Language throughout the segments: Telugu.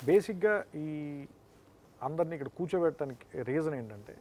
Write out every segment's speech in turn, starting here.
బేసిక్గా ఈ అందరినీ ఇక్కడ కూర్చోబెట్టడానికి రీజన్ ఏంటంటే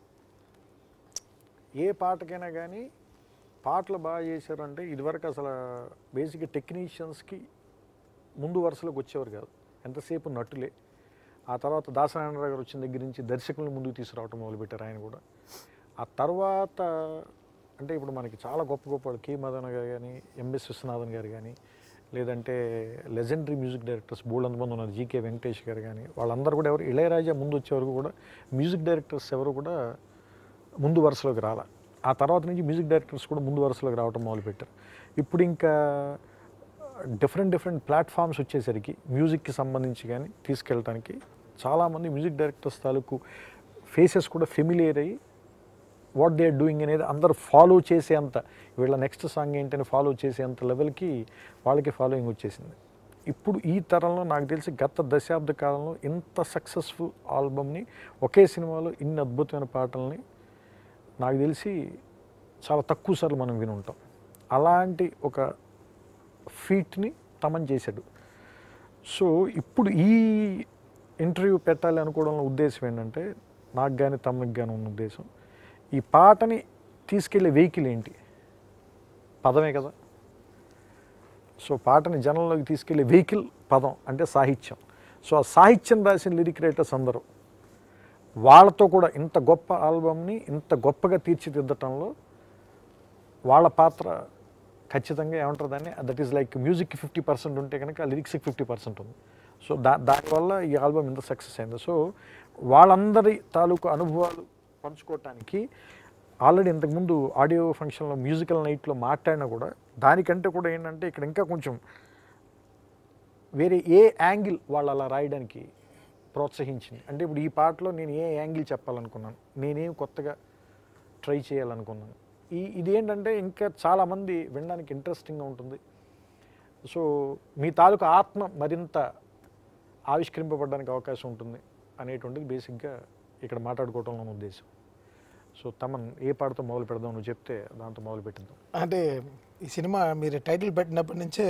ఏ పాటకైనా కానీ పాటలు బాగా చేశారంటే ఇదివరకు అసలు బేసిక్గా టెక్నీషియన్స్కి ముందు వరుసలోకి వచ్చేవారు కాదు ఎంతసేపు నటులే ఆ తర్వాత దాసనారాయణరావు గారు వచ్చిన దగ్గర నుంచి దర్శకులను ముందుకు తీసుకురావటం మొదలుపెట్టారు ఆయన కూడా ఆ తర్వాత అంటే ఇప్పుడు మనకి చాలా గొప్ప గొప్ప వాళ్ళు కే మదన్ గారు కానీ ఎంఎస్ విశ్వనాథన్ గారు కానీ లేదంటే లెజెండరీ మ్యూజిక్ డైరెక్టర్స్ బోల్డ్ మంది ఉన్నారు జీకే వెంకటేష్ గారు కానీ వాళ్ళందరూ కూడా ఎవరు ఇళయరాజా ముందు వచ్చే వరకు కూడా మ్యూజిక్ డైరెక్టర్స్ ఎవరు కూడా ముందు వరుసలోకి రాల ఆ తర్వాత నుంచి మ్యూజిక్ డైరెక్టర్స్ కూడా ముందు వరుసలోకి రావడం మొదలుపెట్టారు ఇప్పుడు ఇంకా డిఫరెంట్ డిఫరెంట్ ప్లాట్ఫామ్స్ వచ్చేసరికి మ్యూజిక్కి సంబంధించి కానీ తీసుకెళ్ళటానికి చాలామంది మ్యూజిక్ డైరెక్టర్స్ తాలూకు ఫేసెస్ కూడా ఫెమిలియర్ అయ్యి వాట్ దే ఆర్ డూయింగ్ అనేది అందరు ఫాలో చేసేంత వీళ్ళ నెక్స్ట్ సాంగ్ ఏంటని ఫాలో చేసేంత లెవెల్కి వాళ్ళకి ఫాలోయింగ్ వచ్చేసింది ఇప్పుడు ఈ తరంలో నాకు తెలిసి గత దశాబ్ద కాలంలో ఇంత సక్సెస్ఫుల్ ఆల్బమ్ని ఒకే సినిమాలో ఇన్ని అద్భుతమైన పాటల్ని నాకు తెలిసి చాలా తక్కువ సార్లు మనం విని ఉంటాం అలాంటి ఒక ఫీట్ని తమన్ చేశాడు సో ఇప్పుడు ఈ ఇంటర్వ్యూ పెట్టాలి అనుకోవడంలో ఉద్దేశం ఏంటంటే నాకు కానీ తమకి కానీ ఉన్న ఉద్దేశం ఈ పాటని తీసుకెళ్లే వెహికల్ ఏంటి పదమే కదా సో పాటని జనంలోకి తీసుకెళ్లే వెహికల్ పదం అంటే సాహిత్యం సో ఆ సాహిత్యం రాసిన లిరిక్ రైటర్స్ అందరూ వాళ్ళతో కూడా ఇంత గొప్ప ఆల్బమ్ని ఇంత గొప్పగా తీర్చిదిద్దటంలో వాళ్ళ పాత్ర ఖచ్చితంగా ఏమంటారు దాన్ని దట్ ఈస్ లైక్ మ్యూజిక్కి ఫిఫ్టీ పర్సెంట్ ఉంటే కనుక లిరిక్స్కి ఫిఫ్టీ పర్సెంట్ ఉంది సో దా దానివల్ల ఈ ఆల్బమ్ ఇంత సక్సెస్ అయింది సో వాళ్ళందరి తాలూకు అనుభవాలు పంచుకోవటానికి ఆల్రెడీ ఇంతకుముందు ఆడియో ఫంక్షన్లో మ్యూజికల్ నైట్లో మాట్లాడినా కూడా దానికంటే కూడా ఏంటంటే ఇక్కడ ఇంకా కొంచెం వేరే ఏ యాంగిల్ వాళ్ళు అలా రాయడానికి ప్రోత్సహించింది అంటే ఇప్పుడు ఈ పాటలో నేను ఏ యాంగిల్ చెప్పాలనుకున్నాను నేనేం కొత్తగా ట్రై చేయాలనుకున్నాను ఈ ఇదేంటంటే ఇంకా చాలామంది వినడానికి ఇంట్రెస్టింగ్గా ఉంటుంది సో మీ తాలూకు ఆత్మ మరింత ఆవిష్కరింపబడడానికి అవకాశం ఉంటుంది అనేటువంటిది బేసిక్గా ఇక్కడ మాట్లాడుకోవటంలో ఉన్న ఉద్దేశం సో తమన్ ఏ పాటతో మొదలు పెడదాం నువ్వు చెప్తే దాంతో మొదలు పెట్టిద్దాం అంటే ఈ సినిమా మీరు టైటిల్ పెట్టినప్పటి నుంచే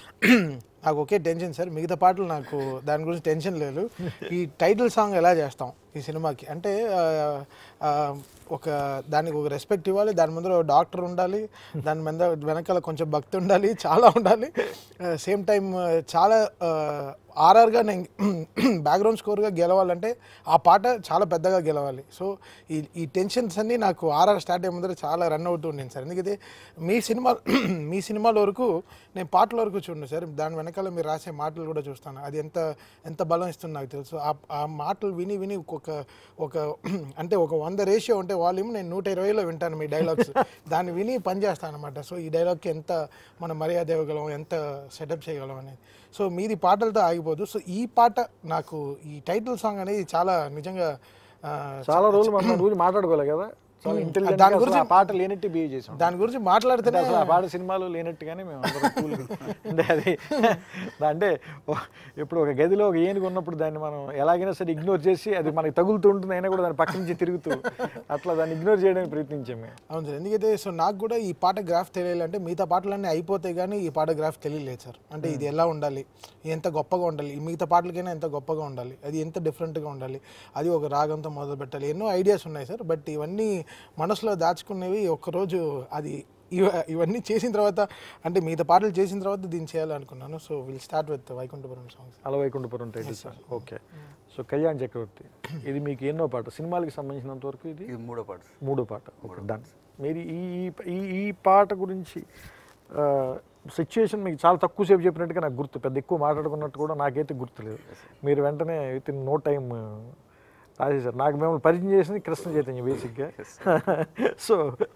నాకు ఒకే టెన్షన్ సార్ మిగతా పాటలు నాకు దాని గురించి టెన్షన్ లేదు ఈ టైటిల్ సాంగ్ ఎలా చేస్తాం ఈ సినిమాకి అంటే ఆ, ఆ, ఒక దానికి ఒక రెస్పెక్ట్ ఇవ్వాలి దాని ముందర డాక్టర్ ఉండాలి దాని మీద వెనకాల కొంచెం భక్తి ఉండాలి చాలా ఉండాలి సేమ్ టైం చాలా ఆర్ఆర్గా నేను బ్యాక్గ్రౌండ్ స్కోర్గా గెలవాలంటే ఆ పాట చాలా పెద్దగా గెలవాలి సో ఈ ఈ టెన్షన్స్ అన్నీ నాకు ఆర్ఆర్ స్టార్ట్ అయ్యే ముందర చాలా రన్ అవుతూ ఉండింది సార్ ఎందుకంటే మీ సినిమా మీ సినిమాల వరకు నేను పాటల వరకు చూడండి సార్ దాని వెనకాల మీరు రాసే మాటలు కూడా చూస్తాను అది ఎంత ఎంత బలం ఇస్తుంది నాకు తెలుసు ఆ ఆ మాటలు విని విని ఒక ఒక అంటే ఒక వంద రేషియో ఉంటే వాల్యూమ్ నేను నూట ఇరవైలో వింటాను మీ డైలాగ్స్ దాన్ని విని పని చేస్తాను అనమాట సో ఈ డైలాగ్కి ఎంత మనం మర్యాద ఇవ్వగలం ఎంత సెటప్ చేయగలం అనేది సో మీది పాటలతో ఆగిపోదు సో ఈ పాట నాకు ఈ టైటిల్ సాంగ్ అనేది చాలా నిజంగా ఆ, చాలా రోజులు మనం దాని గురించి మాట్లాడుకోలే కదా చాలా దాని ఇంటెలిజెంట్ గురించి- గురించి పాట లేనట్టు బిహేవ్ చేసాం దాని గురించి అంటే మాట్లాడితేనే అసలు ఆ పాట సినిమాలో లేనట్టుగానే మేము అందరం cool గా అంటే అది అంటే ఓ- ఇప్పుడు ఒక గదిలో ఒక ఏనుగు ఉన్నప్పుడు దాన్ని మనం ఎలాగైనా సరే ఇగ్నోర్ చేసి అది మనకి తగులుతూ ఉంటుంది అయినా కూడా దాని పక్క నుంచి తిరుగుతూ అట్లా దాన్ని ఇగ్నోర్ చేయడానికి ప్రయత్నించాం మేము అవును సార్ ఎందుకంటే సో నాకు కూడా ఈ పాట గ్రాఫ్ తెలియాలంటే మిగతా పాటలన్నీ అయిపోతాయి కానీ ఈ పాట గ్రాఫ్ తెలియలేదు సార్ అంటే ఇది ఎలా ఉండాలి ఎంత గొప్పగా ఉండాలి ఈ మిగతా పాటలకైనా ఎంత గొప్పగా ఉండాలి అది ఎంత డిఫరెంట్గా ఉండాలి అది ఒక రాగంతో మొదలు పెట్టాలి ఎన్నో ఐడియాస్ ఉన్నాయి సార్ బట్ ఇవన్నీ మనసులో దాచుకునేవి ఒక్కరోజు అది ఇవ- ఇవన్నీ చేసిన తర్వాత అంటే మిగతా పాటలు చేసిన తర్వాత దీన్ని చేయాలనుకున్నాను so will start with Vaikunthapuram songs Alavaikunthapuram title sir okay so Kalyan Chakravarthi ఇది మీకు ఎన్నో పాట సినిమాలకి సంబంధించినంత వరకు ఇది ఇది మూడో పాట మూడో పాట ఓకే డన్ మీరు ఈ ఈ- ఈ ఈ పాట గురించి సిచ్యుయేషన్ మీకు చాలా తక్కువ సేపు చెప్పినట్టుగా నాకు గుర్తు పెద్ద ఎక్కువ మాట్లాడుకున్నట్టు కూడా నాకైతే గుర్తులేదు మీరు వెంటనే విత్ ఇన్ నో టైం రాసేసారు నాకు మిమ్మల్ని పరిచయం చేసింది కృష్ణ చైతన్య బేసిక్గా సో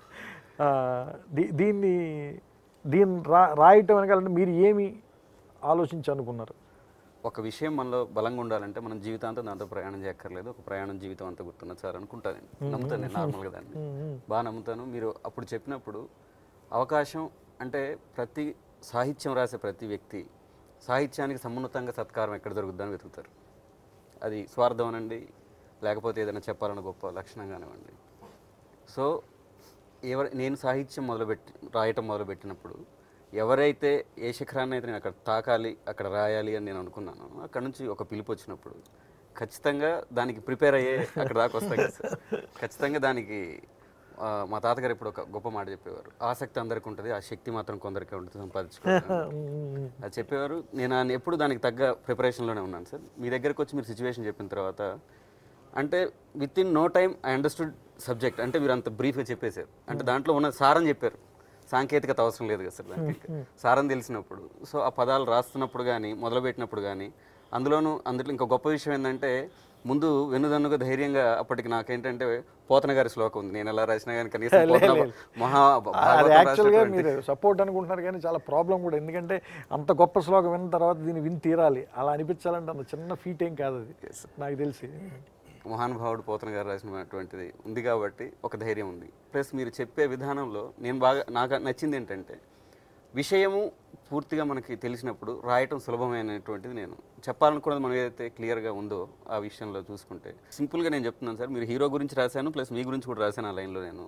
దీ దీన్ని దీన్ని రా రాయటం వెనకాలంటే మీరు ఏమి ఆలోచించి అనుకున్నారు ఒక విషయం మనలో బలంగా ఉండాలంటే మనం జీవితాంతం దాంతో ప్రయాణం చేయక్కర్లేదు ఒక ప్రయాణం జీవితం అంతా గుర్తున్నది సార్ అనుకుంటాను నేను నమ్ముతాను నేను నార్మల్గా దాన్ని బాగా నమ్ముతాను మీరు అప్పుడు చెప్పినప్పుడు అవకాశం అంటే ప్రతి సాహిత్యం రాసే ప్రతి వ్యక్తి సాహిత్యానికి సమున్నతంగా సత్కారం ఎక్కడ దొరుకుతుందని వెతుకుతారు అది స్వార్థం అనండి లేకపోతే ఏదైనా చెప్పాలన్న గొప్ప లక్షణం కానివ్వండి సో ఎవరు నేను సాహిత్యం మొదలుపెట్టి రాయటం మొదలుపెట్టినప్పుడు ఎవరైతే ఏ శిఖరాన్ని అయితే నేను అక్కడ తాకాలి అక్కడ రాయాలి అని నేను అనుకున్నాను అక్కడ నుంచి ఒక పిలుపు వచ్చినప్పుడు ఖచ్చితంగా దానికి ప్రిపేర్ అయ్యే అక్కడ దాకా వస్తాయి కదా సార్ ఖచ్చితంగా దానికి ఆ, మా తాతగారు ఇప్పుడు ఒక గొప్ప మాట చెప్పేవారు ఆసక్తి అందరికీ ఉంటుంది ఆ శక్తి మాత్రం కొందరికే ఉంటుంది సంపాదించుకోవాలి అది చెప్పేవారు నేను ఆయన ఎప్పుడు దానికి తగ్గ ప్రిపరేషన్లోనే ఉన్నాను సార్ మీ దగ్గరకు వచ్చి మీరు సిచ్యువేషన్ చెప్పిన తర్వాత అంటే within no time I understood subject అంటే మీరు అంత బ్రీఫ్గా చెప్పేశారు అంటే దాంట్లో ఉన్న సారం చెప్పారు సాంకేతికత అవసరం లేదు కదా సార్ దానికి సారం తెలిసినప్పుడు సో ఆ పదాలు రాస్తున్నప్పుడు కానీ మొదలుపెట్టినప్పుడు కానీ అందులోనూ అందులో ఇంకా గొప్ప విషయం ఏంటంటే ముందు వెన్నుదన్నుగా ధైర్యంగా అప్పటికి నాకేంటంటే పోతన గారి శ్లోకం ఉంది నేను ఎలా రాసినా కానీ కనీసం పోతన మహా అది భాగవతం యాక్చువల్గా రాసినటువంటి- మీరు సపోర్ట్ అనుకుంటున్నారు కానీ చాలా ప్రాబ్లం కూడా ఎందుకంటే అంత గొప్ప శ్లోకం విన్న తర్వాత దీన్ని విని తీరాలి అలా అనిపించాలంటే అంత చిన్న ఫీట్ ఏం కాదు అది నాకు తెలిసి మహానుభావుడు పోతన గారు రాసినటువంటిది ఉంది కాబట్టి ఒక ధైర్యం ఉంది ప్లస్ మీరు చెప్పే విధానంలో నేను బాగా నాకు నచ్చింది ఏంటంటే విషయము పూర్తిగా మనకి తెలిసినప్పుడు రాయటం సులభమైనటువంటిది నేను చెప్పాలనుకున్నది మనం ఏదైతే క్లియర్గా ఉందో ఆ విషయంలో చూసుకుంటే సింపుల్గా నేను చెప్తున్నాను సార్ మీరు హీరో గురించి రాశాను ప్లస్ మీ గురించి కూడా రాశాను ఆ లైన్లో నేను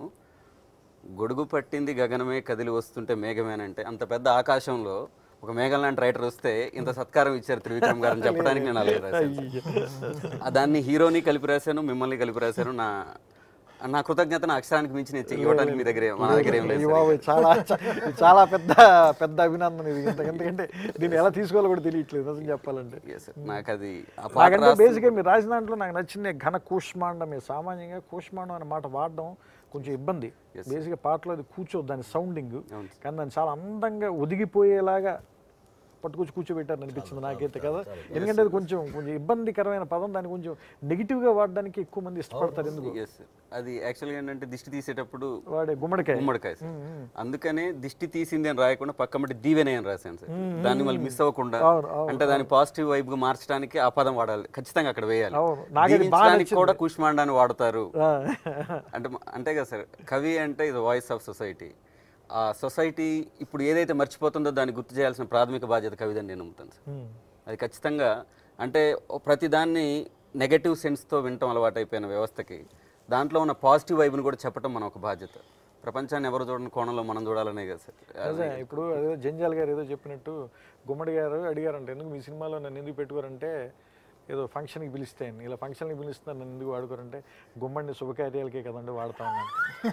గొడుగు పట్టింది గగనమే కదిలి వస్తుంటే మేఘమేనంటే అంత పెద్ద ఆకాశంలో ఒక మేఘం లాంటి రైటర్ వస్తే ఇంత సత్కారం ఇచ్చారు త్రివిక్రమ్ గారు అని చెప్పడానికి నేను అలాగే రాశాను ఆ దాన్ని హీరోని కలిపి రాశాను మిమ్మల్ని కలిపి రాశాను నా నా కృతజ్ఞత నా అక్షరానికి మించి నేను ఇవ్వడానికి మీ దగ్గర మన దగ్గర ఏం లేదు ఈ సార్. బాబోయ్, చాలా చ- ఇది చాలా పెద్ద పెద్ద అభినందన ఇది ఇంత- ఎందుకంటే దీన్ని ఎలా తీసుకోవాలో కూడా తెలియట్లేదు నిజం చెప్పాలంటే Yes, sir. నాకు అది ఆ పాట నాకంటే రాస్తూ- బేసిక్గా మీరు రాసిన దాంట్లో నాకు నచ్చింది ఘన కూష్మాండమే సామాన్యంగా కూష్మాండం అనే మాట వాడడం కొంచెం ఇబ్బంది బేసిక్గా పాటలో అది కూర్చోదు దాని సౌండింగ్ అవును. కానీ దాన్ని చాలా అందంగా ఒదిగిపోయేలాగా పట్టుకొచ్చి కూర్చోబెట్టారు అనిపించింది నాకైతే కదా ఎందుకంటే అది కొంచెం కొంచెం ఇబ్బందికరమైన పదం దాన్ని కొంచెం నెగిటివ్గా వాడడానికి ఎక్కువ మంది ఇష్టపడతారు ఎందుకు Yes, sir. అది యాక్చువల్గా ఏంటంటే దిష్టి తీసేటప్పుడు వాడే గుమ్మడికాయ గుమ్మడికాయ సార్ అందుకనే దిష్టి తీసింది అని రాయకుండా పక్కమటి దీవెనే అని రాశాను సార్ దాన్ని మళ్ళీ మిస్ అవ్వకుండా అవును, అవును, అంటే దాన్ని పాజిటివ్ వైబ్ గా మార్చడానికి ఆ పదం వాడాలి ఖచ్చితంగా అక్కడ వేయాలి అవును. నాకు అది బాగా దీవించడానికి కూడా కుష్మాండాన్ని వాడతారు ఆ, అంటే మ- అంతే కదా సార్ కవి అంటే ఇది వాయిస్ ఆఫ్ సొసైటీ ఆ సొసైటీ ఇప్పుడు ఏదైతే మర్చిపోతుందో దాన్ని గుర్తు చేయాల్సిన ప్రాథమిక బాధ్యత కవిదని నేను నమ్ముతాను సార్ ఉమ్, అది ఖచ్చితంగా అంటే ఓ ప్రతిదాన్ని నెగటివ్ సెన్స్తో వినటం అలవాటైపోయిన వ్యవస్థకి దాంట్లో ఉన్న పాజిటివ్ వైబ్ని కూడా చెప్పడం మన ఒక బాధ్యత ప్రపంచాన్ని ఎవరు చూడని కోణంలో మనం చూడాలనే కదా సార్ అదే ఇప్పుడు అదే జంజాల్ గారు ఏదో చెప్పినట్టు గుమ్మడి గారు అడిగారంట ఎందుకు మీ సినిమాలో నన్ను ఎందుకు పెట్టుకోరంటే ఏదో ఫంక్షన్కి పిలిస్తే అని. ఇలా ఫంక్షన్కి పిలుస్తున్నారు నన్ను ఎందుకు వాడుకోరంటే గుమ్మడిని శుభకార్యాలకే కదండి వాడుతా ఉన్నాను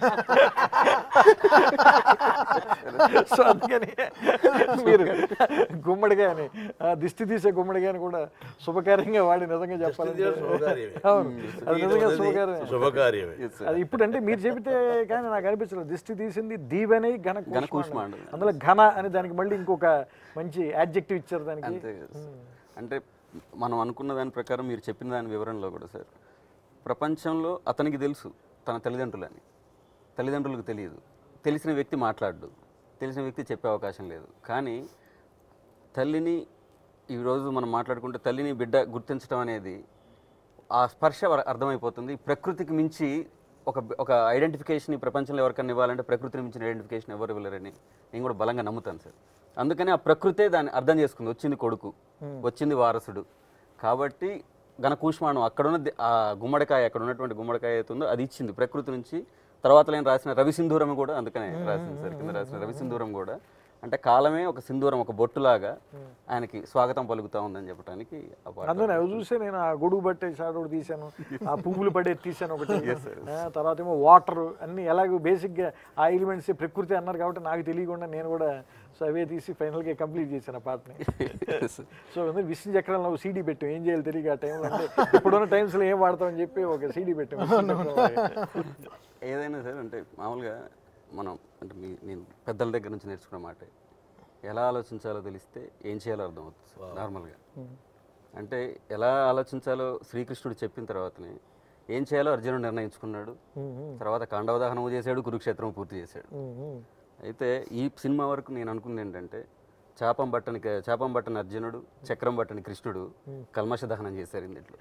సో అందుకని మీరు గుమ్మడికాయని ఆ, దిష్టి తీసే గుమ్మడికాయని కూడా శుభకార్యంగా వాడి నిజంగా చెప్పాలంటే శుభకార్యమే. అవును అది నిజంగా శుభకార్యమే శుభకార్యమే అది ఇప్పుడు అంటే మీరు చెబితే కానీ నాకు అనిపించలేదు దిష్టి తీసింది దీవెనే ఘన ఘన కూష్మాండం. కూష్మాండం. అందులో ఘన అని దానికి మళ్ళీ ఇంకొక మంచి యాడ్జెక్టివ్ ఇచ్చారు దానికి అంతే కదా సార్. అంటే మనం అనుకున్న దాని ప్రకారం మీరు చెప్పిన దాని వివరణలో కూడా సార్ ప్రపంచంలో అతనికి తెలుసు తన తల్లిదండ్రులని తల్లిదండ్రులకు తెలియదు తెలిసిన వ్యక్తి మాట్లాడు తెలిసిన వ్యక్తి చెప్పే అవకాశం లేదు కానీ తల్లిని ఈరోజు మనం మాట్లాడుకుంటే తల్లిని బిడ్డ గుర్తించడం అనేది ఆ స్పర్శ వర- అర్థమైపోతుంది ప్రకృతికి మించి ఒక ఒక ఐడెంటిఫికేషన్ ఈ ప్రపంచంలో ఎవరికైనా ఇవ్వాలంటే ప్రకృతిని మించిన ఐడెంటిఫికేషన్ ఎవరు ఇవ్వలేరని నేను కూడా బలంగా నమ్ముతాను సార్ అందుకని ఆ ప్రకృతే దాన్ని అర్థం చేసుకుంది వచ్చింది కొడుకు వచ్చింది వారసుడు కాబట్టి ఘన కూష్మాణం అక్కడున్న ది- ఆ గుమ్మడికాయ అక్కడ ఉన్నటువంటి గుమ్మడికాయ అవుతుందో అది ఇచ్చింది ప్రకృతి నుంచి తర్వాత నేను రాసిన రవి సింధూరం కూడా అందుకనే రాసింది సార్ కింద రాసిన రవి సింధూరం కూడా అంటే కాలమే ఒక సింధూరం ఒక బొట్టులాగా ఆయనకి స్వాగతం పలుకుతా ఉందని చెప్పడానికి ఆ పాట అందుకని అవి చూస్తే నేను ఆ గొడుగు పట్టే షాట్ ఒకటి తీశాను ఆ పువ్వులు పడే తీశాను ఒకటి ఆ, తర్వాత ఏమో వాటర్ అన్ని ఎలాగో బేసిక్గా ఆ ఎలిమెంట్స్ ప్రకృతి అన్నారు కాబట్టి నాకు తెలియకుండా నేను కూడా సో అవే తీసి ఫైనల్గా కంప్లీట్ చేశాను ఆ పాటని సో అందరూ విష్ణు చక్రంలో సీడీ పెట్టాం ఏం చేయాలి తెలియక ఆ టైంలో అంటే ఇప్పుడున్న టైమ్స్లో ఏం వాడతామని చెప్పి ఒక సీడీ పెట్టాం విష్ణు చక్రంలో. ఏదైనా సరే అంటే మామూలుగా మనం అంటే మీ నేను పెద్దల దగ్గర నుంచి నేర్చుకున్న మాట ఎలా ఆలోచించాలో తెలిస్తే ఏం చేయాలో అర్థం అవుతుంది సార్ నార్మల్గా అంటే ఎలా ఆలోచించాలో శ్రీకృష్ణుడు చెప్పిన తర్వాతనే ఏం చేయాలో అర్జునుడు నిర్ణయించుకున్నాడు తర్వాత కాండవదహనము చేశాడు కురుక్షేత్రం పూర్తి చేశాడు ఉమ్, ఉమ్. అయితే ఈ సినిమా వరకు నేను అనుకుంది ఏంటంటే చాపం బట్టని చాపం బట్టని అర్జునుడు చక్రం బట్టని కృష్ణుడు కల్మష దహనం చేశారు ఇందులో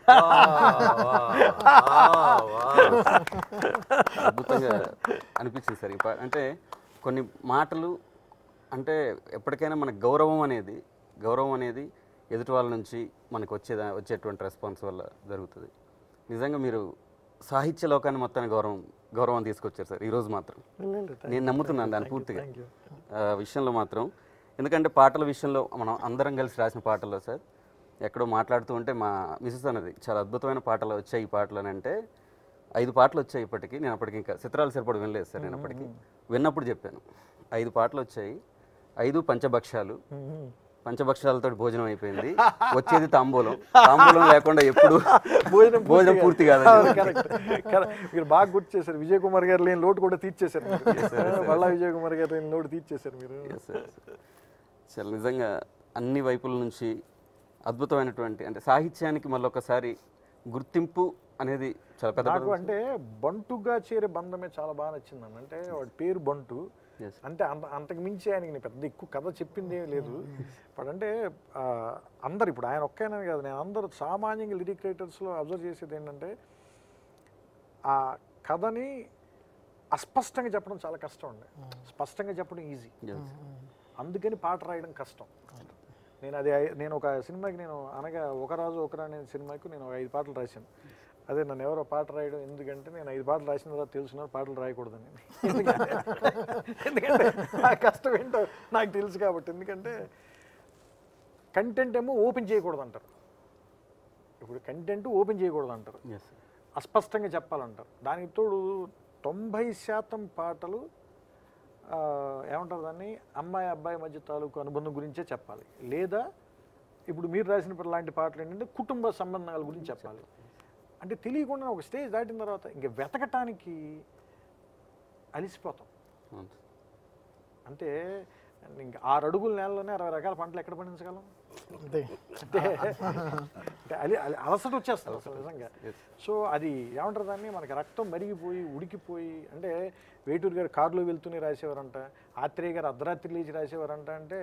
అద్భుతంగా అనిపించింది సార్ ఈ పా- అంటే కొన్ని మాటలు అంటే ఎప్పటికైనా మన గౌరవం అనేది గౌరవం అనేది ఎదుటి వాళ్ళ నుంచి మనకు వచ్చేదా వచ్చేటువంటి రెస్పాన్స్ వల్ల జరుగుతుంది నిజంగా మీరు సాహిత్య లోకాన్ని మొత్తాన్ని గౌరవం గౌరవం తీసుకొచ్చారు సార్ ఈరోజు మాత్రం లేదు, లేదు, నేను నమ్ముతున్నాను దాన్ని పూర్తిగా ఆ విషయంలో మాత్రం ఎందుకంటే పాటల విషయంలో మనం అందరం కలిసి రాసిన పాటల్లో సార్ ఎక్కడో మాట్లాడుతూ ఉంటే మా మిసెస్ అన్నది చాలా అద్భుతమైన పాటలు వచ్చాయి ఈ పాటలు అని అంటే ఐదు పాటలు వచ్చాయి ఇప్పటికి నేను అప్పటికి ఇంకా చిత్రాలు సరిపడి వినలేదు సార్ నేను అప్పటికి విన్నప్పుడు చెప్పాను ఐదు పాటలు వచ్చాయి ఐదు పంచభక్షాలు పంచభక్షాలతో భోజనం అయిపోయింది వచ్చేది తాంబూలం తాంబూలం లేకుండా ఎప్పుడు భోజనం భోజనం పూర్తి కాదండి కరెక్ట్ కరెక్ట్ మీరు బాగా గుర్తు చేశారు విజయ్ కుమార్ గారు లేని లోటు కూడా తీర్చేశారు మీరు. మళ్ళా విజయ్ కుమార్ గారు లేని లోటు తీర్చేశారు మీరు Yes, sir. చాలా నిజంగా అన్ని వైపుల నుంచి అద్భుతమైనటువంటి అంటే సాహిత్యానికి మళ్ళొకసారి గుర్తింపు అనేది చాలా పెద్ద నాకు అంటే బంటుగా చేరే బంధమే చాలా బాగా నచ్చింది అన్న అంటే వాడి పేరు బంటు Yes. అంటే అంత అంతకు మించి ఆయనకి నేను పెద్ద ఎక్కువ కథ చెప్పింది ఏమీ లేదు బట్ అంటే ఆ, అందరు ఇప్పుడు ఆయన ఒక్కైనా కాదు నేను అందరూ సామాన్యంగా లిరిక్ రైటర్స్లో అబ్జర్వ్ చేసేది ఏంటంటే ఆ కథని అస్పష్టంగా చెప్పడం చాలా కష్టం అండి స్పష్టంగా చెప్పడం ఈజీ Yes. అందుకని పాట రాయడం కష్టం నేను అది ఐ- నేను ఒక సినిమాకి నేను అనగా ఒక రాజు ఒక రాణి అనే సినిమాకి నేను ఒక ఐదు పాటలు రాశాను అదే నన్ను ఎవరో పాట రాయడం ఎందుకంటే నేను ఐదు పాటలు రాసిన తర్వాత తెలుసున్నారు పాటలు రాయకూడదని ఎందుకంటే ఎందుకంటే ఆ కష్టం ఏంటో నాకు తెలుసు కాబట్టి ఎందుకంటే కంటెంట్ ఏమో ఓపెన్ చేయకూడదు అంటారు ఇప్పుడు కంటెంట్ ఓపెన్ చేయకూడదు అంటారు Yes, sir. అస్పష్టంగా చెప్పాలంటారు దానికి తోడు తొంభై శాతం పాటలు ఆ, ఏమంటారు దాన్ని అమ్మాయి అబ్బాయి మధ్య తాలూకు అనుబంధం గురించే చెప్పాలి లేదా ఇప్పుడు మీరు రాసిన ప- లాంటి పాటలు ఏంటంటే కుటుంబ సంబంధాల గురించి చెప్పాలి అంటే తెలియకుండా ఒక స్టేజ్ దాటిన తర్వాత ఇంక వెతకటానికి అలిసిపోతాం అవును సార్. అంటే ఇంక ఆరు అడుగుల నేలలోనే అరవై రకాల పంటలు ఎక్కడ పండించగలం అంతే అంటే అంటే అలి అలి- అలసట వచ్చేస్తుంది అసలు నిజంగా సో అది ఏమంటారు దాన్ని మనకి రక్తం మరిగిపోయి ఉడికిపోయి అంటే వేటూరు గారు కారులో వెళ్తూనే రాసేవారంట ఆత్రేయ గారు అర్ధరాత్రి లేచి రాసేవారంట అంటే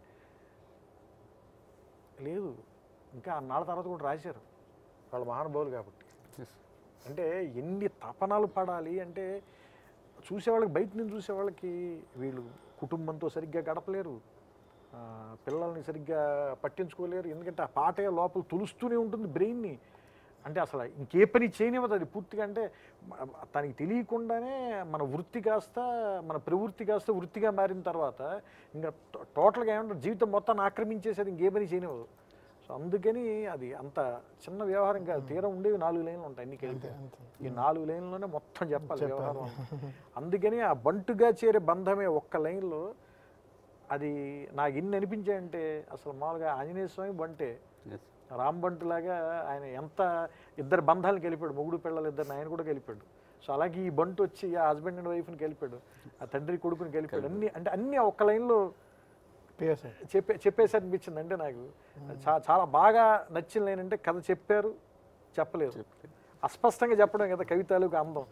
లేదు ఇంకా అన్నాళ్ళ తర్వాత కూడా రాశారు వాళ్ళ మహానుభావులు కాబట్టి Yes. అంటే ఎన్ని తపనాలు పడాలి అంటే చూసేవాళ్ళకి బయట నుంచి చూసేవాళ్ళకి వీళ్ళు కుటుంబంతో సరిగ్గా గడపలేరు ఆ, పిల్లల్ని సరిగ్గా పట్టించుకోలేరు ఎందుకంటే ఆ పాటే లోపల తులుస్తూనే ఉంటుంది బ్రెయిన్ని అంటే అసలు ఇంకే పని చేయనివ్వదు అది పూర్తిగా అంటే మ- తనకి తెలియకుండానే మన వృత్తి కాస్త మన ప్రవృత్తి కాస్త వృత్తిగా మారిన తర్వాత ఇంకా టో- టోటల్గా ఏమంటారు జీవితం మొత్తాన్ని ఆక్రమించేసేది ఇంకే పని చేయనివ్వదు సో అందుకని అది అంత చిన్న వ్యవహారం కాదు తీరం ఉండేవి నాలుగు లైన్లు ఉంటాయి అన్ని కలిపి ఈ నాలుగు లైన్లోనే మొత్తం చెప్పాలి వ్యవహారం అంతా. అందుకని ఆ బంటుగా చేరే బంధమే ఒక్క లైన్లో అది నాకు ఎన్ని అనిపించాయంటే అసలు మామూలుగా ఆంజనేయ స్వామి బంటే Yes. రామ్ బంటులాగా ఆయన ఎంత ఇద్దరు బంధాలను కలిపాడు మొగుడు పిల్లలు ఇద్దరిని ఆయన కూడా కలిపాడు సో అలాగే ఈ బంటు వచ్చి ఆ హస్బెండ్ అండ్ వైఫ్ని కలిపాడు ఆ తండ్రి కొడుకుని కలిపాడు అన్ని అంటే అన్ని ఆ ఒక్క లైన్లో పిఎస్ఐ చెప్పే చెప్పేసి అనిపించింది అంటే నాకు చా- చాలా బాగా నచ్చిన లైన్ అంటే కథ చెప్పారు చెప్పలేదు అస్పష్టంగా చెప్పడం కదా కవితలకు అందం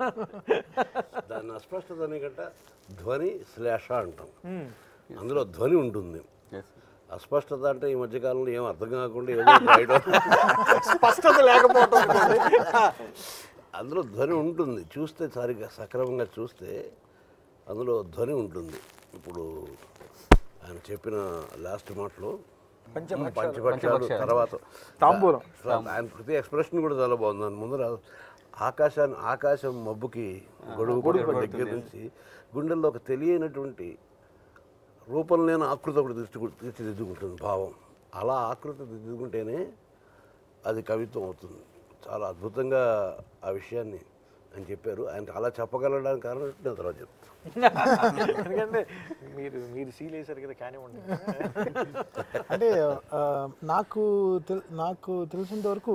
దాన్ని అస్పష్టత కంటే ధ్వని శ్లేష అంటాం అందులో ధ్వని ఉంటుంది Yes. అస్పష్టత అంటే ఈ మధ్యకాలంలో ఏం అర్థం కాకుండా ఏదో రాయడం స్పష్టత లేకపోవడం అనుకోండి. అందులో ధ్వని ఉంటుంది చూస్తే సరిగ్గా సక్రమంగా చూస్తే అందులో ధ్వని ఉంటుంది ఇప్పుడు ఆయన చెప్పిన లాస్ట్ మాటలో పంచపక్షాలు తర్వాత తాంబూలం ఆయన ప్రతి ఎక్స్ప్రెషన్ కూడా చాలా బాగుంది దాని ముందర ఆకాశాన్ని ఆకాశం మబ్బుకి గొడుగు పడిన దగ్గర నుంచి గుండెల్లో ఒక తెలియనటువంటి రూపం లేని ఆకృతి ఒకటి తీర్చి తీర్చిదిద్దుకుంటుంది భావం అలా ఆకృతి దిద్దుకుంటేనే అది కవిత్వం అవుతుంది చాలా అద్భుతంగా ఆ విషయాన్ని ఆయన చెప్పారు ఆయన అలా చెప్పగలడానికి కారణం నేను తర్వాత చెప్తాను ఎందుకంటే మీరు మీరు సీల్ వేశారు కదా కానివ్వండి అంటే ఆ, నాకు తెల్ నాకు తెలిసినంత వరకు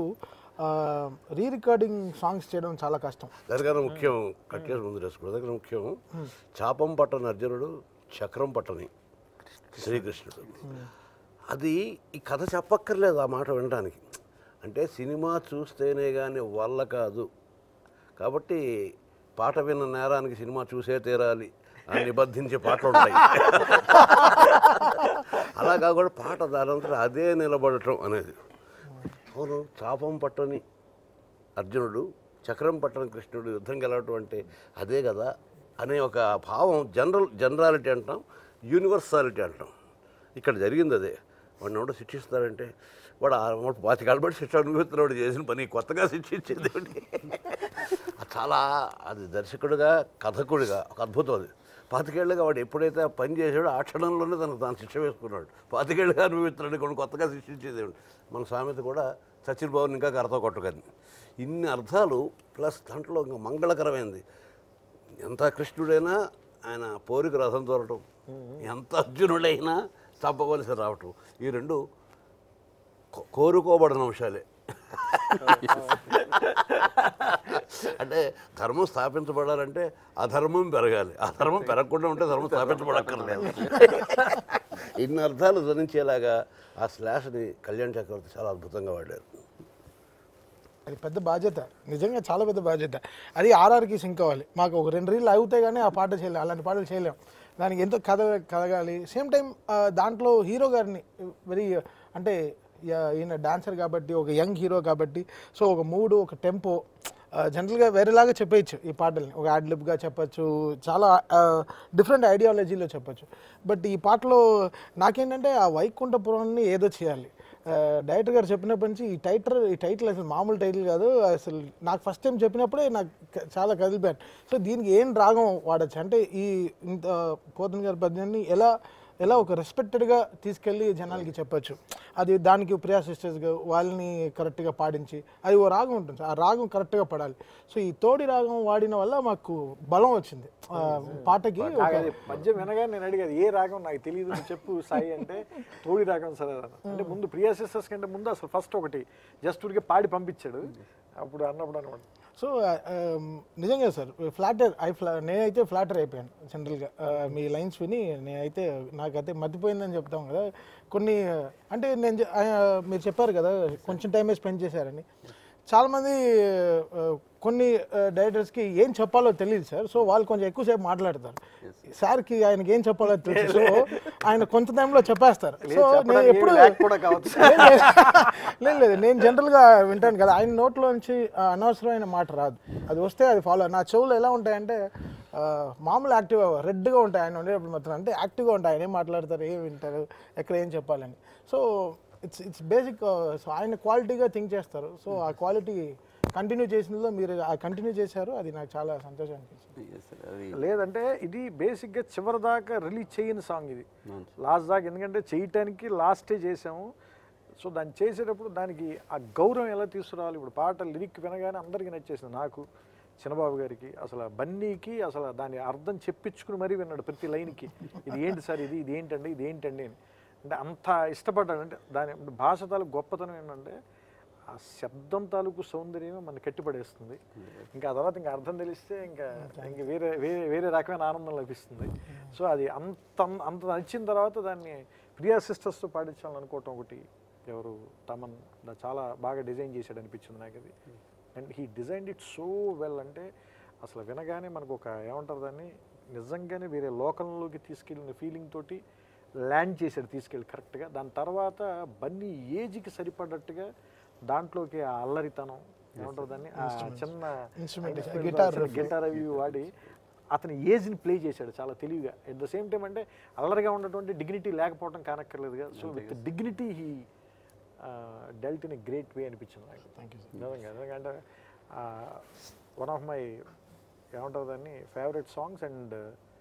రీ రికార్డింగ్ సాంగ్స్ చేయడం చాలా కష్టం దానికన్నా ముఖ్యం కట్ చేసి ముందు వేసుకోవడం దానికన్నా ముఖ్యం చాపం పట్టని అర్జునుడు చక్రం పట్టని శ్రీకృష్ణుడు అది ఈ కథ చెప్పక్కర్లేదు ఆ మాట వినడానికి అంటే సినిమా చూస్తేనే కానీ వల్ల కాదు కాబట్టి పాట విన్న నేరానికి సినిమా చూసే తీరాలి అని నిబద్ధించే పాటలు ఉంటాయి అలా కాకుండా పాట దానంతటా అదే నిలబడటం అనేది అవును చాపం పట్టని అర్జునుడు చక్రం పట్టణ కృష్ణుడు యుద్ధం గెలవటం అంటే అదే కదా అనే ఒక భావం జనరల్ జనరాలిటీ అంటాం యూనివర్సాలిటీ అంటాం ఇక్కడ జరిగింది అదే వాడిని ఎవడో శిక్షిస్తారంటే వాడు ఆ వాడు పాతికాలు బట్టి శిక్ష అనుభవిస్తున్నాడు చేసిన పని కొత్తగా శిక్షించేది ఏమిటి? అది చాలా అది దర్శకుడిగా కథకుడిగా ఒక అద్భుతం అది పాతికేళ్ళుగా వాడు ఎప్పుడైతే ఆ పని చేశాడో ఆ క్షణంలోనే తనకు తాను శిక్ష వేసుకున్నాడు పాతికేళ్ళుగా అనుభవిస్తున్నాడు కొన్ని కొత్తగా శిక్షించేది ఏమిటి? మన సామెత కూడా సచిన్ బాబుని ఇంకా కరతో కొట్టకని ఇన్ని అర్థాలు ప్లస్ దాంట్లో ఇంకా మంగళకరమైనది ఎంత కృష్ణుడైనా ఆయన పోరికి రథం తోరటం ఎంత అర్జునుడైనా చంపవలసి రావటం ఈ రెండు కో- కోరుకోబడిన అంశాలే అంటే ధర్మం స్థాపించబడాలంటే అధర్మం పెరగాలి అధర్మం పెరగకుండా ఉంటే ధర్మం స్థాపించబడక్కర్లేదు ఇన్ని అర్థాలు ధ్వనించేలాగా ఆ శ్లాషని కళ్యాణ్ చక్రవర్తి చాలా అద్భుతంగా వాడారు అది పెద్ద బాధ్యత నిజంగా చాలా పెద్ద బాధ్యత అది ఆర్ఆర్కి సింక్ అవ్వాలి మాకు ఒక రెండు రీళ్ళు అవుతాయి కానీ ఆ పాట చేయలేం అలాంటి పాటలు చేయలేం దానికి ఎంతో కథ కలగాలి సేమ్ టైం దాంట్లో హీరో గారిని వెరీ అంటే యా- ఈయన డాన్సర్ కాబట్టి ఒక యంగ్ హీరో కాబట్టి సో ఒక మూడు ఒక టెంపో జనరల్గా వేరేలాగా చెప్పేయచ్చు ఈ పాటల్ని ఒక యాడ్లిప్గా చెప్పచ్చు చాలా డిఫరెంట్ ఐడియాలజీలో చెప్పచ్చు బట్ ఈ పాటలో నాకేంటంటే ఆ వైకుంఠపురాన్ని ఏదో చేయాలి డైరెక్టర్ గారు చెప్పినప్పటి నుంచి ఈ టైటిల్ ఈ టైటిల్ అసలు మామూలు టైటిల్ కాదు అసలు నాకు ఫస్ట్ టైం చెప్పినప్పుడే నాకు క- చాలా కదిలిపోయాను సో దీనికి ఏం రాగం వాడచ్చు అంటే ఈ ఇంత పోతన్ గారి పద్యాన్ని ఎలా ఎలా ఒక రెస్పెక్టెడ్గా తీసుకెళ్ళి జనాలకి చెప్పొచ్చు అది దానికి ప్రియా సిస్టర్స్గా వాళ్ళని కరెక్ట్గా పాడించి అది ఓ రాగం ఉంటుంది ఆ రాగం కరెక్ట్గా పడాలి సో ఈ తోడి రాగం వాడిన వల్ల మాకు బలం వచ్చింది ఆ, పాటకి ఒక నాకు అది పద్యం వినగానే నేను అడిగేది ఏ రాగం నాకు తెలియదు నువ్వు చెప్పు సాయి అంటే తోడి రాగం సరే అన్న. అంటే ముందు ప్రియా సిస్టర్స్ కంటే ముందు అసలు ఫస్ట్ ఒకటి జస్ట్ ఊరికే పాడి పంపించాడు అప్పుడు అన్నప్పుడు అనమాట సో నిజంగా సార్ ఫ్లాటర్ ఐ ఫ్లా నేనైతే ఫ్లాటర్ అయిపోయాను జనరల్గా మీ లైన్స్ విని నేనైతే నాకైతే మర్చిపోయిందని చెప్తాం కదా కొన్ని అంటే నేను చె- ఆ, మీరు చెప్పారు కదా కొంచెం టైమే స్పెండ్ చేశారని చాలామంది ఆ, కొన్ని డైరెక్టర్స్కి ఏం చెప్పాలో తెలియదు సార్ సో వాళ్ళు కొంచెం ఎక్కువసేపు మాట్లాడతారు సార్కి ఆయనకి ఏం చెప్పాలో తెలుసు సో ఆయన కొంత టైంలో చెప్పేస్తారు సో నేను చెప్పడానికి ఎప్పుడు ఏం లేక కూడా కావచ్చు. లేదు, లేదు. లేదు లేదు నేను జనరల్గా వింటాను కదా ఆయన నోట్లో నుంచి ఆ, అనవసరమైన మాట రాదు అది వస్తే అది ఫాలో నా చెవులు ఎలా ఉంటాయంటే ఆ, మామూలు యాక్టివ్ రెడ్గా ఉంటాయి ఆయన ఉండేటప్పుడు మాత్రం అంటే యాక్టివ్గా ఉంటాయి ఆయన ఏం మాట్లాడతారు ఏం వింటారు ఎక్కడ ఏం చెప్పాలని so it's it's basic so ఆయన క్వాలిటీగా థింక్ చేస్తారు సో ఆ క్వాలిటీ కంటిన్యూ చేసినలో మీరు ఆ కంటిన్యూ చేశారు అది నాకు చాలా సంతోషం అనిపించింది Yes, sir. అది లేదంటే ఇది బేసిక్గా చివరి దాకా రిలీజ్ చేయని సాంగ్ ఇది అవును. లాస్ట్ దాకా ఎందుకంటే చేయటానికి లాస్టే చేసాము సో దాన్ని చేసేటప్పుడు దానికి ఆ గౌరవం ఎలా తీసుకురావాలి ఇప్పుడు పాట లిరిక్ వినగానే అందరికీ నచ్చేసింది నాకు చిన్నబాబు గారికి అసలు ఆ బన్నీకి అసలు దాని అర్థం చెప్పించుకుని మరీ విన్నాడు ప్రతి లైన్కి ఇది ఏంటి సార్ ఇది ఇది ఏంటండి ఇది ఏంటండి అని అంటే అంత ఇష్టపడ్డాడు అంటే దాని భాష తాలూకు గొప్పతనం ఏంటంటే ఆ శబ్దం తాలూకు సౌందర్యమే మన కట్టిపడేస్తుంది ఇంకా ఆ తర్వాత ఇంకా అర్థం తెలిస్తే ఇంకా ఇంక వేరే వేరే వేరే రకమైన ఆనందం లభిస్తుంది సో అది అంత అంత నచ్చిన తర్వాత దాన్ని ప్రియా సిస్టర్స్తో పాడించాలని అనుకోవటం ఒకటి ఎవరు తమన్ దా- చాలా బాగా డిజైన్ చేశాడు అనిపించింది నాకు అది and he designed it so well అంటే అసలు వినగానే మనకు ఒక ఏమంటారు దాన్ని నిజంగానే వేరే లోకంలోకి తీసుకెళ్ళిన ఫీలింగ్ తోటి ల్యాండ్ చేశాడు తీసుకెళ్ళి కరెక్ట్గా దాని తర్వాత బన్నీ ఏజ్కి సరిపడ్డట్టుగా దాంట్లోకి ఆ అల్లరితనం ఏమంటారు దాన్ని ఆ చిన్న Instrument, instrument, guitar చిన్న గిటార్ అవి ఇవి వాడి అతని ఏజ్ని ప్లే చేశాడు చాలా తెలివిగా ఎట్ ద సేమ్ టైం అంటే అల్లరిగా ఉన్నటువంటి డిగ్నిటీ లేకపోవడం కానక్కర్లేదుగా so with dignity he dealt in great way అనిపించింది నాకు థ్యాంక్ యూ నిజంగా ఎందుకంటే వన్ ఆఫ్ మై ఏమంటారు దాన్ని ఫేవరెట్ సాంగ్స్ అండ్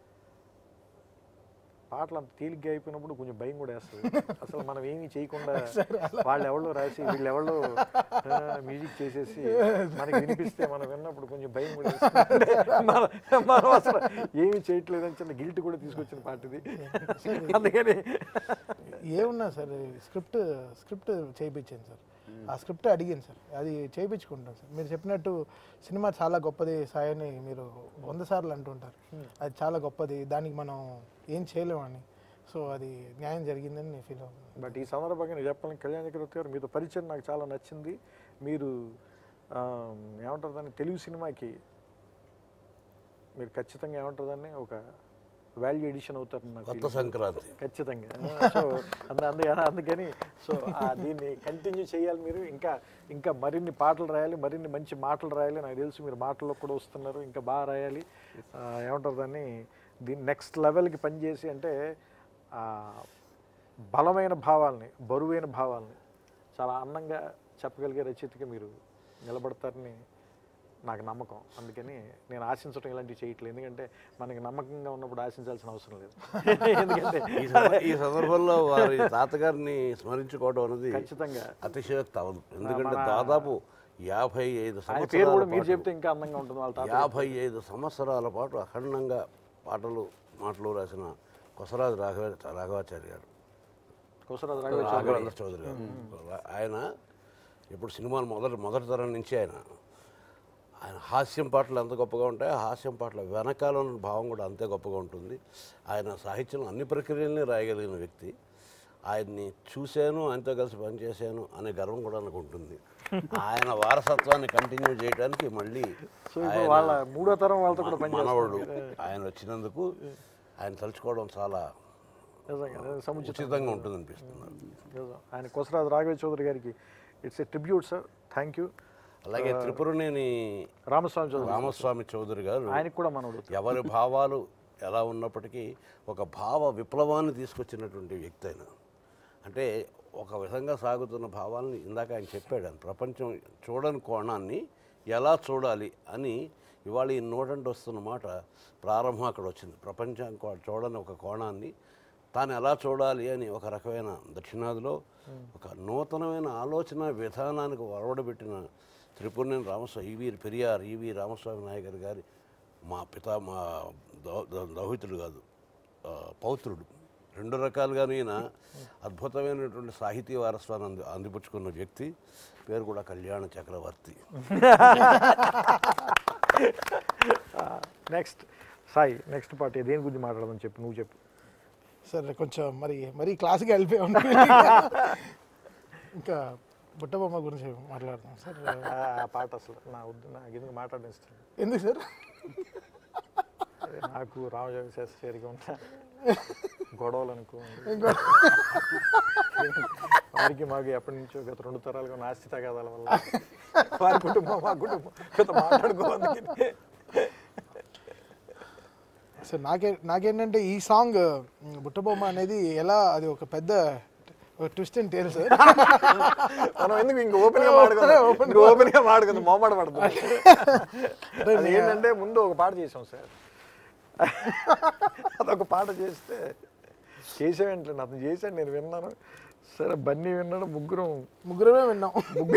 పాటలు అంత తేలిగ్గా అయిపోయినప్పుడు కొంచెం భయం కూడా వేస్తుంది అసలు మనం ఏమీ చేయకుండా వాళ్ళు ఎవరో రాసి వీళ్ళు ఎవరో మ్యూజిక్ చేసేసి మనకి వినిపిస్తే మనం విన్నప్పుడు కొంచెం భయం కూడా వేస్తుంది. మనం- మనం అసలు ఏమీ చేయట్లేదని చిన్న గిల్ట్ కూడా తీసుకొచ్చిన పాట ఇది అందుకని ఏమున్నా సార్ స్క్రిప్ట్ స్క్రిప్ట్ చేయించాను సార్ ఆ స్క్రిప్ట్ అడిగాను సార్ అది చేయించుకుంటాం సార్ మీరు చెప్పినట్టు సినిమా చాలా గొప్పది సాయని మీరు వంద సార్లు అంటుంటారు అది చాలా గొప్పది దానికి మనం ఏం చేయలేమని సో అది న్యాయం జరిగిందని నేను ఫీల్ అవుతున్నాను బట్ ఈ సందర్భంగా నేను చెప్పాలని కళ్యాణ్ చక్రవర్తి గారు మీతో పరిచయం నాకు చాలా నచ్చింది మీరు ఆ, ఏమంటారు దాన్ని తెలుగు సినిమాకి మీరు ఖచ్చితంగా ఏమంటారు దాన్ని ఒక వాల్యూ ఎడిషన్ అవుతారు నాకు కొత్త సంక్రాంతి ఖచ్చితంగా సో అంద అందు అందుకని సో ఆ దీన్ని కంటిన్యూ చేయాలి మీరు ఇంకా ఇంకా మరిన్ని పాటలు రాయాలి మరిన్ని మంచి మాటలు రాయాలి నాకు తెలుసు మీరు మాటల్లో కూడా వస్తున్నారు ఇంకా బాగా రాయాలి ఆ, ఏమంటారు దాన్ని దీన్ని నెక్స్ట్ లెవెల్కి పనిచేసి అంటే ఆ, బలమైన భావాల్ని బరువైన భావాల్ని చాలా అందంగా చెప్పగలిగే రచయితగా మీరు నిలబడతారని నాకు నమ్మకం అందుకని నేను ఆశించడం ఇలాంటివి చేయట్లేదు ఎందుకంటే మనకి నమ్మకంగా ఉన్నప్పుడు ఆశించాల్సిన అవసరం లేదు ఎందుకంటే ఈ సంద- ఈ సందర్భంలో వారి తాతగారిని స్మరించుకోవడం అనేది ఖచ్చితంగా అతిశయోక్తి అవదు ఎందుకంటే దాదాపు యాభై ఐదు ఆయన పేరు కూడా మీరు సంవత్సరాల చెప్తే ఇంకా అందంగా ఉంటుంది వాళ్ళ తాత యాభై ఐదు సంవత్సరాల పాటు అఖండంగా పాటలు మాటలు రాసిన కొసరాజు రాఘవ రాఘవాచారి గారు కుసరాజు రాఘవ రాఘవేంద్ర చౌదరి గారు ఆయన ఇప్పుడు సినిమాలు మొదటి మొదటి తరం నుంచి ఆయన ఆయన హాస్యం పాటలు ఎంత గొప్పగా ఉంటాయో హాస్యం పాటల వెనకాల ఉన్న భావం కూడా అంతే గొప్పగా ఉంటుంది ఆయన సాహిత్యంలో అన్ని ప్రక్రియల్ని రాయగలిగిన వ్యక్తి ఆయన్ని చూశాను ఆయనతో కలిసి పనిచేశాను అనే గర్వం కూడా నాకు ఉంటుంది ఆయన వారసత్వాన్ని కంటిన్యూ చేయడానికి మళ్ళీ సో ఇప్పుడు వాళ్ళ మూడో తరం వాళ్ళతో కూడా మన- మనవడు ఆయన వచ్చినందుకు ఆయన తలుచుకోవడం చాలా నిజంగా నిజంగా సముచితం ఉచితంగా ఉంటుంది అనిపిస్తుంది నిజం. ఆయన కొసరాజు రాఘవ చౌదరి గారికి it's a tribute sir thank you అలాగే త్రిపురనేని రామస్వామి చౌదరి రామస్వామి చౌదరి గారు ఆయనకి కూడా మనవడు ఎవరి భావాలు ఎలా ఉన్నప్పటికీ ఒక భావ విప్లవాన్ని తీసుకొచ్చినటువంటి వ్యక్తి ఆయన అంటే ఒక విధంగా సాగుతున్న భావాలని ఇందాక ఆయన చెప్పాడు ఆయన ప్రపంచం చూడని కోణాన్ని ఎలా చూడాలి అని ఇవాళ ఈ నోటంటే వస్తున్న మాట ప్రారంభం అక్కడ వచ్చింది ప్రపంచం కో- చూడని ఒక కోణాన్ని తాను ఎలా చూడాలి అని ఒక రకమైన దక్షిణాదిలో ఒక నూతనమైన ఆలోచన విధానానికి ఒరవడబెట్టిన త్రిపురనేని రామస్వామి ఈవి పెరియార్ ఈవి రామస్వామి నాయకర్ గారి మా పిత మా దౌ- దౌ- దౌహితుడు కాదు ఆ, పౌత్రుడు రెండు రకాలుగా ఈయన అద్భుతమైనటువంటి సాహితీ వారస్వాన్ని అంది అందిపుచ్చుకున్న వ్యక్తి పేరు కూడా Kalyana Chakravarthi next Sai next party దేని గురించి మాట్లాడదాం చెప్పు నువ్వు చెప్పు సార్ కొంచెం మరి మరీ క్లాస్కి వెళ్ళిపోయి ఉంది ఇంకా బుట్టబొమ్మ గురించి మాట్లాడదాం సార్ ఆ ఆ పాట అసలు నా వద్దు నాకు ఎందుకు మాట్లాడేస్తాను ఎందుకు సార్ నాకు రామజోగ శాస్త్రిగా ఉంటా గొడవలు అనుకో వారికి మాకు ఎప్పటి నుంచో గత రెండు తరాలుగా ఉన్న ఆస్తి తగాదాల వల్ల వారి కుటుంబం మా కుటుంబం గత మాట్లాడుకోవాలి సో నాకే నాకేంటంటే ఈ సాంగ్ ఉమ్, బుట్టబొమ్మ అనేది ఎలా అది ఒక పెద్ద ట్విస్ట్ అండ్ టేల్ సార్ మనం ఎందుకు ఇంక ఓపెన్ గా మాడుకుందాం ఇంక ఓపెన్ గా మాడుకుందాం మొమ్మడ పడుతుంది అది ఏంటంటే ముందు ఒక పాట చేసాం సార్ అదొక పాట చేస్తే చేసావేంటి అతను చేశాను నేను విన్నాను సరే బన్నీ విన్నాడు ముగ్గురం ముగ్గురమే విన్నాం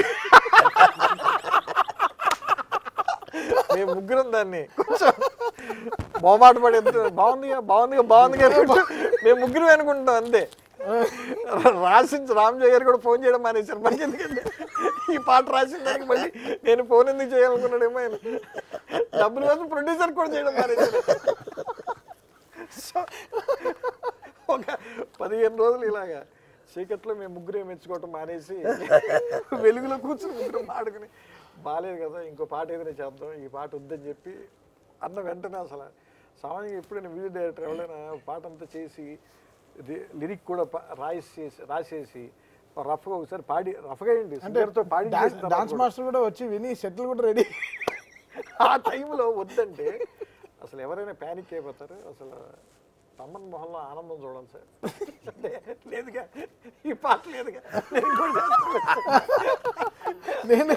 మేము ముగ్గురం దాన్ని కొంచెం మొహమాట పడి ఎంత బాగుందిగా బాగుందిగా బాగుందిగా అనుకుంటూ మేము ముగ్గురం అనుకుంటాం అంతే రాసించి రామజయ్ గారు కూడా ఫోన్ చేయడం మానేశారు మనకి ఎందుకంటే ఈ పాట రాసిన దానికి మళ్ళీ నేను ఫోన్ ఎందుకు చేయాలనుకున్నాడేమో ఆయన డబ్బులు కోసం ప్రొడ్యూసర్ కూడా చేయడం మానేశారు సో ఒక పదిహేను రోజులు ఇలాగా చీకట్లో మేము ముగ్గురే మెచ్చుకోవటం మానేసి వెలుగులో కూర్చుని ముగ్గురు మాడుకుని బాగాలేదు కదా ఇంకో పాట ఏదైనా చేద్దాం ఈ పాట వద్దని చెప్పి అన్న వెంటనే అసలు సామాన్యంగా ఎప్పుడైనా మ్యూజిక్ డైరెక్టర్ ఎవరైనా పాట అంతా చేసి లిరిక్ కూడా ప- రాసేసి రాసేసి రఫ్గా ఒకసారి పాడి రఫ్గా ఏంటి సింగర్తో పాడి చేసిన తర్వాత డాన్స్ కూడా- మాస్టర్ కూడా వచ్చి విని సెటిల్ కూడా రెడీ ఆ టైంలో వద్దంటే అసలు ఎవరైనా ప్యానిక్ అయిపోతారు అసలు తమ్మన్ మొహంలో ఆనందం చూడాలి సార్ అంటే లేదుగా ఈ పాట లేదుగా నేను ఇంకోటి చేస్తాను. నేను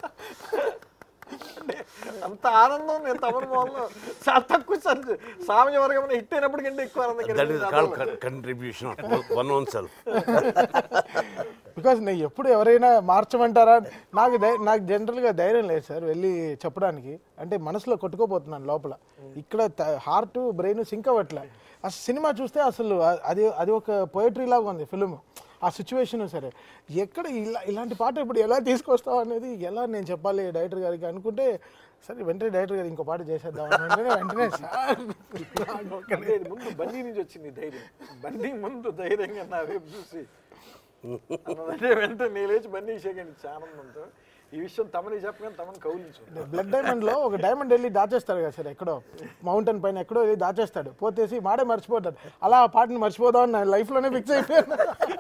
అంటే అంత ఆనందం నేను తమ్మన్ మొహంలో చాలా తక్కువ సార్ సామాన్య వర్గం హిట్ అయినప్పటికంటే ఎక్కువ ఆనందం దట్ ఈస్ కలిగింది కాల్డ్ అందులో. Contribution one own self because నేను ఎప్పుడు ఎవరైనా మార్చమంటారా నాకు ధై- నాకు జనరల్గా ధైర్యం లేదు సార్ వెళ్ళి చెప్పడానికి అంటే మనసులో కొట్టుకోపోతున్నాను లోపల ఇక్కడ హార్ట్ బ్రెయిన్ సింక్ అవ్వట్లే అసలు సినిమా చూస్తే అసలు అ- అది అది ఒక పోయిటరీ లాగా ఉంది ఫిలిం ఆ సిచ్యువేషన్ సరే ఎక్కడ ఇలా ఇలాంటి పాట ఇప్పుడు ఎలా తీసుకొస్తావు అనేది ఎలా నేను చెప్పాలి డైరెక్టర్ గారికి అనుకుంటే సరే వెంటనే డైరెక్టర్ గారు ఇంకో పాట చేసేద్దాం అని వెంటనే వెంటనే సార్ నాకు ఒక అంటే ఇది ముందు బండి నుంచి వచ్చింది ఈ ధైర్యం బండి ముందు ధైర్యంగా నా వైపు చూసి అన్నదంటే వెంటనే నేను లేచి బండి షేకండి ఆనందంతో ఈ విషయం తమని చెప్పగానే తమని కౌలించు బ్లడ్ డైమండ్ లో ఒక డైమండ్ వెళ్ళి దాచేస్తాడు కదా సార్ ఎక్కడో మౌంటైన్ పైన ఎక్కడో వెళ్ళి దాచేస్తాడు పోతేసి మాడే మర్చిపోతాడు అలా ఆ పాటని మర్చిపోదాం అని నా లైఫ్ లోనే ఫిక్స్ అయిపోయాను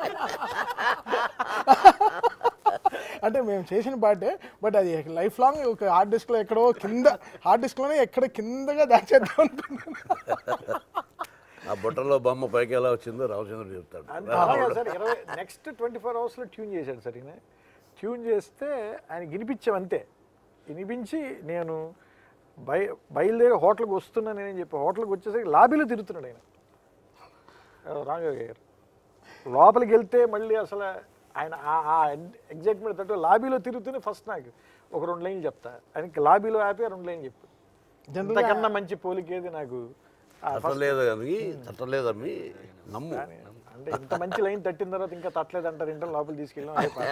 అంటే మేము చేసిన పాటే బట్ అది లైఫ్ లాంగ్ ఒక హార్డ్ డిస్క్ లో ఎక్కడో కింద హార్డ్ డిస్క్ లోనే ఎక్కడ కిందగా దాచేద్దాం అనుకున్నాను ఆ బుట్టలో బొమ్మ పైకి ఎలా వచ్చిందో రామచంద్రుడు చెప్తాడు అంతే అలాగే సార్ ఇరవై నెక్స్ట్ ట్వంటీ ఫోర్ అవర్స్లో ట్యూన్ చేశాడు సార్ ఈయన ట్యూన్ చేస్తే ఆయన వినిపించాం అంతే వినిపించి నేను బయ బయలుదేరి హోటల్కి వస్తున్నాను నేను చెప్పి హోటల్కి వచ్చేసరికి లాబీలో తిరుగుతున్నాడు ఆయన రాంగయ్య గారు లోపలికి వెళ్తే మళ్ళీ అసలు ఆయన ఆ ఎగ్జైట్మెంట్ తట్టు లాబీలో తిరుగుతూనే ఫస్ట్ నాకు ఒక రెండు లైన్లు చెప్తా ఆయనకి లాబీలో ఆపి రెండు లైన్లు చెప్పు జనరల్గా ఇంతకన్నా మంచి పోలికేది నాకు ఆ తట్టలేదు అమ్మి తట్టలేదమ్మి నమ్ము కానీ అంటే ఇంత మంచి లైన్ తట్టిన తర్వాత ఇంకా తట్టలేదు అంటారు ఇంటర్ లోపల తీసుకెళ్ళాం అదే పాట.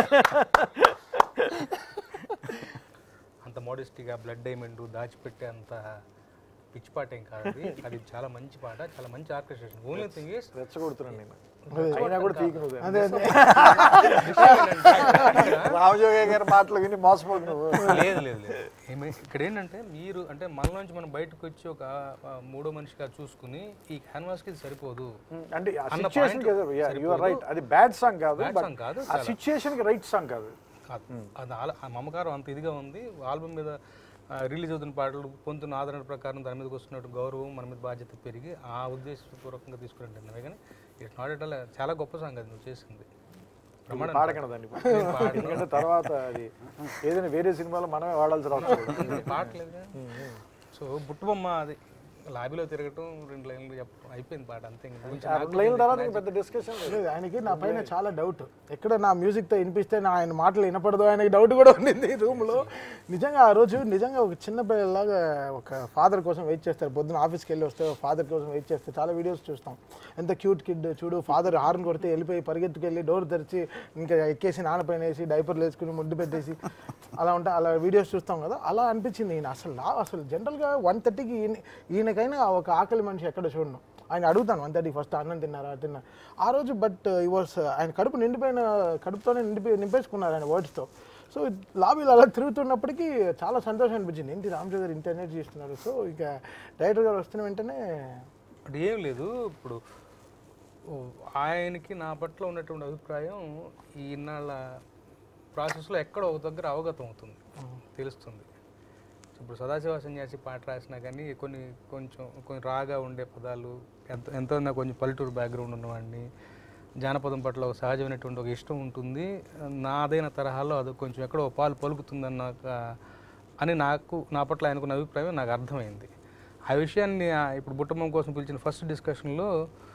అంత మోడెస్టీగా బ్లడ్ డైమండ్ దాచిపెట్టే అంత పిచ్చి పాట ఏం కాదు అది అది చాలా మంచి పాట చాలా మంచి ఆర్కెస్ట్రేషన్ ఓన్లీ థింగ్ ఇస్ రెచ్చగొడుతున్నాను నేను అయినా కూడా తీకు నువ్వు అదే అదే రామజోగయ్య గారి మాటలు విని మోసపోకు నువ్వు లేదు లేదు లేదు ఏమై ఇక్కడ ఏంటంటే మీరు అంటే మనలోంచి మనం బయటకు వచ్చి ఒక ఆ, మూడో మనిషిగా చూసుకుని ఈ క్యాన్వాస్ కి ఇది సరిపోదు అంటే ఆ అన్న సిచ్యుయేషన్ point కదా యు ఆర్ రైట్ అది బ్యాడ్ సాంగ్ కాదు Bad but song కాదు, ఆ సిచ్యుయేషన్ కి రైట్ సాంగ్ కాదు కాదు అది ఆల- ఆ మమకారం అంత ఇదిగా ఉంది ఆల్బమ్ మీద రిలీజ్ అవుతున్న పాటలు పొందుతున్న ఆదరణ ప్రకారం దాని మీదకి వస్తున్నట్టు గౌరవం మన మీద బాధ్యత పెరిగి ఆ ఉద్దేశపూర్వకంగా తీసుకురండి కానీ ఇట్స్ నాట్ ఎట్ ఆల్ చాలా గొప్ప సాంగ్ అది నువ్వు చేసింది ప్రమాణం పాడకండి దాన్ని ఎందుకంటే తర్వాత అది ఏదైనా వేరే సినిమాలో మనమే వాడాల్సి రావచ్చు పాటలేదు సో బుట్టుబొమ్మ అది లాబీలో తిరగటం రెండు లైన్లు చెప్పడం అయిపోయింది పాట అంతే ఇంక గురించి ఆ రెండు లైన్ల తర్వాత ఇంక పెద్ద డిస్కషన్ లేదు లేదు ఆయనకి నా పైన చాలా డౌట్ ఎక్కడ నా మ్యూజిక్తో వినిపిస్తే నా ఆయన మాటలు వినపడదు ఆయనకి డౌట్ కూడా ఉండింది రూమ్లో నిజంగా ఆ రోజు నిజంగా ఒక చిన్న పిల్లలాగా ఒక ఫాదర్ కోసం వెయిట్ చేస్తారు పొద్దున ఆఫీస్కి వెళ్ళి వస్తే ఫాదర్ కోసం వెయిట్ చేస్తే చాలా వీడియోస్ చూస్తాం ఎంత క్యూట్ కిడ్ చూడు ఫాదర్ హార్న్ కొడితే వెళ్ళిపోయి పరిగెత్తుకెళ్ళి డోర్ తెరిచి ఇంకా ఎక్కేసి నాన్నపైన వేసి డైపర్లు వేసుకుని ముడ్డు పెట్టేసి అలా ఉంటా అలా వీడియోస్ చూస్తాం కదా అలా అనిపించింది ఈయన అసలు నా అసలు జనరల్గా వన్ థర్టీకి ఈయన ఈయనకైనా ఒక ఆకలి మనిషి ఎక్కడ చూడను ఆయన అడుగుతాను వన్ థర్టీ ఫస్ట్ అన్నం తిన్నారా తిన్నా ఆ రోజు బట్ ఈ వాస్ ఆయన కడుపు నిండిపోయిన కడుపుతోనే నిండిపోయి నింపేసుకున్నారు ఆయన వర్డ్స్తో సో లాబీలో అలా తిరుగుతున్నప్పటికీ చాలా సంతోషం అనిపించింది ఏంటి రామజో గారు ఇంత ఎనర్జీ ఇస్తున్నారు సో ఇక డైరెక్టర్ గారు వస్తున్న వెంటనే అంటే ఏం లేదు ఇప్పుడు ఓ, ఆయనకి నా పట్ల ఉన్నటువంటి అభిప్రాయం ఈ ఇన్నాళ్ళ ప్రాసెస్లో ఎక్కడో ఒక దగ్గర అవగతం అవుతుంది తెలుస్తుంది ఇప్పుడు సదాశివ సన్యాసి పాట రాసినా కానీ కొన్ని కొంచెం కొన్ని రాగా ఉండే పదాలు ఎంత ఎంతో నాకు కొంచెం పల్లెటూరు బ్యాక్గ్రౌండ్ ఉన్నవాడిని జానపదం పట్ల ఒక సహజమైనటువంటి ఒక ఇష్టం ఉంటుంది నాదైన తరహాలో అది కొంచెం ఎక్కడో పాలు పలుకుతుందన్న ఒక- అని నాకు నా పట్ల ఆయనకున్న అభిప్రాయం నాకు అర్థమైంది ఆ విషయాన్ని ఆ ఇప్పుడు బుట్టమ్మ కోసం పిలిచిన ఫస్ట్ డిస్కషన్లో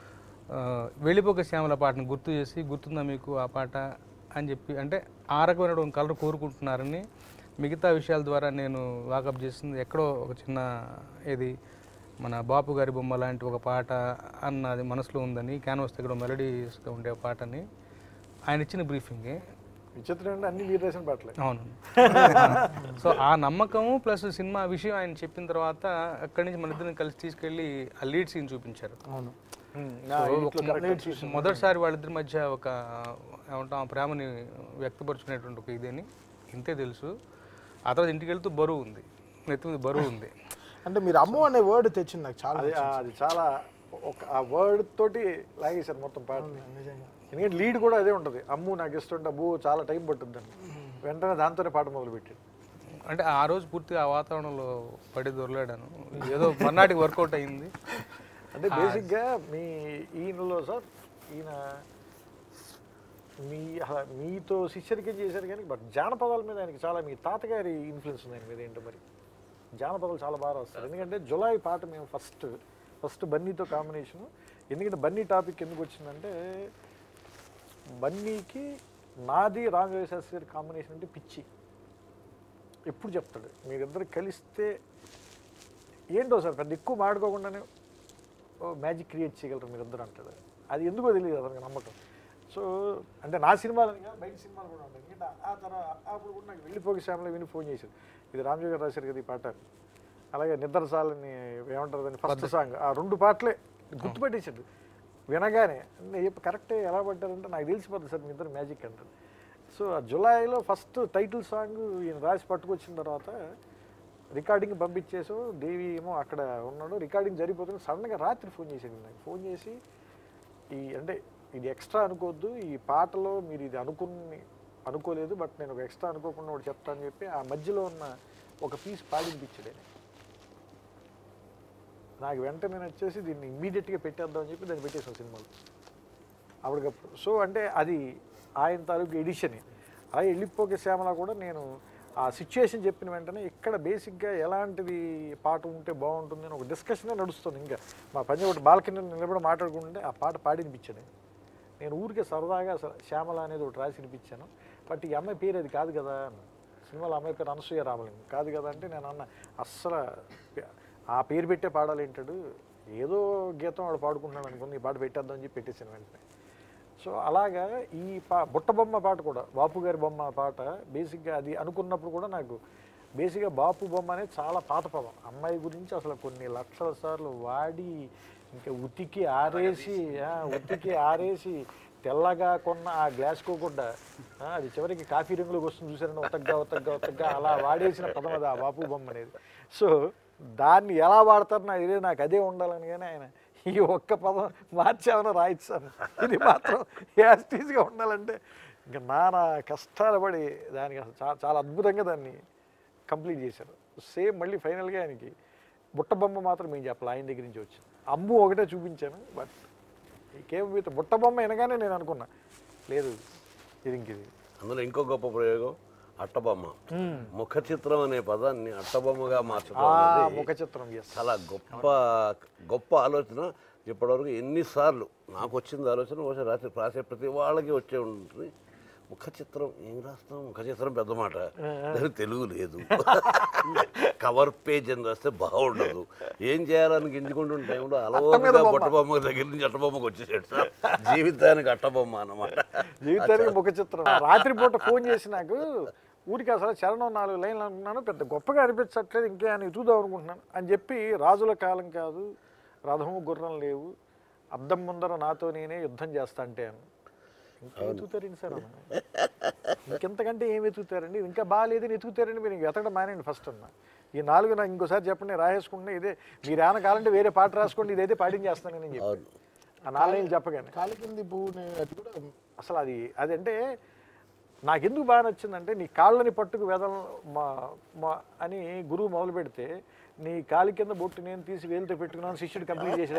ఆ, వెళ్ళిపోక శ్యామల పాటను గుర్తు చేసి గుర్తుందా మీకు ఆ పాట అని చెప్పి అంటే ఆ రకమైన కలర్ కోరుకుంటున్నారని మిగతా విషయాల ద్వారా నేను వాకప్ చేసింది ఎక్కడో ఒక చిన్న ఇది మన బాపు గారి బొమ్మ లాంటి ఒక పాట అన్నది మనసులో ఉందని క్యాన్వాస్ దగ్గర మెలడీస్గా ఉండే పాటని ఆయన ఇచ్చిన బ్రీఫింగే విచిత్రం అంటే అన్ని మీరు రాసిన పాటలే అవును సో ఆ నమ్మకము ప్లస్ సినిమా విషయం ఆయన చెప్పిన తర్వాత అక్కడి నుంచి మన ఇద్దరిని కలిసి తీసుకెళ్ళి ఆ లీడ్ సీన్ చూపించారు అవును నా సో ఇంట్లో ఒక correct మొ- మొదటిసారి వాళ్ళిద్దరి మధ్య ఒక ఏమంటాం ఆ ప్రేమని వ్యక్తపరుచుకునేటువంటి ఒక ఇదేని ఇంతే తెలుసు ఆ తర్వాత ఇంటికి వెళ్తూ బరువు ఉంది నెత్తి మీద బరువు ఉంది అంటే మీరు అమ్ము అనే వర్డ్ తెచ్చింది నాకు చాలా అది అది చాలా ఒక ఆ వర్డ్ తోటి లాగేశారు మొత్తం పాట నిజంగా ఎందుకంటే లీడ్ కూడా అదే ఉంటుంది అమ్ము నాకు ఇష్టం అబ్బు చాలా టైం పట్టుద్ది అని వెంటనే దాంతోనే పాట మొదలు పెట్టాడు అంటే ఆ రోజు పూర్తిగా ఆ వాతావరణంలో పడి దొరలాడాను ఏదో మర్నాటికి వర్కౌట్ అయింది అంటే బేసిక్గా మీ ఈయనలో సార్ ఈయన మీ అలా మీతో శిష్యరికం చేశారు కానీ బట్ జానపదాల మీద ఆయనకి చాలా మీ తాతగారి ఇన్ఫ్లుయెన్స్ ఉంది ఆయన మీద ఏంటో మరి జానపదాలు చాలా బాగా వస్తారు ఎందుకంటే జులై పాట మేము ఫస్ట్ ఫస్ట్ బన్నీతో కాంబినేషను ఎందుకంటే బన్నీ టాపిక్ ఎందుకు వచ్చిందంటే బన్నీకి నాది రామదేవ శాస్త్రి గారి కాంబినేషన్ అంటే పిచ్చి ఎప్పుడు చెప్తాడు మీరిద్దరు కలిస్తే ఏంటో సార్ పెద్ద ఎక్కువ మాడుకోకుండానే మ్యాజిక్ క్రియేట్ చేయగలరు మీరిద్దరు అంటాడు అది ఎందుకో తెలియదు అతనికి నమ్మకం సో అంటే నా సినిమాలు కాదు, బయట సినిమాలు కూడా ఉంటాయి ఎందుకంటే ఆ తర్వాత అప్పుడు కూడా నాకు వెళ్ళిపోకి శ్యామలో విని ఫోన్ చేశాడు ఇది రామజీ గారు రాశారు కదా ఈ పాట అలాగే నిద్రసాలని ఏమంటారు దాన్ని ఫస్ట్ సాంగ్ ఆ రెండు పాటలే గుర్తుపెట్టేశాడు వినగానే నేను చెప్పి కరెక్టే ఎలా పడ్డారంటే నాకు తెలిసిపోతుంది సార్ మీ ఇద్దరు మ్యాజిక్ అంటారు సో ఆ జులైలో ఫస్ట్ టైటిల్ సాంగ్ ఈయన రాసి పట్టుకొచ్చిన తర్వాత రికార్డింగ్ పంపించేసాం దేవి ఏమో అక్కడ ఉన్నాడు రికార్డింగ్ జరిగిపోతుంది సడన్గా రాత్రి ఫోన్ చేసాడు నాకు ఫోన్ చేసి ఈ అంటే ఇది ఎక్స్ట్రా అనుకోవద్దు ఈ పాటలో మీరు ఇది అనుకుని అనుకోలేదు బట్ నేను ఒక ఎక్స్ట్రా అనుకోకుండా ఒకటి చెప్తాను అని చెప్పి ఆ మధ్యలో ఉన్న ఒక పీస్ పాడింపించాడు ఆయన నాకు వెంటనే వచ్చేసి దీన్ని ఇమ్మీడియట్గా పెట్టేద్దాం అని చెప్పి దాన్ని పెట్టేసాం సినిమాలో అప్పటికప్పుడు సో అంటే అది ఆయన తాలూకు ఎడిషన్ అలాగే వెళ్ళిపోకే శ్యామల కూడా నేను ఆ సిచ్యుయేషన్ చెప్పిన వెంటనే ఇక్కడ బేసిక్గా ఎలాంటిది పాట ఉంటే బాగుంటుంది అని ఒక డిస్కషనే నడుస్తుంది ఇంకా మా పని ఒకటి బాల్కనీ నిలబడి మాట్లాడుకుంటే ఆ పాట పాడి వినిపించాను నేను ఊరికే సరదాగా అసలు శ్యామల అనేది ఒకటి రాసి వినిపించాను బట్ ఈ అమ్మాయి పేరు అది కాదు కదా అన్న. సినిమాలో అమ్మాయి పేరు అనసూయ రామలింగం కాదు కదా అంటే నేను అన్న అస్సలు ఆ పేరు పెట్టే పాడాలి ఏంటాడు ఏదో గీతం వాడు పాడుకుంటున్నాడు అనుకుంది ఈ పాట పెట్టేద్దామని చెప్పి పెట్టేసాను వెంటనే సో అలాగా ఈ పా బుట్ట బొమ్మ పాట కూడా బాపు గారి బొమ్మ పాట బేసిక్గా అది అనుకున్నప్పుడు కూడా నాకు బేసిక్గా బాపు బొమ్మ అనేది చాలా పాత పదం అమ్మాయి గురించి అసలు కొన్ని లక్షల సార్లు వాడి ఇంకా ఉతికి ఆరేసి ఆ, ఉతికి ఆరేసి తెల్లగా కొన్న ఆ గ్లాస్ కోకుండా ఆ, అది చివరికి కాఫీ రంగులోకి వస్తుంది చూసారండి ఒతగ్గా ఒతగ్గా ఒతగ్గా అలా వాడేసిన పదం అది ఆ బాపు బొమ్మ అనేది సో దాన్ని ఎలా వాడతారు నాకు తెలియదు నాకు అదే ఉండాలని కానీ ఆయన ఈ ఒక్క పదం మార్చామని రాయించాను ఇది మాత్రం యాస్టీస్గా ఉండాలంటే ఇంకా నానా కష్టాలు పడి దానికి అసలు చాలా చాలా అద్భుతంగా దాన్ని కంప్లీట్ చేశారు సేమ్ మళ్ళీ ఫైనల్గా ఆయనకి బుట్ట బొమ్మ మాత్రం మేము చెప్పాలి ఆయన దగ్గర నుంచి వచ్చింది అమ్ము ఒకటే చూపించాను బట్ కేమ్ విత్ బుట్ట బొమ్మ వినగానే నేను అనుకున్నా లేదు ఇది ఇంక ఇది అందులో ఇంకో గొప్ప ప్రయోగం అట్టబొమ్మ ముఖ చిత్రం అనే పదాన్ని అట్టబొమ్మగా మార్చడం ఆ అనేది ముఖ చిత్రం ఎస్ చాలా గొప్ప గొప్ప ఆలోచన ఇప్పటివరకు ఎన్నిసార్లు నాకు వచ్చింది ఆలోచన ఒకసారి రాసే రాసే ప్రతి వాళ్ళకి వచ్చే ఉంటుంది ముఖ చిత్రం ఏం రాస్తాం ముఖ చిత్రం పెద్ద మాట దానికి తెలుగు లేదు కవర్ పేజ్ అని రాస్తే బాగుండదు ఏం చేయాలని గింజుకుంటున్న టైంలో అలవాటుగా బొట్టబొమ్మ దగ్గర నుంచి అట్టబొమ్మకి వచ్చేసాడు సార్ జీవితానికి అట్టబొమ్మ అన్నమాట జీవితానికి ముఖ చిత్రం రాత్రిపూట ఫోన్ చేసి నాకు ఊరికి అసలు చరణం నాలుగు లైన్లు అనుకున్నాను పెద్ద గొప్పగా అనిపించట్లేదు ఇంకే అని ఎదుగుదాం అనుకుంటున్నాను అని చెప్పి రాజుల కాలం కాదు రథము గుర్రం లేవు అద్దం ముందర నాతో నేనే యుద్ధం చేస్తా అంటే అని ఇంకా ఎతుకుతారండి సార్ అన్న ఇంకెంతకంటే ఏం ఎతుకుతారండి ఇది ఇంకా బాగాలేదని ఎతుకుతారండి మీరు ఇంక ఎతకడం మానేయండి ఫస్ట్ అన్న ఈ నాలుగు నాకు ఇంకోసారి చెప్పండి రాసేసుకుంటే ఇదే మీరు ఏమైనా కావాలంటే వేరే పాట రాసుకోండి ఇదైతే పాటించేస్తాను నేను చెప్పి అవును ఆ నాలుగు లైన్లు చెప్పగానే కాలి కింది పువ్వుని అది కూడా అసలు అది అదంటే నాకెందుకు బాగా నచ్చిందంటే నీ కాళ్ళని పట్టుకు వెదల మా మా అని గురువు మొదలు పెడితే నీ కాలి కింద బొట్టు నేను తీసి వేలుతో పెట్టుకున్నాను శిష్యుడు కంప్లీట్ చేసాడు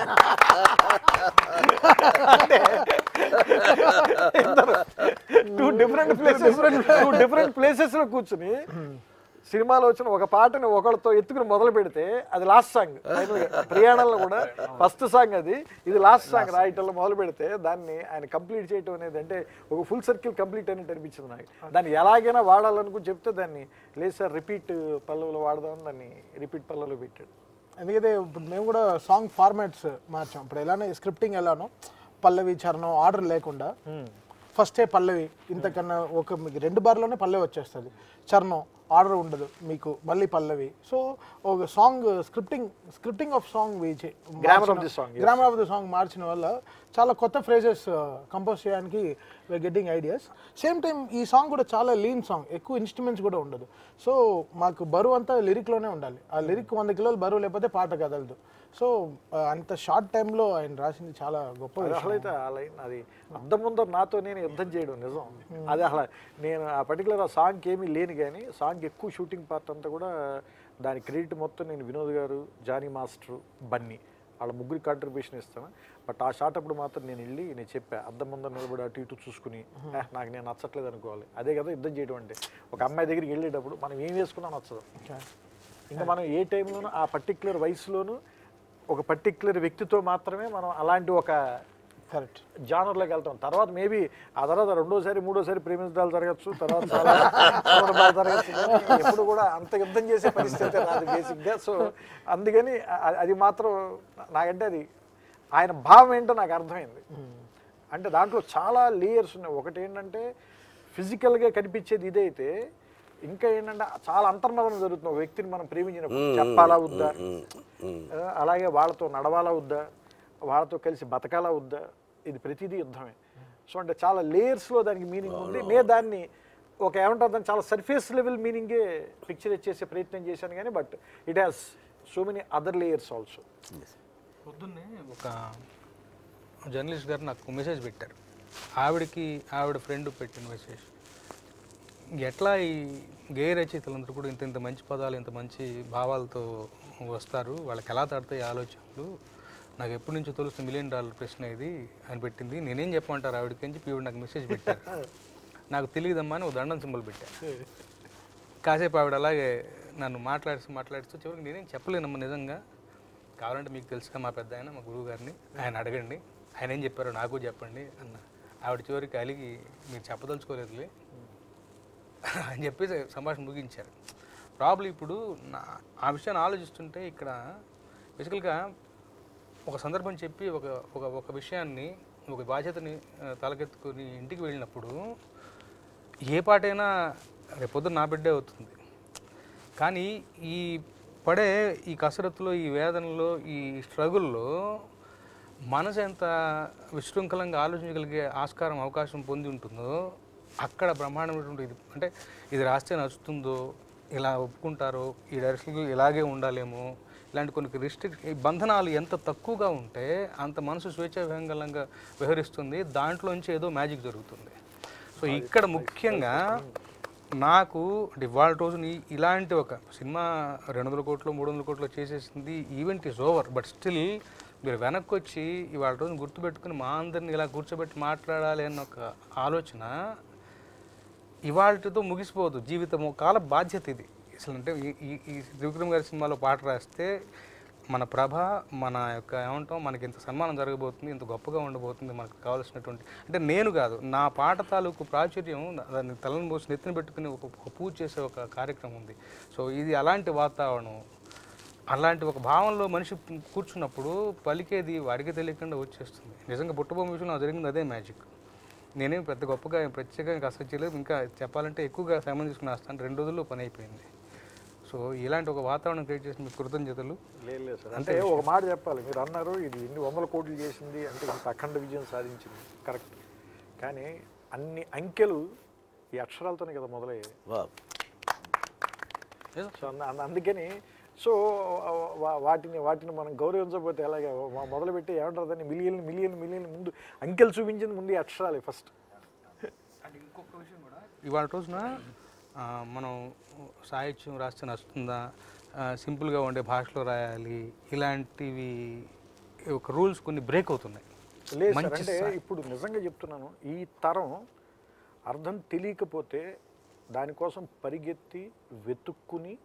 two different places two different places లో కూర్చుని సినిమాలో వచ్చిన ఒక పాటని ఒకళ్ళతో ఎత్తుకుని మొదలు పెడితే అది లాస్ట్ సాంగ్ ప్రయాణంలో కూడా ఫస్ట్ సాంగ్ అది ఇది లాస్ట్ సాంగ్ రాయటంలో మొదలు పెడితే దాన్ని ఆయన కంప్లీట్ చేయటం అనేది అంటే ఒక ఫుల్ సర్కిల్ కంప్లీట్ అయినట్టు అనిపించింది నాకు దాన్ని ఎలాగైనా వాడాలనుకుని చెప్తే దాన్ని లేదు సార్ రిపీట్ పల్లవులో వాడదామని దాన్ని రిపీట్ పల్లవులో పెట్టాడు ఎందుకంటే ఇప్పుడు మేము కూడా సాంగ్ ఫార్మాట్స్ మార్చాం ఇప్పుడు ఎలానే స్క్రిప్టింగ్ ఎలానో పల్లవి చరణం ఆర్డర్ లేకుండా ఫస్టే పల్లవి ఇంతకన్నా ఒక మీకు రెండు బార్లోనే పల్లవి వచ్చేస్తుంది చరణం ఆర్డర్ ఉండదు మీకు మళ్ళీ పల్లవి సో ఒక song scripting scripting of song Grammar of the song, yes. Grammar of the song మార్చిన వల్ల చాలా కొత్త ఫ్రేజెస్ కంపోజ్ చేయడానికి గెట్టింగ్ ఐడియాస్ సేమ్ టైం ఈ సాంగ్ కూడా చాలా లీన్ సాంగ్ ఎక్కువ ఇన్స్ట్రుమెంట్స్ కూడా ఉండదు సో మాకు బరువు అంతా లిరిక్లోనే ఉండాలి ఆ లిరిక్ వంద కిలోలు బరువు లేకపోతే పాట కదలదు సో అంత షార్ట్ టైంలో ఆయన రాసింది చాలా గొప్ప అది విషయం అసలైతే ఆ లైన్ అది అద్దం ముందర నాతో నేను యుద్ధం చేయడం నిజం అది అసలు నేను ఆ పర్టికులర్ ఆ సాంగ్కి ఏమీ లేని కానీ సాంగ్ ఎక్కువ షూటింగ్ పార్ట్ అంతా కూడా దాని క్రెడిట్ మొత్తం నేను వినోద్ గారు జానీ మాస్టర్ బన్నీ వాళ్ళ ముగ్గురి కాంట్రిబ్యూషన్ ఇస్తాను బట్ ఆ షాట్ అప్పుడు మాత్రం నేను వెళ్ళి నేను చెప్పా అద్దం ముందర నిలబడి అటు ఇటు చూసుకుని "ఏ, నాకు నేను నచ్చట్లేదు అనుకోవాలి అదే కదా యుద్ధం చేయడం అంటే ఒక అమ్మాయి దగ్గరికి వెళ్ళేటప్పుడు మనం ఏం వేసుకున్నా నచ్చదు ఇంకా మనం ఏ టైంలోనూ ఆ పర్టిక్యులర్ వయసులోనూ ఒక పర్టిక్యులర్ వ్యక్తితో మాత్రమే మనం అలాంటి ఒక కరెక్ట్ జానర్లోకి వెళ్తాం తర్వాత మేబీ ఆ తర్వాత రెండోసారి మూడోసారి ప్రేమించడాలు జరగచ్చు తర్వాత చాలా సందర్భాలు జరగచ్చు కానీ ఎప్పుడు కూడా అంత యుద్ధం చేసే పరిస్థితి అయితే రాదు బేసిక్గా సో అందుకని అ- అది మాత్రం నాకంటే అది ఆయన భావం ఏంటో నాకు అర్థమైంది అంటే దాంట్లో చాలా లేయర్స్ ఉన్నాయి ఒకటి ఏంటంటే ఫిజికల్గా కనిపించేది ఇదైతే ఇంకా ఏంటంటే చాలా అంతర్మదనం జరుగుతుంది ఒక వ్యక్తిని మనం ప్రేమించినప్పుడు చెప్పాలా వద్దా ఆ, అలాగే వాళ్ళతో నడవాలా వద్దా వాళ్ళతో కలిసి బతకాలా వద్దా ఇది ప్రతిదీ యుద్ధమే సో అంటే చాలా లేయర్స్లో దానికి మీనింగ్ ఉంది నేను దాన్ని ఒక ఏమంటారు దాన్ని చాలా సర్ఫేస్ లెవెల్ మీనింగే పిక్చర్ చేసే ప్రయత్నం చేశాను కానీ but it has so many other layers also పొద్దున్నే ఒక జర్నలిస్ట్ గారు నాకు మెసేజ్ పెట్టారు ఆవిడకి ఆవిడ ఫ్రెండ్ పెట్టిన మెసేజ్ ఎట్లా ఈ గేయ రచయితలందరూ కూడా ఇంత ఇంత మంచి పదాలు ఇంత మంచి భావాలతో వస్తారు వాళ్ళకి ఎలా తడతాయి ఈ ఆలోచనలు నాకు ఎప్పటి నుంచో తెలుస్తుంది మిలియన్ డాలర్ ప్రశ్న ఇది అని పెట్టింది నేనేం చెప్పమంటారు ఆవిడకి అని చెప్పి ఈవిడ నాకు మెసేజ్ పెట్టారు నాకు తెలియదమ్మా అని ఒక దండం సింబల్ పెట్టాను కాసేపు ఆవిడ అలాగే నన్ను మాట్లాడుతూ మాట్లాడుతూ చివరికి నేనేం చెప్పలేనమ్మా నిజంగా కావాలంటే మీకు తెలుసుగా మా పెద్ద ఆయన మా గురువు గారిని ఆయన అడగండి ఆయన ఏం చెప్పారో నాకు చెప్పండి అన్న ఆవిడ చివరికి అలిగి మీరు చెప్పదలుచుకోలేదులే అని చెప్పి సంభాషణ ముగించారు ప్రాబ్లం ఇప్పుడు నా ఆ విషయాన్ని ఆలోచిస్తుంటే ఇక్కడ బేసికల్గా ఒక సందర్భం చెప్పి ఒక ఒక ఒక విషయాన్ని ఒక బాధ్యతని ఆ, తలకెత్తుకొని ఇంటికి వెళ్ళినప్పుడు ఏ పాటైనా రేపొద్దున నా బిడ్డే అవుతుంది కానీ ఈ పడే ఈ కసరత్తులో ఈ వేదనలో ఈ స్ట్రగుల్లో మనసు ఎంత విశృంఖలంగా ఆలోచించగలిగే ఆస్కారం అవకాశం పొంది ఉంటుందో అక్కడ బ్రహ్మాండమైనటువంటి ఇది అంటే ఇది రాస్తే నచ్చుతుందో ఇలా ఒప్పుకుంటారో ఈ డైరెక్షన్కి ఇలాగే ఉండాలేమో ఇలాంటి కొన్ని రిస్ట్రిక్ ఈ బంధనాలు ఎంత తక్కువగా ఉంటే అంత మనసు స్వేచ్ఛ విహంగలంగా వ్యవహరిస్తుంది దాంట్లోంచి ఏదో మ్యాజిక్ జరుగుతుంది సో ఇక్కడ ముఖ్యంగా నాకు అంటే ఇవాళ రోజుని ఇలాంటి ఒక సినిమా రెండు వందల కోట్లు మూడు వందల కోట్లు చేసేసింది event is over but still మీరు వెనక్కి వచ్చి ఇవాళ రోజున గుర్తుపెట్టుకుని మా అందరిని ఇలా కూర్చోబెట్టి మాట్లాడాలి అన్న ఒక ఆలోచన ఇవాళతో ముగిసిపోదు జీవితం కాల బాధ్యత ఇది అసలు అంటే ఈ ఈ ఈ త్రివిక్రమ్ గారి సినిమాలో పాట రాస్తే మన ప్రభ మన యొక్క ఏమంటాం మనకి ఇంత సన్మానం జరగబోతుంది ఇంత గొప్పగా ఉండబోతుంది మనకు కావాల్సినటువంటి అంటే నేను కాదు నా పాట తాలూకు ప్రాచుర్యం దాన్ని తలను పోసి నెత్తిన పెట్టుకుని ఒక ఒక పూజ చేసే ఒక కార్యక్రమం ఉంది సో ఇది అలాంటి వాతావరణం అలాంటి ఒక భావంలో మనిషి కూర్చున్నప్పుడు పలికేది వాడికి తెలియకుండా వచ్చేస్తుంది నిజంగా బుట్టబొమ్మ విషయంలో జరిగింది అదే మ్యాజిక్ నేనేం పెద్ద గొప్పగా ఏం ప్రత్యేకంగా కష్టం చేయలేదు ఇంకా చెప్పాలంటే ఎక్కువగా శ్రమ తీసుకుని వస్తాను రెండు రోజుల్లో పని అయిపోయింది సో ఇలాంటి ఒక వాతావరణం క్రియేట్ చేసిన మీకు కృతజ్ఞతలు లేదు లేదు సార్ అంటే ఒక మాట చెప్పాలి మీరు అన్నారు ఇది ఇన్ని వందల కోట్లు చేసింది అంటే ఇంత అఖండ విజయం సాధించింది కరెక్ట్ కానీ అన్ని అంకెలు ఈ అక్షరాలతోనే కదా మొదలయ్యాయి వా సో అంద- అంద- అందుకని సో వా- వాటిని వాటిని మనం గౌరవించకపోతే ఎలాగ మొ- మొదలుపెట్టి ఏమంటారు దాన్ని మిలియన్ మిలియన్ మిలియన్ ముందు అంకెలు చూపించింది ముందు ఈ అక్షరాలే ఫస్ట్ అండ్ ఇంకొక విషయం కూడా ఇవాళ రోజున ఆ, మనం సాహిత్యం రాస్తే నచ్చుతుందా ఆ, సింపుల్గా ఉండే భాషలో రాయాలి ఇలాంటివి ఒక రూల్స్ కొన్ని బ్రేక్ అవుతున్నాయి లేదు సార్ మంచి అంటే సా- ఇప్పుడు నిజంగా చెప్తున్నాను ఈ తరం అర్థం తెలియకపోతే దానికోసం పరిగెత్తి వెతుక్కుని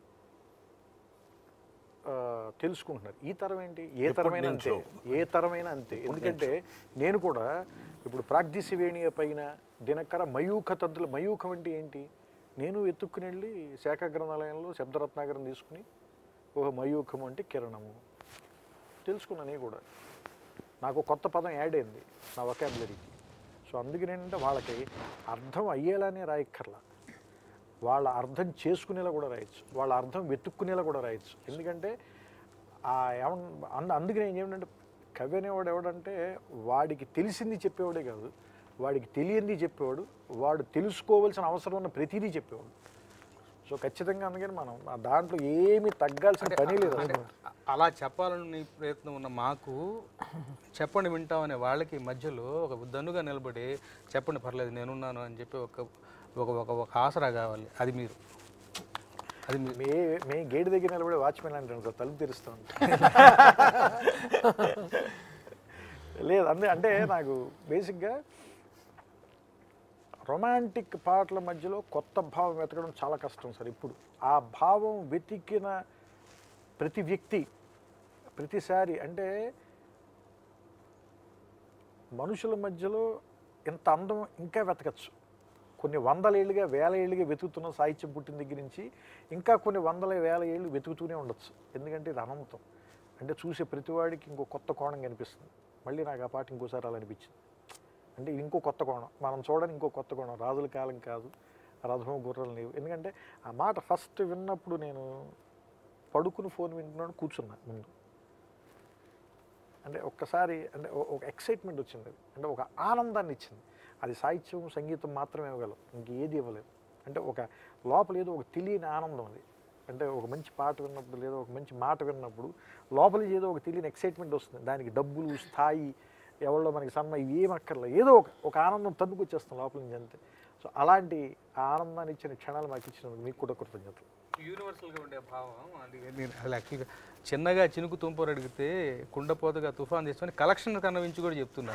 ఆ, తెలుసుకుంటున్నారు ఈ తరం ఏంటి ఏ తరమైన అంతే ఏ తరమైన అంతే ఎందుకంటే నేను కూడా ఇప్పుడు ప్రాగ్దిశవేణియ పైన దినకర మయూఖ తద్దుల మయూఖం అంటే ఏంటి నేను ఎత్తుక్కుని వెళ్ళి శాఖ గ్రంథాలయంలో శబ్దరత్నాకరం తీసుకుని ఓహో మయూఖం అంటే కిరణము తెలుసుకున్నాను నేను కూడా నాకు కొత్త పదం యాడ్ అయింది నా వొకాబులరీకి సో అందుకని ఏంటంటే వాళ్ళకి అర్థం అయ్యేలానే రాయక్కర్లా వాళ్ళ అర్థం చేసుకునేలా కూడా రాయొచ్చు వాళ్ళ అర్థం వెతుక్కునేలా కూడా రాయొచ్చు ఎందుకంటే ఆ ఏమ అంద అందుకని ఏం ఏమిటంటే కవి అనేవాడు ఎవడంటే వాడికి తెలిసింది చెప్పేవాడే కాదు వాడికి తెలియంది చెప్పేవాడు వాడు తెలుసుకోవాల్సిన అవసరం ఉన్న ప్రతిదీ చెప్పేవాడు సో ఖచ్చితంగా అందుకని మనం ఆ దాంట్లో ఏమీ తగ్గాల్సిన పని లేదు అంటే అసలు. అలా చెప్పాలని ప్రయత్నం ఉన్న మాకు చెప్పండి వింటామనే వాళ్ళకి మధ్యలో ఒక దన్నుగా నిలబడి చెప్పండి పర్లేదు నేనున్నాను అని చెప్పి ఒక ఒక ఒక ఒక ఆసరా కావాలి అది మీరు అది మీరు మే మే గేట్ దగ్గర నిలబడి వాచ్మెన్ అంటాను సార్ తలుపు తెరుస్తూ ఉంటాను లేదు అందే అంటే నాకు బేసిక్గా రొమాంటిక్ పాటల మధ్యలో కొత్త భావం వెతకడం చాలా కష్టం సార్ ఇప్పుడు ఆ భావం వెతికిన ప్రతి వ్యక్తి ప్రతిసారి అంటే మనుషుల మధ్యలో ఇంత అందం ఇంకా వెతకచ్చు కొన్ని వందల ఏళ్ళుగా వేల ఏళ్ళుగా వెతుకుతున్న సాహిత్యం పుట్టిన దగ్గర నుంచి ఇంకా కొన్ని వందల వేల ఏళ్ళు వెతుకుతూనే ఉండొచ్చు ఎందుకంటే ఇది అనంతం అంటే చూసే ప్రతివాడికి ఇంకో కొత్త కోణం కనిపిస్తుంది మళ్ళీ నాకు ఆ పాట ఇంకోసారి అలా అనిపించింది అంటే ఇది ఇంకో కొత్త కోణం మనం చూడని ఇంకో కొత్త కోణం రాజుల కాలం కాదు రథం గుర్రాలు లేవు ఎందుకంటే ఆ మాట ఫస్ట్ విన్నప్పుడు నేను పడుకుని ఫోన్ వింటున్నాను కూర్చున్నా ముందు అంటే ఒక్కసారి అంటే ఓ- ఒక ఎక్సైట్మెంట్ వచ్చింది అది అంటే ఒక ఆనందాన్ని ఇచ్చింది అది సాహిత్యం సంగీతం మాత్రమే ఇవ్వగలవు ఇంకేది ఇవ్వలేదు అంటే ఒక లోపల ఏదో ఒక తెలియని ఆనందం అది అంటే ఒక మంచి పాట విన్నప్పుడు లేదా ఒక మంచి మాట విన్నప్పుడు లోపల ఏదో ఒక తెలియని ఎక్సైట్మెంట్ వస్తుంది దానికి డబ్బులు స్థాయి ఎవరిలో మనకి సన్మా ఇవి ఏం అక్కర్లేదు ఏదో ఒక ఒక ఆనందం తన్నుకొచ్చేస్తాం లోపల నుంచి అంతే సో అలాంటి ఆ ఆనందాన్ని ఇచ్చిన క్షణాలు మాకు ఇచ్చినందుకు మీకు కూడా కృతజ్ఞతలు యూనివర్సల్గా ఉండే భావం అది నేను అసలు యాక్చువల్గా చిన్నగా చినుకు తుంపరు అడిగితే కుండపోతగా తుఫాన్ తీసుకొని కలెక్షన్ కన్నవించి కూడా చెప్తున్నా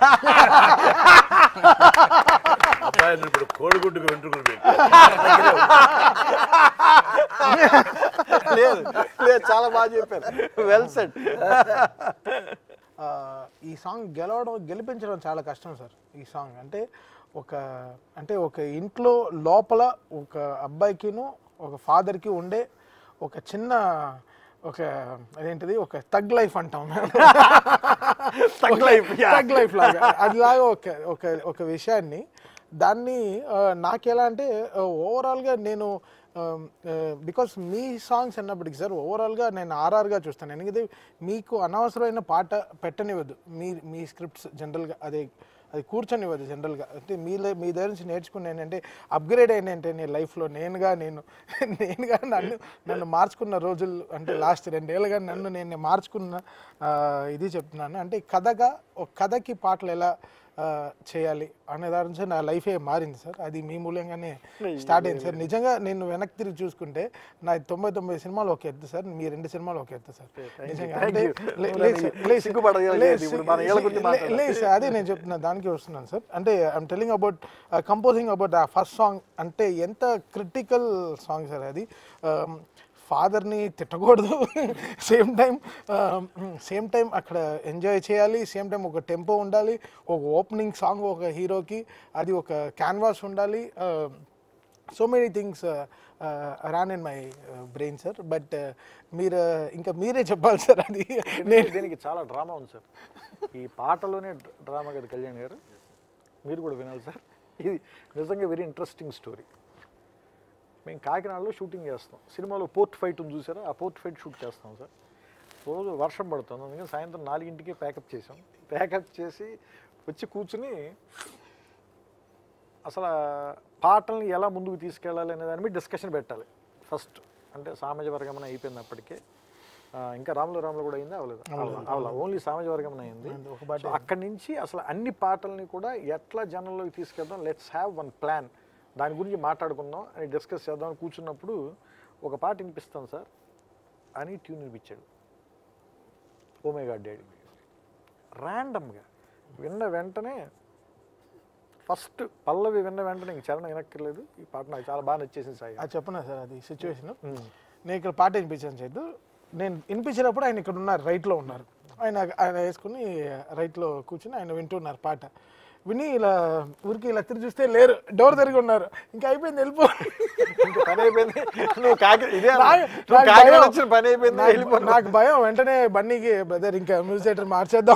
అబ్బాయిని ఇప్పుడు కోడిగుడ్డుకు వెంట్రుకలు పెట్టి లేదు లేదు చాలా బాగా చెప్పారు వెల్ సెట్ ఆ, ఈ సాంగ్ గెలవడం గెలిపించడం చాలా కష్టం సార్ ఈ సాంగ్ అంటే ఒక అంటే ఒక ఇంట్లో లోపల ఒక అబ్బాయికిను ఒక ఫాదర్కి ఉండే ఒక చిన్న ఒక అదేంటిది ఒక తగ్ లైఫ్ అంటాం Thug life, yeah. Thug life లాగా అదిలాగా ఒక ఒక ఒక విషయాన్ని దాన్ని ఆ, నాకెలా అంటే ఓవరాల్గా నేను బికాస్ మీ సాంగ్స్ అన్నప్పటికీ సార్ ఓవరాల్గా నేను ఆర్ఆర్గా చూస్తాను ఎందుకంటే మీకు అనవసరమైన పాట పెట్టనివ్వదు మీ మీ స్క్రిప్ట్స్ జనరల్గా అదే అది కూర్చొనివ్వదు జనరల్గా అంటే మీ లై- మీ దగ్గర నుంచి నేర్చుకుని ఏంటంటే అప్గ్రేడ్ అయిన అంటే నేను లైఫ్లో నేనుగా నేను నేనుగా నన్ను నన్ను మార్చుకున్న రోజులు అంటే లాస్ట్ రెండేళ్ళుగా నన్ను నేను మార్చుకున్న ఆ, ఇది చెప్తున్నాను అంటే కథగా ఒక కథకి పాటలు ఎలా ఆ, చేయాలి అనే దాని నుంచి నా లైఫే మారింది సార్ అది మీ మూల్యంగానే స్టార్ట్ అయింది సార్ నిజంగా నేను వెనక్కి తిరిగి చూసుకుంటే నా తొంభై తొమ్మిది సినిమాలు ఒక ఎత్తు సార్ మీ రెండు సినిమాలు ఒక ఎత్తు సార్ నిజంగా Thank అంటే you. లే- నువ్వు లేదు నన్ను సార్, లేదు సార్, సిగ్గుపడగలిగేది లేదు ఇప్పుడు సార్, మన ఏళ్ళ గురించి లే- మాట్లాడాలి. లేదు సార్ అదే నేను చెప్తున్నా దానికి వస్తున్నాను సార్ అంటే I'm telling about composing about ఆ ఫస్ట్ సాంగ్ అంటే ఎంత క్రిటికల్ సాంగ్ సార్ అది ఫాదర్ని తిట్టకూడదు సేమ్ టైం సేమ్ టైం అక్కడ ఎంజాయ్ చేయాలి సేమ్ టైం ఒక టెంపో ఉండాలి ఒక ఓపెనింగ్ సాంగ్ ఒక హీరోకి అది ఒక క్యాన్వాస్ ఉండాలి so many things ran in my brain sir but మీరు ఇంకా మీరే చెప్పాలి సార్ అది నేను దీనికి చాలా డ్రామా ఉంది సార్ ఈ పాటలోనే డ్రామా కదా కళ్యాణ్ గారు మీరు కూడా వినాలి సార్ ఇది నిజంగా వెరీ ఇంట్రెస్టింగ్ స్టోరీ మేము కాకినాడలో షూటింగ్ చేస్తాం సినిమాలో పోర్ట్ ఫైట్ ఉంది చూసారా ఆ పోర్ట్ ఫైట్ షూట్ చేస్తాం సార్ రోజు వర్షం పడుతుంది అందుకని సాయంత్రం నాలుగింటికి ప్యాకప్ చేసాం ప్యాకప్ చేసి వచ్చి కూర్చుని అసలు ఆ పాటల్ని ఎలా ముందుకు తీసుకెళ్ళాలి అనే దాని మీద డిస్కషన్ పెట్టాలి ఫస్ట్ అంటే సామాజిక వర్గమన అయిపోయింది అప్పటికే ఆ, ఇంకా రాములు రాములు కూడా అయిందా అవలేదు అవలా ఓన్లీ సామాజిక వర్గమన అయింది ఒక సో అక్కడి నుంచి అసలు అన్ని పాటల్ని కూడా ఎట్లా జనంలోకి తీసుకెళ్దాం లెట్స్ హ్యావ్ వన్ ప్లాన్ దాని గురించి మాట్లాడుకుందాం అని డిస్కస్ చేద్దాం అని కూర్చున్నప్పుడు ఒక పాట వినిపిస్తాం సార్ అని ట్యూన్ వినిపించాడు ఓమే గాడ్ డాడీ ర్యాండమ్గా విన్న వెంటనే ఫస్ట్ పల్లవి విన్న వెంటనే ఇంక చరణం వినక్కర్లేదు ఈ పాట నాకు చాలా బాగా నచ్చేసింది సాయి అది చెప్పనా సార్ అది సిచ్యువేషన్ నేను ఇక్కడ పాట వినిపించాను చేద్దు నేను వినిపించినప్పుడు ఆయన ఇక్కడ ఉన్నారు రైట్లో ఉన్నారు ఆయన ఆయన వేసుకుని రైట్లో కూర్చుని ఆయన వింటున్నారు పాట విని ఇలా ఊరికి ఇలా తిరిగి చూస్తే లేరు డోర్ తిరిగి ఉన్నారు ఇంకా అయిపోయింది వెళ్ళిపో ఇంక పని అయిపోయింది నువ్వు కాకి ఇదే అన్నా. నాకు- నువ్వు నాకు కాకినాడ భయం. వచ్చిన పని అయిపోయింది నాకు- వెళ్ళిపో నాకు భయం వెంటనే బన్నీకి బ్రదర్ ఇంకా మ్యూజిక్ మార్చేద్దాం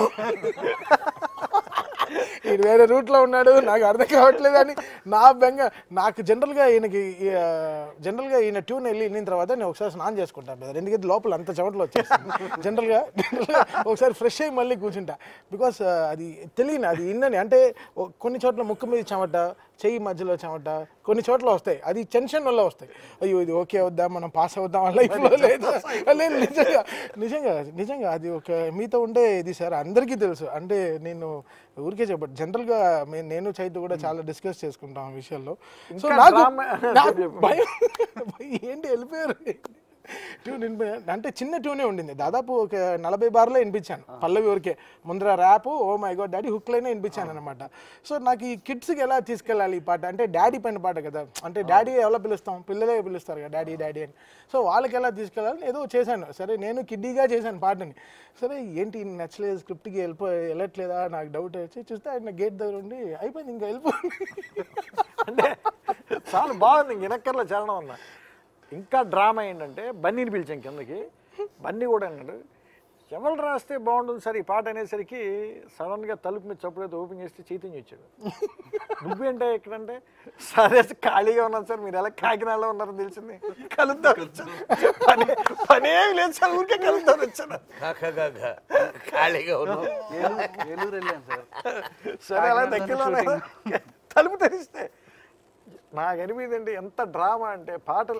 ఈడు వేరే రూట్లో ఉన్నాడు నాకు అర్థం కావట్లేదు అని నా బెంగ నాకు జనరల్గా ఈయనకి ఈ, ఆ, జనరల్గా ఈయన ట్యూన్ వెళ్ళి వెళ్ళిన తర్వాత నేను ఒకసారి స్నానం చేసుకుంటాను బ్రదర్ ఎందుకంటే లోపల అంత చెమటలు వచ్చేస్తుంది జనరల్గా జనరల్గా ఒకసారి ఫ్రెష్ అయ్యి మళ్ళీ కూర్చుంటా బికాస్ అది తెలియని అది ఇన్నని అంటే ఓ- కొన్ని చోట్ల ముక్కు మీద చెమట చెయ్యి మధ్యలో చెమట కొన్ని చోట్ల వస్తాయి అది టెన్షన్ వల్ల వస్తాయి అయ్యో ఇది ఓకే అవుద్దాం మనం పాస్ అవుద్దాం ఆ లైఫ్లో లేదు లేదు నిజంగా నిజంగా నిజంగా అది ఒక మీతో ఉండే ఇది సార్ అందరికీ తెలుసు అంటే నేను ఊరికే చెప్పండి జనరల్గా మే- నేను చైతు కూడా చాలా డిస్కస్ చేసుకుంటాం ఆ విషయాల్లో సో ఇంకా నాకు drama- నాకు భయం ఏంటి వెళ్ళిపోయారు ట్యూన్ వినిపి- అంటే చిన్న ట్యూనే ఉండింది దాదాపు ఒక నలభై బార్లో వినిపించాను పల్లవి ఊరికే ముందర rap oh my god daddy హుక్లైనే వినిపించాను అనమాట సో నాకు ఈ కిడ్స్కి ఎలా తీసుకెళ్ళాలి ఈ పాట అంటే డాడీ పైన పాట కదా అంటే డాడీ ఎలా పిలుస్తాం పిల్లలే పిలుస్తారు కదా డాడీ డాడీ అని సో వాళ్ళకి ఎలా తీసుకెళ్ళాలి ఏదో చేశాను సరే నేను కిడ్డీగా చేశాను పాటని సరే ఏంటి నచ్చలేదు స్క్రిప్ట్కి వెళ్ళిపో వెళ్ళట్లేదా నాకు డౌట్ వచ్చి చూస్తే ఆయన గేట్ దగ్గర ఉండి అయిపోయింది ఇంకా వెళ్ళిపోయింది అంటే చాలా బాగుంది ఇంక వినక్కర్ల చరణం అన్న ఇంకా డ్రామా ఏంటంటే బన్నీని పిలిచాం కిందకి బన్నీ కూడా అన్నాడు ఎవరు రాస్తే బాగుంటుంది సార్ ఈ పాట అనేసరికి సడన్గా తలుపు మీద చప్పుడైతే ఓపెన్ చేస్తే చైతన్య వచ్చాడు నువ్వేంటే ఎక్కడంటే సరే ఖాళీగా ఉన్నాను సార్ మీరు ఎలా కాకినాడలో ఉన్నారని తెలిసింది కలుద్దాం వచ్చాను. పని పనేం లేదు సార్ ఊరికే కలుద్దాం వచ్చాను కాకగా ఖాళీగా ఉన్నాం ఏలూరు ఏలూరు వెళ్ళాను సార్ సరే అలా దగ్గరలోనే తలుపు తెరిస్తే నాకు అనిపించింది ఎంత డ్రామా అంటే పాటలు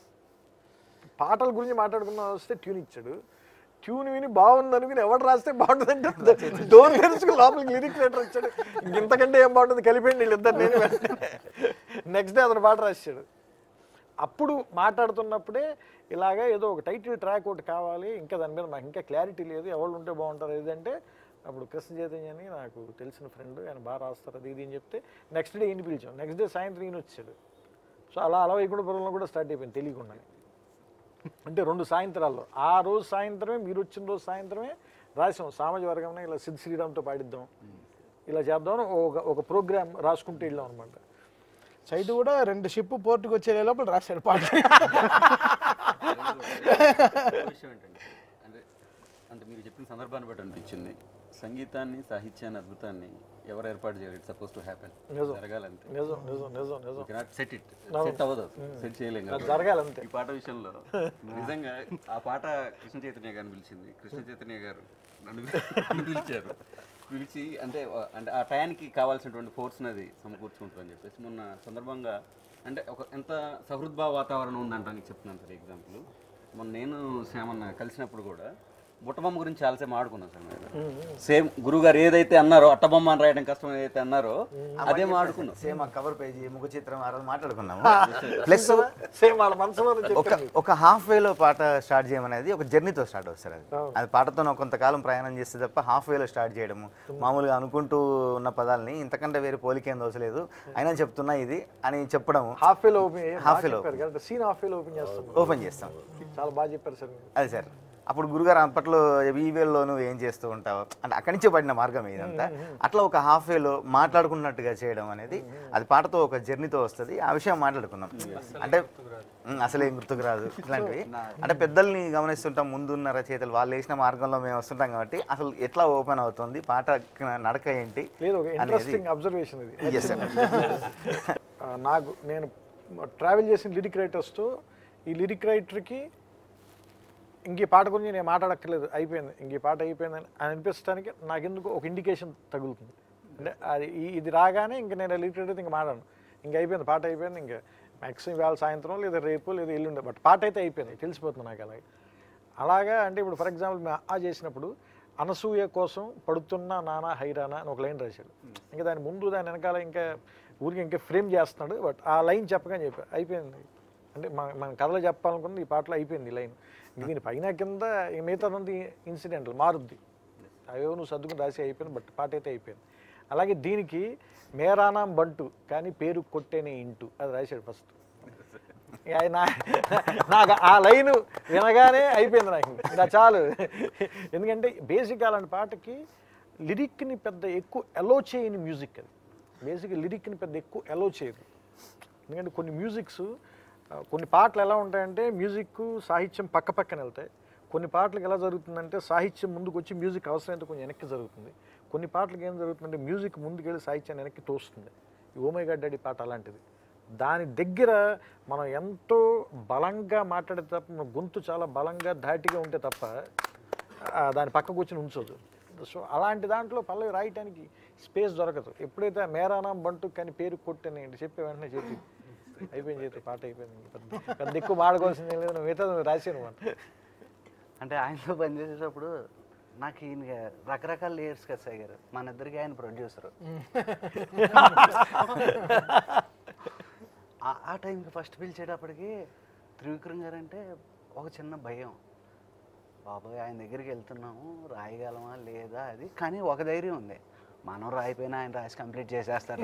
పాటల గురించి మాట్లాడుకుందాం వస్తే ట్యూన్ ఇచ్చాడు ట్యూన్ విని బాగుంది అనుకుని ఎవడు రాస్తే బాగుంటుందంటే డోర్ తెరుచుకుని లోపలికి లిరిక్ లెటర్ వచ్చాడు ఇంతకంటే ఏం బాగుంటుంది కలిపండి వీళ్ళిద్దరు నేను నెక్స్ట్ డే అతను పాట రాశాడు అప్పుడు మాట్లాడుతున్నప్పుడే ఇలాగా ఏదో ఒక టైటిల్ ట్రాక్ ఒకటి కావాలి ఇంకా దాని మీద మాకు ఇంకా క్లారిటీ లేదు ఎవరు ఉంటే బాగుంటారు ఏదంటే అప్పుడు కృష్ణ చైతన్య అని నాకు తెలిసిన ఫ్రెండ్ ఆయన బాగా రాస్తారు అది ఇది అని చెప్తే నెక్స్ట్ డే ఈయన పిలిచాం నెక్స్ట్ డే సాయంత్రం ఈయన వచ్చాడు సో అలా అలా వైకుంఠపురంలో కూడా స్టార్ట్ అయిపోయింది తెలియకుండానే అంటే రెండు సాయంత్రాల్లో ఆ రోజు సాయంత్రమే మీరు వచ్చిన రోజు సాయంత్రమే రాసాం సామాజిక వర్గంలో ఇలా సిద్ధ శ్రీరామ్తో పాడిద్దాం ఇలా చేద్దాం ఒక ఒక ప్రోగ్రామ్ రాసుకుంటూ వెళ్ళాం అనమాట సైడ్ కూడా రెండు షిప్ పోర్టుకు వచ్చే లోపల రాశాడు పాట ఇంకో విషయం ఏంటంటే అంటే అంటే మీరు చెప్పిన సందర్భాన్ని బట్టి అనిపించింది సంగీతాన్ని సాహిత్యాన్ని అద్భుతాన్ని ఎవరు ఏర్పాటు చేయాలి ఇట్ సపోజ్ టు హ్యాపెన్ నిజం. జరగాలంతే నిజం నిజం నిజం నిజం కెనాట్ సెట్ ఇట్ సెట్ అవ్వదు సెట్ చేయలేం అది కదా. జరగాలంతే ఈ పాట విషయంలో నిజంగా ఆ పాట కృష్ణ చైతన్య గారిని పిలిచింది కృష్ణ చైతన్య గారు నన్ను పిలి- నన్ను పిలిచారు పిలిచి అంటే ఆ- అంటే ఆ టయానికి కావాల్సినటువంటి ఫోర్స్ అది సమకూర్చుకుంటుందని చెప్పేసి మొన్న సందర్భంగా అంటే ఒక ఎంత సహృద్భావ వాతావరణం ఉందంటానికి చెప్తున్నాను సార్ ఎగ్జాంపుల్ మొన్న నేను శ్యామన్న కలిసినప్పుడు కూడా బుట్టబొమ్మ గురించి చాలాసేపు ఆడుకున్నాం సార్ మేము సేమ్ గురుగారు ఏదైతే అన్నారో అట్టబొమ్మ అని రాయడం కష్టం ఏదైతే అన్నారో అదే ఆడుకున్నాం సేమ్ ఆ కవర్ పేజీ ముఖ చిత్రం ఆ రోజు మాట్లాడుకున్నాము ప్లస్ సేమ్ వాళ్ళ మనసులో ఒక ఒక హాఫ్ వేలో పాట స్టార్ట్ చేయమనేది ఒక జర్నీతో స్టార్ట్ అవుతుంది అది అది పాటతో కొంతకాలం ప్రయాణం చేస్తే తప్ప హాఫ్ వేలో స్టార్ట్ చేయడము మామూలుగా అనుకుంటూ ఉన్న పదాలని ఇంతకంటే వేరే పోలికేం దోసలేదు అయినా చెప్తున్నా ఇది అని చెప్పడము హాఫ్ వేలో ఓపెన్ Half వేలో సీన్ హాఫ్ వేలో ఓపెన్ చేస్తాం ఓపెన్ చేస్తాం చాలా బాగా చెప్పారు సార్ మీరు అది సార్ అప్పుడు గురుగారు అప్పట్లో ఈ వేలో నువ్వు ఏం చేస్తూ ఉంటావు అంటే అక్కడి నుంచే పడిన మార్గం ఇదంతా అట్లా ఒక హాఫ్ వేలో మాట్లాడుకున్నట్టుగా చేయడం అనేది అది పాటతో ఒక జర్నీతో వస్తుంది ఆ విషయం మాట్లాడుకున్నాం అంటే ఉమ్, అసలే గుర్తుకు రాదు ఇట్లాంటివి అంటే పెద్దల్ని గమనిస్తుంటాం ముందున్న రచయితలు వాళ్ళు వేసిన మార్గంలో మేము వస్తుంటాం కాబట్టి అసలు ఎట్లా ఓపెన్ అవుతుంది పాట నడక ఏంటి లేదు ఒక అనేది ఇంట్రెస్టింగ్ అబ్జర్వేషన్ ఇది Yes, sir. ఆ, నాకు నేను ట్రావెల్ చేసిన లిరిక్ రైటర్స్తో ఈ లిరిక్ రైటర్కి ఇంక ఈ పాట గురించి నేను మాట్లాడక్కర్లేదు అయిపోయింది ఇంక ఈ పాట అయిపోయింది అని అనిపించడానికి నాకెందుకు ఒక ఇండికేషన్ తగులుతుంది అంటే అది ఈ- ఇది రాగానే ఇంక నేను లిరిక్ రైటర్ ఇంక మాట్లాడను ఇంక అయిపోయింది పాట అయిపోయింది ఇంకా మ్యాక్సిమం ఇవాళ సాయంత్రం లేదా రేపు లేదా ఎల్లుండే బట్ పాట అయితే అయిపోయింది తెలిసిపోతుంది నాకు అలాగే అలాగా అంటే ఇప్పుడు ఫర్ ఎగ్జాంపుల్ మేము ఆ చేసినప్పుడు అనసూయ కోసం పడుతున్న నానా హైరానా అని ఒక లైన్ రాశాడు ఇంకా దాని ముందు దాని వెనకాల ఇంకా ఊరికి ఇంకా ఫ్రేమ్ చేస్తున్నాడు బట్ ఆ లైన్ చెప్పగానే చెప్పా అయిపోయింది అంటే మన మన కథలో చెప్పాలనుకున్నది ఈ పాటలో అయిపోయింది ఈ లైన్ దీని పైన కింద ఈ మిగతాదంతా ఇన్సిడెంటల్ మారుద్ది అయ్యో నువ్వు సర్దుకుని రాసి అయిపోయింది బట్ పాట అయితే అయిపోయింది అలాగే దీనికి మేరానాం బంటు కానీ పేరు కొట్టేనే ఇంటూ అది రాశాడు ఫస్ట్ ఇక ఆయన నాకు ఆ లైన్ వినగానే అయిపోయింది నాకు ఇంకా చాలు ఎందుకంటే బేసిక్ అలాంటి పాటకి లిరిక్ని పెద్ద ఎక్కువ ఎలో చేయని మ్యూజిక్ అది బేసిక్ లిరిక్ని పెద్ద ఎక్కువ ఎలో చేయదు ఎందుకంటే కొన్ని మ్యూజిక్స్ ఆ, కొన్ని పాటలు ఎలా ఉంటాయంటే మ్యూజిక్ సాహిత్యం పక్క పక్కన వెళ్తాయి కొన్ని పాటలకు ఎలా జరుగుతుందంటే సాహిత్యం ముందుకు వచ్చి మ్యూజిక్ అవసరమైతే కొంచెం వెనక్కి జరుగుతుంది కొన్ని పాటలకు ఏం జరుగుతుందంటే మ్యూజిక్ ముందుకెళ్ళి సాహిత్యాన్ని వెనక్కి తోస్తుంది ఈ ఓమై గడ్డడి పాట అలాంటిది దాని దగ్గర మనం ఎంతో బలంగా మాట్లాడే తప్ప మన గొంతు చాలా బలంగా ధాటిగా ఉంటే తప్ప ఆ, దాని పక్క కూర్చొని ఉంచదు సో అలాంటి దాంట్లో పల్లవి రాయటానికి స్పేస్ దొరకదు ఎప్పుడైతే ఆ మేరానాం బంటు కానీ పేరు కొట్టని చెప్పే వెంటనే చెప్పి అయిపోయింది చేతి పాట అయిపోయింది ఇంక పెద్ద పెద్ద ఎక్కువ మాడుకోవాల్సింది ఏం లేదు నువ్వు మిగతా నువ్వు రాసాను అనమాట అంటే ఆయనతో పనిచేసేటప్పుడు నాకు ఈయన రకరకాల లేయర్స్ కదా సాయి గారు మన ఇద్దరికి ఆయన ప్రొడ్యూసర్ ఆ టైంకి ఫస్ట్ పిలిచేటప్పటికి త్రివిక్రమ్ గారు అంటే ఒక చిన్న భయం బాబాయ్ ఆయన దగ్గరికి వెళ్తున్నాము రాయగలమా లేదా అది కానీ ఒక ధైర్యం ఉంది మనం రాయిపోయినా ఆయన రాసి కంప్లీట్ చేసేస్తారు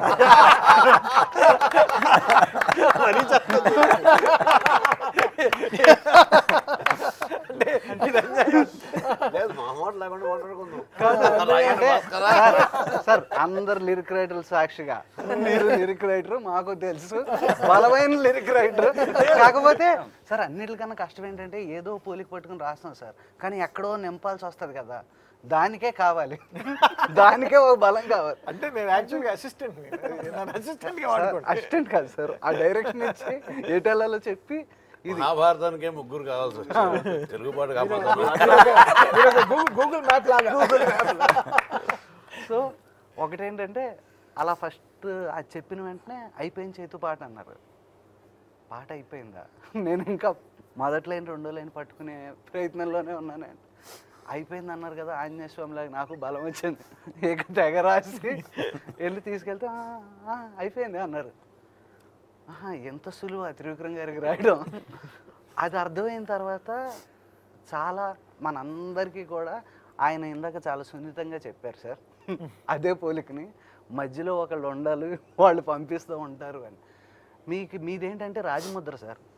లేదు మా మాట లేకుండా మాట్లాడుకుందాం సార్, సార్ అందరు లిరిక్ రైటర్లు సాక్షిగా మీరు లిరిక్ రైటర్ మాకు తెలుసు బలమైన లిరిక్ రైటర్ కాకపోతే సార్ అన్నిటికన్నా కష్టం ఏంటంటే ఏదో పోలిక పట్టుకుని రాస్తాం సార్ కానీ ఎక్కడో నింపాల్సి వస్తుంది కదా దానికే కావాలి దానికే ఒక బలం కావాలి అంటే నేను యాక్చువల్గా అసిస్టెంట్ నన్ను అసిస్టెంట్గా వాడుకోండి అసిస్టెంట్ కాదు సార్ ఆ డైరెక్షన్ ఇచ్చి ఎటెళ్ళాలో చెప్పి ఇది మహాభారతానికే ముగ్గురు కావాల్సి వచ్చింది తెలుగుపాటు కాపాడు మీరు ఒక గూగుల్ గూగుల్ మ్యాప్ లాగా సో ఒకటేంటంటే అలా ఫస్ట్ అది చెప్పిన వెంటనే అయిపోయింది చేతు పాట అన్నారు పాట అయిపోయిందా నేను ఇంకా మొదటి లైన్ రెండో లైన్ పట్టుకునే ప్రయత్నంలోనే ఉన్నాను అయిపోయింది అన్నారు కదా ఆంజనేయ స్వామిలాగా నాకు బలం వచ్చింది ఇక తెగ రాసి వెళ్ళి తీసుకెళ్తే "ఆ, ఆ, అయిపోయింది అన్నారు ఆహా, ఎంత సులువు ఆ త్రివిక్రమ్ గారికి రాయడం అది అర్థమైన తర్వాత చాలా మనందరికీ కూడా ఆయన ఇందాక చాలా సున్నితంగా చెప్పారు సార్ అదే పోలికని మధ్యలో ఒకళ్ళు ఉండాలి వాళ్ళు పంపిస్తూ ఉంటారు అని మీకు మీదేంటంటే రాజముద్ర సార్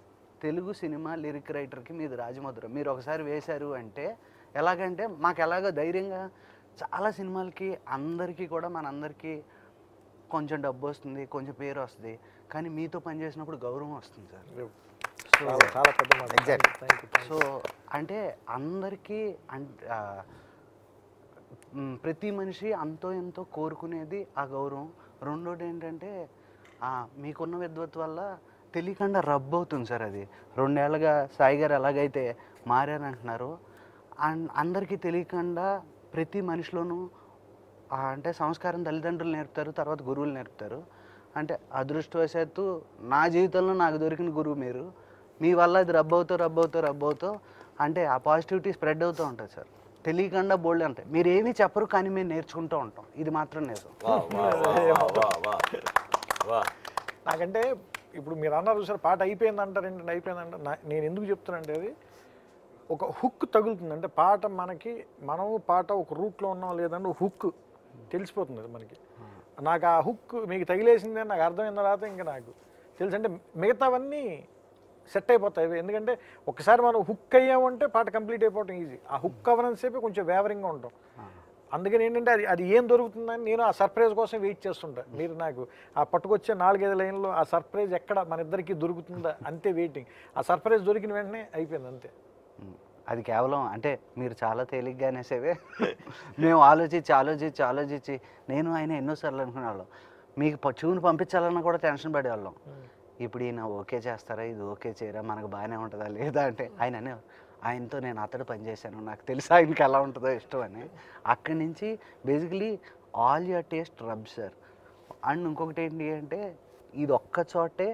తెలుగు సినిమా లిరిక్ రైటర్కి మీది రాజముద్ర మీరు ఒకసారి వేశారు అంటే ఎలాగంటే మాకు ఎలాగో ధైర్యంగా చాలా సినిమాలకి అందరికీ కూడా మనందరికీ కొంచెం డబ్బు వస్తుంది కొంచెం పేరు వస్తుంది కానీ మీతో పనిచేసినప్పుడు గౌరవం వస్తుంది సార్ చాలా చాలా పెద్ద మాట Exactly. థ్యాంక్ యూ సో అంటే అందరికీ అంట్ ఆ, మ్, ప్రతి మనిషి అంతో ఎంతో కోరుకునేది ఆ గౌరవం రెండోది ఏంటంటే ఆ, మీకున్న విద్వత్ వల్ల తెలియకుండా రబ్ అవుతుంది సార్ అది రెండేళ్లుగా సాయి గారు ఎలాగైతే మారారంటున్నారు అండ్ అందరికీ తెలియకుండా ప్రతి మనిషిలోనూ ఆ, అంటే సంస్కారం తల్లిదండ్రులు నేర్పుతారు తర్వాత గురువులు నేర్పుతారు అంటే అదృష్టవశాత్తు నా జీవితంలో నాకు దొరికిన గురువు మీరు మీ వల్ల అది రబ్ అవుతూ రబ్ అవుతూ రబ్ అవుతూ అంటే ఆ పాజిటివిటీ స్ప్రెడ్ అవుతూ ఉంటుంది సార్ తెలియకుండా బోల్డ్ ఉంటాయి మీరు ఏమీ చెప్పరు కానీ మేము నేర్చుకుంటూ ఉంటాం ఇది మాత్రం నిజం వా వా వా వా వా వా నాకంటే ఇప్పుడు మీరు అన్నారు సార్ పాట అయిపోయింది అంటారు ఏంటంటే అయిపోయిందంటే నా- నేను ఎందుకు చెప్తున్నానంటే అది ఒక హుక్ తగులుతుంది అంటే పాట మనకి మనం పాట ఒక రూట్లో ఉన్నాం లేదంటే హుక్ తెలిసిపోతుంది అది మనకి నాకు ఆ హుక్ మీకు తగిలేసింది అని నాకు అర్థమైన తర్వాత ఇంకా నాకు తెలుసు అంటే మిగతావన్నీ సెట్ అయిపోతాయి ఎందుకంటే ఒకసారి మనం హుక్ అయ్యామంటే పాట కంప్లీట్ అయిపోవటం ఈజీ ఆ హుక్ అవ్వడం సేపే కొంచెం వేవరింగ్గా ఉంటాం అందుకని ఏంటంటే అది అది ఏం దొరుకుతుందని నేను ఆ సర్ప్రైజ్ కోసం వెయిట్ చేస్తుంటా మీరు నాకు ఆ పట్టుకొచ్చే నాలుగైదు లైన్లో ఆ సర్ప్రైజ్ ఎక్కడ మన ఇద్దరికి దొరుకుతుందా అంతే వెయిటింగ్ ఆ సర్ప్రైజ్ దొరికిన వెంటనే అయిపోయింది అంతే ఉమ్, అది కేవలం అంటే మీరు చాలా తేలిగ్గా అనేసేవే మేము ఆలోచించి ఆలోచించి ఆలోచించి నేను ఆయన ఎన్నోసార్లు అనుకునేవాళ్ళం మీకు ప- ట్యూన్ పంపించాలన్నా కూడా టెన్షన్ పడేవాళ్ళం ఇప్పుడు ఈయన ఓకే చేస్తారా ఇది ఓకే చేయరా మనకు బాగానే ఉంటుందా లేదా అంటే ఆయన అనే ఆయనతో నేను అతడు పనిచేశాను నాకు తెలుసు ఆయనకి ఎలా ఉంటుందో ఇష్టం అని అక్కడి నుంచి basically all your taste rub sir and ఇంకొకటి ఏంటి అంటే ఇది ఒక్క చోటే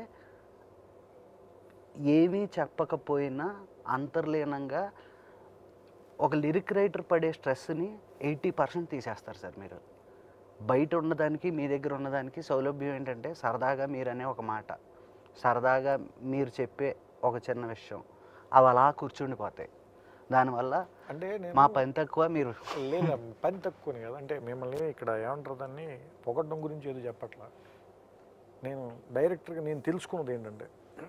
ఏమీ చెప్పకపోయినా అంతర్లీనంగా ఒక లిరిక్ రైటర్ పడే స్ట్రెస్ని ఎయిటీ పర్సెంట్ తీసేస్తారు సార్ మీరు బయట ఉన్నదానికి మీ దగ్గర ఉన్నదానికి సౌలభ్యం ఏంటంటే సరదాగా మీరనే ఒక మాట సరదాగా మీరు చెప్పే ఒక చిన్న విషయం అవి అలా కూర్చుండిపోతాయి దానివల్ల అంటే నేను మా పని తక్కువ మీరు లేదా పని తక్కువని కదా అంటే మిమ్మల్ని ఇక్కడ ఏమంటారు దాన్ని పొగడ్డం గురించి ఏదో చెప్పట్లా నేను డైరెక్టర్గా నేను తెలుసుకున్నది ఏంటంటే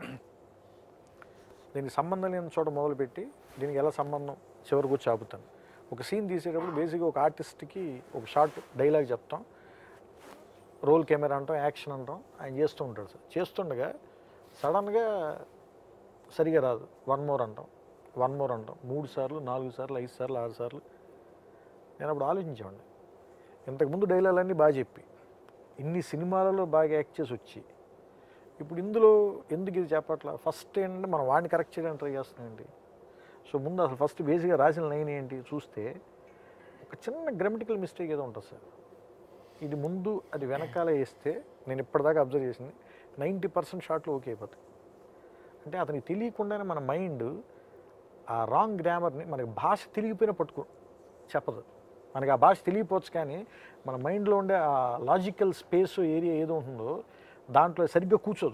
దీనికి సంబంధం లేని చోట మొదలుపెట్టి దీనికి ఎలా సంబంధం చివరికి వచ్చి ఆపుతాను ఒక సీన్ తీసేటప్పుడు బేసిక్గా ఒక ఆర్టిస్ట్కి ఒక షార్ట్ డైలాగ్ చెప్తాం రోల్ కెమెరా అంటాం యాక్షన్ అంటాం ఆయన చేస్తూ ఉంటాడు సార్ చేస్తుండగా సడన్గా సరిగా రాదు వన్ మోర్ అంటాం వన్ మోర్ అంటాం మూడు సార్లు నాలుగు సార్లు ఐదు సార్లు ఆరు సార్లు నేను అప్పుడు ఆలోచించేవాడిని ఇంతకుముందు డైలాగులన్నీ బాగా చెప్పి ఇన్ని సినిమాలలో బాగా యాక్ట్ చేసి వచ్చి ఇప్పుడు ఇందులో ఎందుకు ఇది చెప్పట్లా ఫస్ట్ ఏంటంటే మనం వాడిని కరెక్ట్ చేయడానికి ట్రై చేస్తున్నాం సో ముందు అసలు ఫస్ట్ బేసిక్గా రాసిన లైన్ ఏంటి చూస్తే ఒక చిన్న గ్రామటికల్ మిస్టేక్ ఏదో ఉంటుంది సార్ ఇది ముందు అది వెనకాల వేస్తే నేను ఇప్పటిదాకా అబ్జర్వ్ చేసింది నైంటీ పర్సెంట్ షాట్లు ఓకే అయిపోతాయి అంటే అతనికి తెలియకుండానే మన మైండ్ ఆ రాంగ్ గ్రామర్ని మనకి భాష తెలియపోయినా పట్టుకో చెప్పదు మనకి ఆ భాష తెలియపోవచ్చు కానీ మన మైండ్లో ఉండే ఆ లాజికల్ స్పేస్ ఏరియా ఏదో ఉంటుందో దాంట్లో సరిగ్గా కూర్చోదు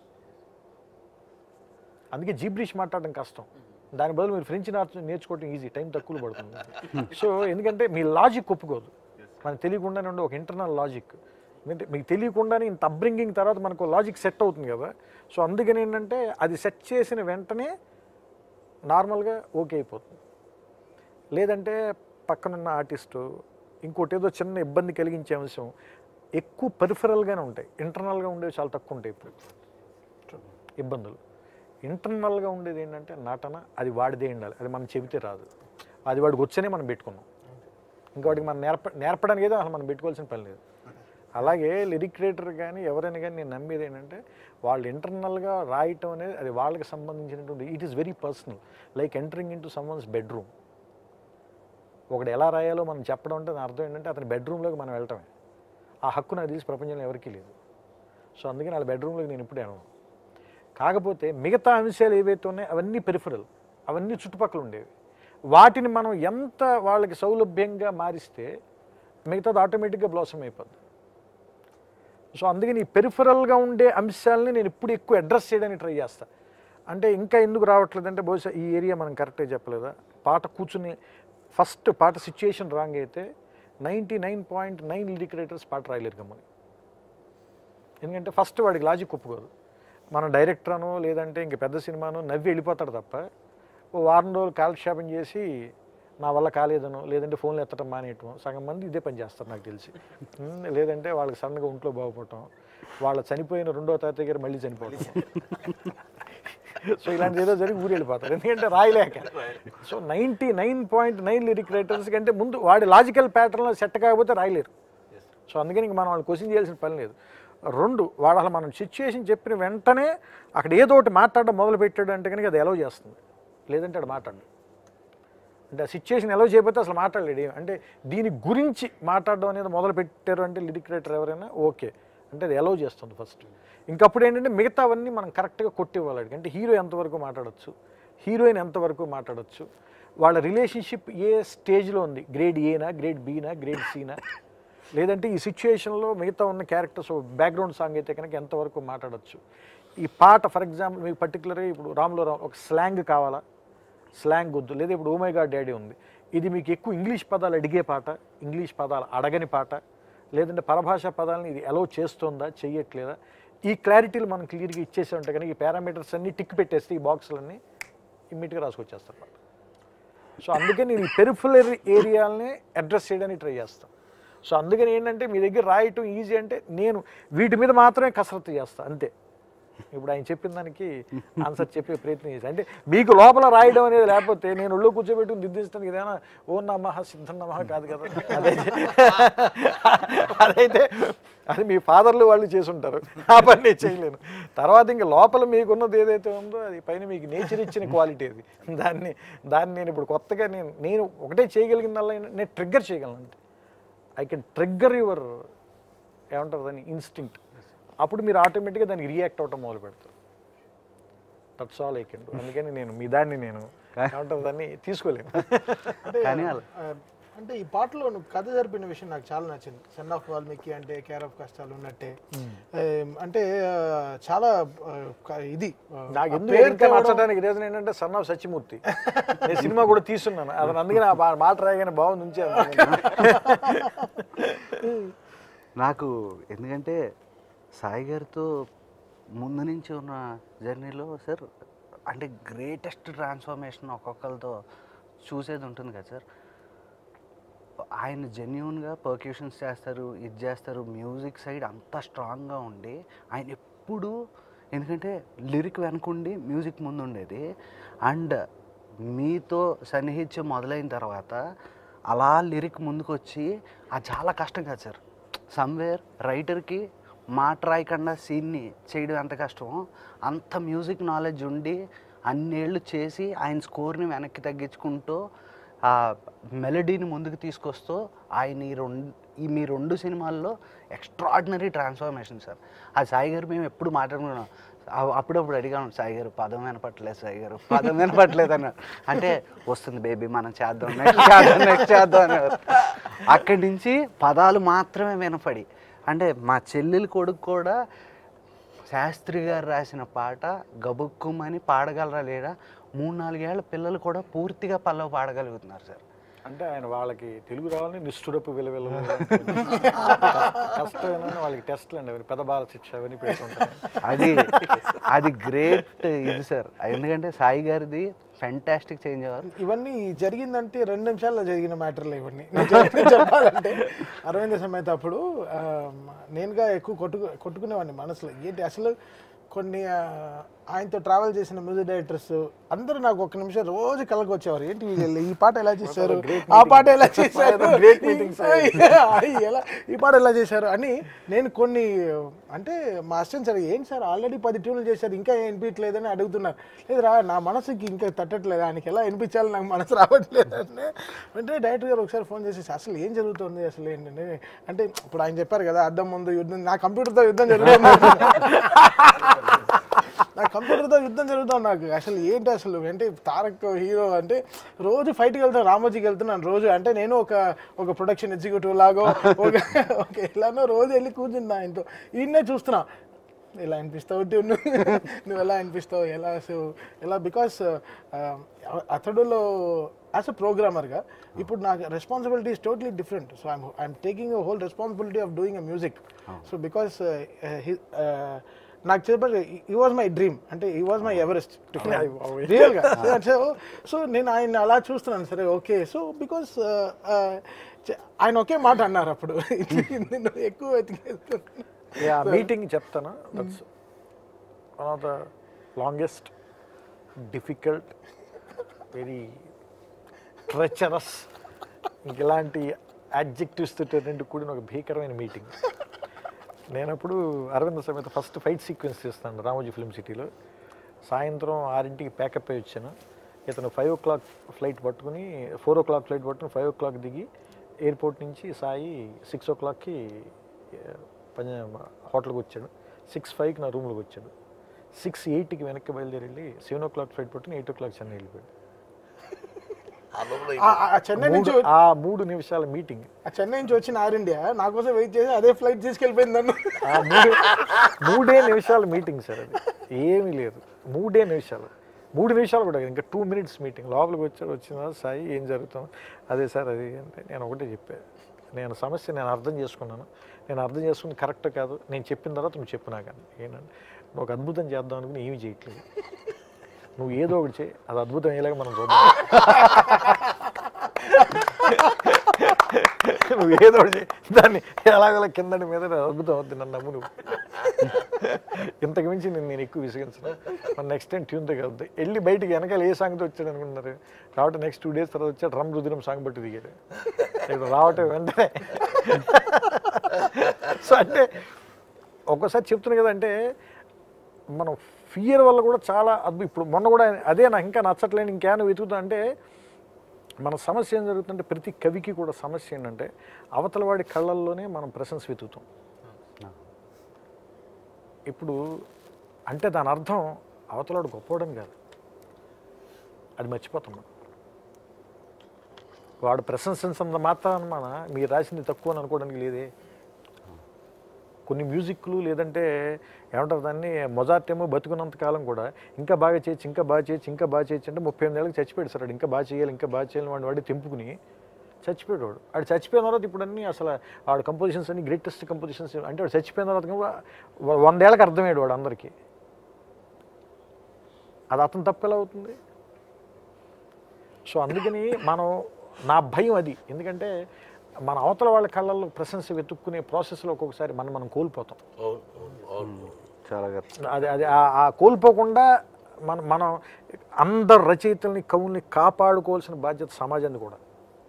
అందుకే జీబ్రిష్ మాట్లాడడం కష్టం దాని బదులు మీరు ఫ్రెంచ్ నేర్చు నేర్చుకోవడం ఈజీ టైం తక్కువ పడుతుంది సో ఎందుకంటే మీ లాజిక్ ఒప్పుకోదు మనకు తెలియకుండానే ఉండే ఒక ఇంటర్నల్ లాజిక్ ఎందుకంటే మీకు తెలియకుండానే ఇంత అప్బ్రింగింగ్ తర్వాత మనకు లాజిక్ సెట్ అవుతుంది కదా సో అందుకని ఏంటంటే అది సెట్ చేసిన వెంటనే నార్మల్గా ఓకే అయిపోతుంది లేదంటే పక్కనున్న ఆర్టిస్టు ఇంకోటి ఏదో చిన్న ఇబ్బంది కలిగించే అంశం ఎక్కువ పెరిఫరల్గానే ఉంటాయి ఇంటర్నల్గా ఉండేవి చాలా తక్కువ ఉంటాయి ఇప్పుడు ఇబ్బందులు ఇంటర్నల్గా ఉండేది ఏంటంటే నటన అది వాడిదే ఉండాలి అది మనం చెబితే రాదు అది వాడికి వచ్చేనే మనం పెట్టుకున్నాం ఇంకా వాడికి మనం నేర్ప నేర్పడానికి ఏదో అసలు మనం పెట్టుకోవాల్సిన పని లేదు అలాగే లిరిక్ రైటర్ కానీ ఎవరైనా కానీ నేను నమ్మేది ఏంటంటే వాళ్ళు ఇంటర్నల్గా రాయటం అనేది అది వాళ్ళకి సంబంధించినటువంటి it is very personal like entering in to someone's bedroom ఒకడు ఎలా రాయాలో మనం చెప్పడం అంటే దాని అర్థం ఏంటంటే అతని బెడ్రూమ్లోకి మనం వెళ్ళటమే ఆ హక్కు నాకు తెలిసి ప్రపంచంలో ఎవరికీ లేదు సో అందుకని వాళ్ళ బెడ్రూమ్లోకి నేను ఇప్పుడే వెళ్ళను కాకపోతే మిగతా అంశాలు ఏవైతే ఉన్నాయో అవన్నీ పెరిఫరల్ అవన్నీ చుట్టుపక్కల ఉండేవి వాటిని మనం ఎంత వాళ్ళకి సౌలభ్యంగా మారిస్తే మిగతాది ఆటోమేటిక్గా బ్లాసమ్ అయిపోద్ది సో అందుకని ఈ పెరిఫరల్గా ఉండే అంశాలని నేను ఇప్పుడు ఎక్కువ అడ్రస్ చేయడానికి ట్రై చేస్తా అంటే ఇంకా ఎందుకు రావట్లేదు అంటే బహుశా ఈ ఏరియా మనం కరెక్ట్గా చెప్పలేదా పాట కూర్చుని ఫస్ట్ పాట సిచ్యుయేషన్ రాంగ్ అయితే ninety nine point nine lyric writers పాట రాయలేరు గమ్మని ఎందుకంటే ఫస్ట్ వాడికి లాజిక్ ఒప్పుకోదు మన డైరెక్టర్ అనో లేదంటే ఇంక పెద్ద సినిమానో నవ్వి వెళ్ళిపోతాడు తప్ప ఓ వారం రోజులు కాలక్షేపం చేసి నా వల్ల కాలేదనో లేదంటే ఫోన్లు ఎత్తడం మానేయటం సగం మంది ఇదే పని చేస్తారు నాకు తెలిసి ఉమ్, లేదంటే వాళ్ళకి సన్నగా ఒంట్లో బాగుపడటం వాళ్ళ చనిపోయిన రెండో తాతయ్య గారు మళ్ళీ చనిపోవడం సో ఇలాంటి ఏదో జరిగి ఊరు వెళ్ళిపోతారు ఎందుకంటే రాయలేక so ninety nine point nine lyric writers కంటే ముందు వాడి లాజికల్ ప్యాటర్న్లో సెట్ కాకపోతే రాయలేరు సో అందుకని ఇంక మనం వాళ్ళు క్వశ్చన్ చేయాల్సిన పని లేదు రెండు వాడు అసలు మనం సిచ్యుయేషన్ చెప్పిన వెంటనే అక్కడ ఏదో ఒకటి మాట్లాడడం మొదలు పెట్టాడు అంటే కనుక అది ఎలవ్ చేస్తుంది లేదంటే అది మాట్లాడు అంటే ఆ సిచ్యుయేషన్ ఎలవ్ చేయకపోతే అసలు మాట్లాడలేడు ఏం. అంటే దీని గురించి మాట్లాడడం అనేది మొదలు పెట్టారు అంటే లిరిక్ రైటర్ ఎవరైనా ఓకే అంటే అది ఎలవ్ చేస్తుంది ఫస్ట్ ఇంకప్పుడు ఏంటంటే మిగతావన్నీ మనం కరెక్ట్గా కొట్టివ్వాలి వాడికి. అంటే హీరో ఎంతవరకు మాట్లాడొచ్చు హీరోయిన్ ఎంతవరకు మాట్లాడొచ్చు వాళ్ళ రిలేషన్షిప్ ఏ స్టేజ్లో ఉంది గ్రేడ్ ఏనా గ్రేడ్ బీనా గ్రేడ్ సీనా లేదంటే ఈ సిచ్యుయేషన్లో మిగతా ఉన్న క్యారెక్టర్స్ బ్యాక్గ్రౌండ్ సాంగ్ అయితే కనుక ఎంతవరకు మాట్లాడొచ్చు ఈ పాట ఫర్ ఎగ్జాంపుల్ మీకు పర్టికులర్గా ఇప్పుడు రాములో రామ్ ఒక స్లాంగ్ కావాలా స్లాంగ్ వద్దు లేదా ఇప్పుడు ఓమై గాడ్ డాడీ ఉంది ఇది మీకు ఎక్కువ ఇంగ్లీష్ పదాలు అడిగే పాట ఇంగ్లీష్ పదాలు అడగని పాట లేదంటే పరభాషా పదాలను ఇది అలౌ చేస్తుందా చెయ్యట్లేదా ఈ క్లారిటీలు మనం క్లియర్గా ఇచ్చేసి ఉంటే కనుక ఈ పారామీటర్స్ అన్ని టిక్ పెట్టేస్తే ఈ బాక్సులన్నీ ఇమ్మీడియట్గా రాసుకొచ్చేస్తారు పాట సో అందుకే నేను ఈ పెరిఫులర్ ఏరియాలని అడ్రస్ చేయడానికి ట్రై చేస్తాను సో అందుకని ఏంటంటే మీ దగ్గర రాయటం ఈజీ అంటే నేను వీటి మీద మాత్రమే కసరత్తు చేస్తాను అంతే ఇప్పుడు ఆయన చెప్పిన దానికి ఆన్సర్ చెప్పే ప్రయత్నం చేసి అంటే మీకు లోపల రాయడం అనేది లేకపోతే నేను ఒళ్ళు కూర్చోబెట్టుకుని దిద్దిస్తానికి ఇదేనా ఓ నమః సిద్ధం నమః కాదు కదా అదైతే అదైతే అది మీ ఫాదర్లు వాళ్ళు చేసుంటారు ఆ పని నేను చేయలేను తర్వాత ఇంకా లోపల మీకున్నది ఏదైతే ఉందో అది పైన మీకు నేచర్ ఇచ్చిన క్వాలిటీ అది దాన్ని దాన్ని నేను ఇప్పుడు కొత్తగా నేను నేను ఒకటే చేయగలిగిందల్లా ఏంటంటే నేను ట్రిగ్గర్ చేయగలను అంతే ఐ కెన్ ట్రిగ్గర్ యువర్ ఏమంటారు దాన్ని ఇన్స్టింక్ట్ అప్పుడు మీరు ఆటోమేటిక్గా దానికి రియాక్ట్ అవటం మొదలు పెడతారు that's all I can do అందుకని నేను మీ దాన్ని నేను ఏమంటారు దాన్ని తీసుకోలేను అంటే కానీ అలా- ఆ, అంటే ఈ పాటలో నువ్వు కథ జరిపిన విషయం నాకు చాలా నచ్చింది సన్ ఆఫ్ వాల్మీకి అంటే కేర్ ఆఫ్ కష్టాలు ఉన్నట్టే ఏం, అంటే ఆ, చాలా ఆ, క- ఇది ఆ, నాకు ఆ ఎందుకు పేరు ఇంకా తేవడం- నచ్చడానికి రీజన్ ఏంటంటే సన్ ఆఫ్ సత్యమూర్తి నేను సినిమా కూడా తీస్తున్నాను అది అందుకని ఆ బా- మాట రాయగానే బాగుంది ఉంచాను నాకు ఎందుకంటే సాయి గారితో ముందు నుంచి ఉన్న జర్నీలో సార్ అంటే గ్రేటెస్ట్ ట్రాన్స్ఫర్మేషన్ ఒక్కొక్కరితో చూసేది ఉంటుంది కదా సార్ ఆయన జెన్యున్గా పర్క్యూషన్స్ చేస్తారు ఇది చేస్తారు మ్యూజిక్ సైడ్ అంత స్ట్రాంగ్గా ఉండి ఆయన ఎప్పుడు ఎందుకంటే లిరిక్ వెనకుండి మ్యూజిక్ ముందు ఉండేది అండ్ మీతో సన్నిహిత్యం మొదలైన తర్వాత అలా లిరిక్ ముందుకు వచ్చి అది చాలా కష్టం కదా సార్ సమ్వేర్ రైటర్కి మాట రాయకుండా సీన్ని చేయడం ఎంత కష్టమో అంత మ్యూజిక్ నాలెడ్జ్ ఉండి అన్నేళ్ళు చేసి ఆయన స్కోర్ని వెనక్కి తగ్గించుకుంటూ ఆ మెలడీని ముందుకు తీసుకొస్తూ ఆయన ఈ రెండు ఈ మీ రెండు సినిమాల్లో ఎక్స్ట్రాడినరీ ట్రాన్స్ఫర్మేషన్ సార్ ఆ సాయి గారు మేము ఎప్పుడు మాట్లాడుకున్నాం అ- అప్పుడప్పుడు అడిగాను సాయి గారు పదం వినపట్లేదు సాయి గారు పదం వినపట్లేదు అన్నారు అంటే వస్తుంది బేబీ మనం చేద్దాం నెక్స్ట్ చేద్దాం నెక్స్ట్ చేద్దాం అనేవారు అక్కడి నుంచి పదాలు మాత్రమే వినపడి అంటే మా చెల్లెలు కొడుకు కూడా శాస్త్రి గారు రాసిన పాట గబుక్కుమని పాడగలరా లేదా మూడు నాలుగేళ్ల పిల్లలు కూడా పూర్తిగా పల్లవి పాడగలుగుతున్నారు సార్ అంటే ఆయన వాళ్ళకి తెలుగు రావాలని నిష్ఠురపు విలువలు కష్టమైన వాళ్ళకి టెస్ట్లు అండి అవి పెద్ద బాల శిక్ష అవన్నీ పెడుతుంటారు అది అది గ్రేట్ ఇది సార్ ఎందుకంటే సాయి గారిది ఫెంటాస్టిక్ చేంజ్ అవ్వాలి ఇవన్నీ జరిగిందంటే రెండు నిమిషాల్లో జరిగిన మ్యాటర్లు ఇవన్నీ నేను చెప్ప- చెప్పాలంటే అరవింద సమేత అప్పుడు ఆ, నేనుగా ఎక్కువ కొట్టుకు కొట్టుకునేవాడిని మనసులో ఏంటి అసలు కొన్ని ఆ, ఆయనతో ట్రావెల్ చేసిన మ్యూజిక్ డైరెక్టర్స్ అందరూ నాకు ఒక నిమిషం రోజు కళ్ళకి వచ్చేవారు ఏంటి వీళ్ళు ఈ పాట ఎలా చేశారు ఆ పాట ఎలా చేశారు great meetings ఈ- ఎలా ఈ పాట ఎలా చేశారు అని నేను కొన్ని అంటే మా అసిస్టెంట్ సార్ ఏంటి సార్ ఆల్రెడీ పది ట్యూన్లు చేశారు ఇంకా ఏం వినిపించలేదని అడుగుతున్నారు లేదురా నా మనసుకి ఇంకా తట్టట్లేదు ఆయనకి ఎలా వినిపించాలి నాకు మనసు రావట్లేదు అంటే వెంటనే డైరెక్టర్ గారు ఒకసారి ఫోన్ చేసి అసలు ఏం జరుగుతుంది అసలు ఏంటంటే అంటే ఇప్పుడు ఆయన చెప్పారు కదా అద్దం ముందు యుద్ధం నా కంప్యూటర్తో యుద్ధం జరుగుతుంది నా కంప్యూటర్తో యుద్ధం జరుగుతాం నాకు అసలు ఏంటి అసలు అంటే తారక్ హీరో అంటే రోజు ఫైట్కి వెళ్తాను రామోజీకి వెళ్తున్నాను రోజు అంటే నేను ఒక ఒక ప్రొడక్షన్ ఎగ్జిక్యూటివ్ లాగో ఒక ఒక ఎలానో రోజు వెళ్ళి కూర్చుందా ఆయనతో ఈయన్నే చూస్తున్నా ఎలా అనిపిస్తావు నువ్వు నువ్వు ఎలా అనిపిస్తావు ఎలా సో ఎలా బికాస్ అతడులో యాజ్ అ ప్రోగ్రామర్గా ఇప్పుడు నాకు responsibility is totally different so I'm I'm taking whole responsibility of doing uh music so because నాకు చెప్పాలి ఈ వాజ్ మై డ్రీమ్ అంటే ఈ వాజ్ మై ఎవరెస్ట్ రియల్గా సో నేను ఆయన అలా చూస్తున్నాను సరే ఓకే సో బికాస్ ఆయన ఒకే మాట అన్నారు అప్పుడు నిన్ను ఎక్కువ వెతికేస్తున్నాను యా మీటింగ్ చెప్తాను that's one of the longest difficult very treacherous ఇలాంటి యాడ్జెక్టివ్స్ రెండు కూడిన ఒక భీకరమైన మీటింగ్ నేను అప్పుడు అరవింద సమేత ఫస్ట్ ఫైట్ సీక్వెన్స్ చేస్తాను రామోజీ ఫిల్మ్ సిటీలో సాయంత్రం ఆరింటికి ప్యాకప్ అయి వచ్చాను ఇతను ఫైవ్ ఓ క్లాక్ ఫ్లైట్ పట్టుకుని ఫోర్ ఓ క్లాక్ ఫ్లైట్ పట్టుకుని ఫైవ్ ఓ క్లాక్ దిగి ఎయిర్పోర్ట్ నుంచి సాయి సిక్స్ ఓ క్లాక్కి పంజ హోటల్కి వచ్చాడు సిక్స్ ఫైవ్కి నా రూమ్లోకి వచ్చాడు సిక్స్ ఎయిట్కి వెనక్కి బయలుదేరి వెళ్ళి సెవెన్ ఓ క్లాక్ ఫ్లైట్ పట్టుకుని ఎయిట్ ఓ క్లాక్ చెన్నై వెళ్ళిపోయాడు ఆ- ఆ చెన్నై నుంచి మూడు- ఆ మూడు నిమిషాల మీటింగ్ ఆ చెన్నై నుంచి వచ్చిన ఆర్ ఇండియా నా కోసం వెయిట్ చేసి అదే ఫ్లైట్ తీసుకెళ్ళిపోయింది నన్ను ఆ మూడు మూడే నిమిషాల మీటింగ్ సార్ అది ఏమీ లేదు మూడే నిమిషాలు మూడు నిమిషాలు కూడా కాదు, ఇంకా టూ మినిట్స్ మీటింగ్ లోపలికి వచ్చాడు వచ్చిన తర్వాత, సాయి ఏం జరుగుతుంది అదే సార్ అది అంటే నేను ఒకటే చెప్పాను నేను సమస్య నేను అర్థం చేసుకున్నాను నేను అర్థం చేసుకుని కరెక్ట్ కాదు నేను చెప్పిన తర్వాత నువ్వు చెప్పు నాకని ఏంటంటే నువ్వు ఒక అద్భుతం చేద్దాం అనుకుని ఏమీ చేయట్లేదు నువ్వు ఏదో ఒకటి చేయి అది అద్భుతం అయ్యేలాగా మనం చూద్దాం నువ్వు ఏదో ఒకటి చేయి దాన్ని ఎలాగోలా కిందటి మీద అద్భుతం అవుతుంది నన్ను నమ్ము నువ్వు ఇంతకు మించి నేను నేను ఎక్కువ విసిగించను మన నెక్స్ట్ టైం ట్యూన్తో కలుద్ది వెళ్ళి బయటికి వెనకాల ఏ సాంగ్తో వచ్చాడు అనుకుంటున్నారు కాబట్టి నెక్స్ట్ టూ డేస్ తర్వాత వచ్చాడు రమ్ రుద్రం సాంగ్ బట్టి దిగాడు ఇక్కడ రావటం వెంటనే సో అంటే ఒక్కోసారి చెప్తున్నా కదా అంటే మనం ఫియర్ వల్ల కూడా చాలా అద్భుతం ఇప్పుడు మొన్న కూడా అదే నాకు ఇంకా నచ్చట్లేని ఇంకేమైనా వెతుకుతా అంటే మన సమస్య ఏం జరుగుతుందంటే ప్రతి కవికి కూడా సమస్య ఏంటంటే అవతల వాడి కళ్ళల్లోనే మనం ప్రశంస వెతుకుతాం ఇప్పుడు అంటే దాని అర్థం అవతలాడు గొప్పవాడని కాదు అది మర్చిపోతాం మనం వాడు ప్రశంసించినంత మాత్రాన మన మీరు రాసింది తక్కువ అని అనుకోవడానికి లేదే కొన్ని మ్యూజిక్లు లేదంటే ఏమంటారు దాన్ని మొజార్ట్ ఏమో బతుకున్నంత కాలం కూడా ఇంకా బాగా చేయొచ్చు ఇంకా బాగా చేయొచ్చు ఇంకా బాగా చేయొచ్చు అంటే ముప్పై ఎనిమిది ఏళ్ళకి చచ్చిపోయాడు సార్ వాడు ఇంకా బాగా చేయాలి ఇంకా బాగా చేయాలి వాడు వాడి తెంపుకుని చచ్చిపోయాడు వాడు వాడు చచ్చిపోయిన తర్వాత ఇప్పుడు అన్నీ అసలు వాడు కంపోజిషన్స్ అన్ని గ్రేటెస్ట్ కంపోజిషన్స్ అంటే వాడు చచ్చిపోయిన తర్వాత కూడా వ- వందేళ్ళకి అర్థమయ్యాడు వాడు అందరికీ అది అతను తప్పు ఎలా అవుతుంది సో అందుకని మనం నా భయం అది ఎందుకంటే మన అవతల వాళ్ళ కళ్ళల్లో ప్రశంస వెతుక్కునే ప్రాసెస్లో ఒక్కొక్కసారి మనం మనం కోల్పోతాం అవును అవును అవును చాలా గొప్ప అది అది ఆ- ఆ కోల్పోకుండా మనం మనం అందరు రచయితల్ని కవుల్ని కాపాడుకోవాల్సిన బాధ్యత సమాజాన్ని కూడా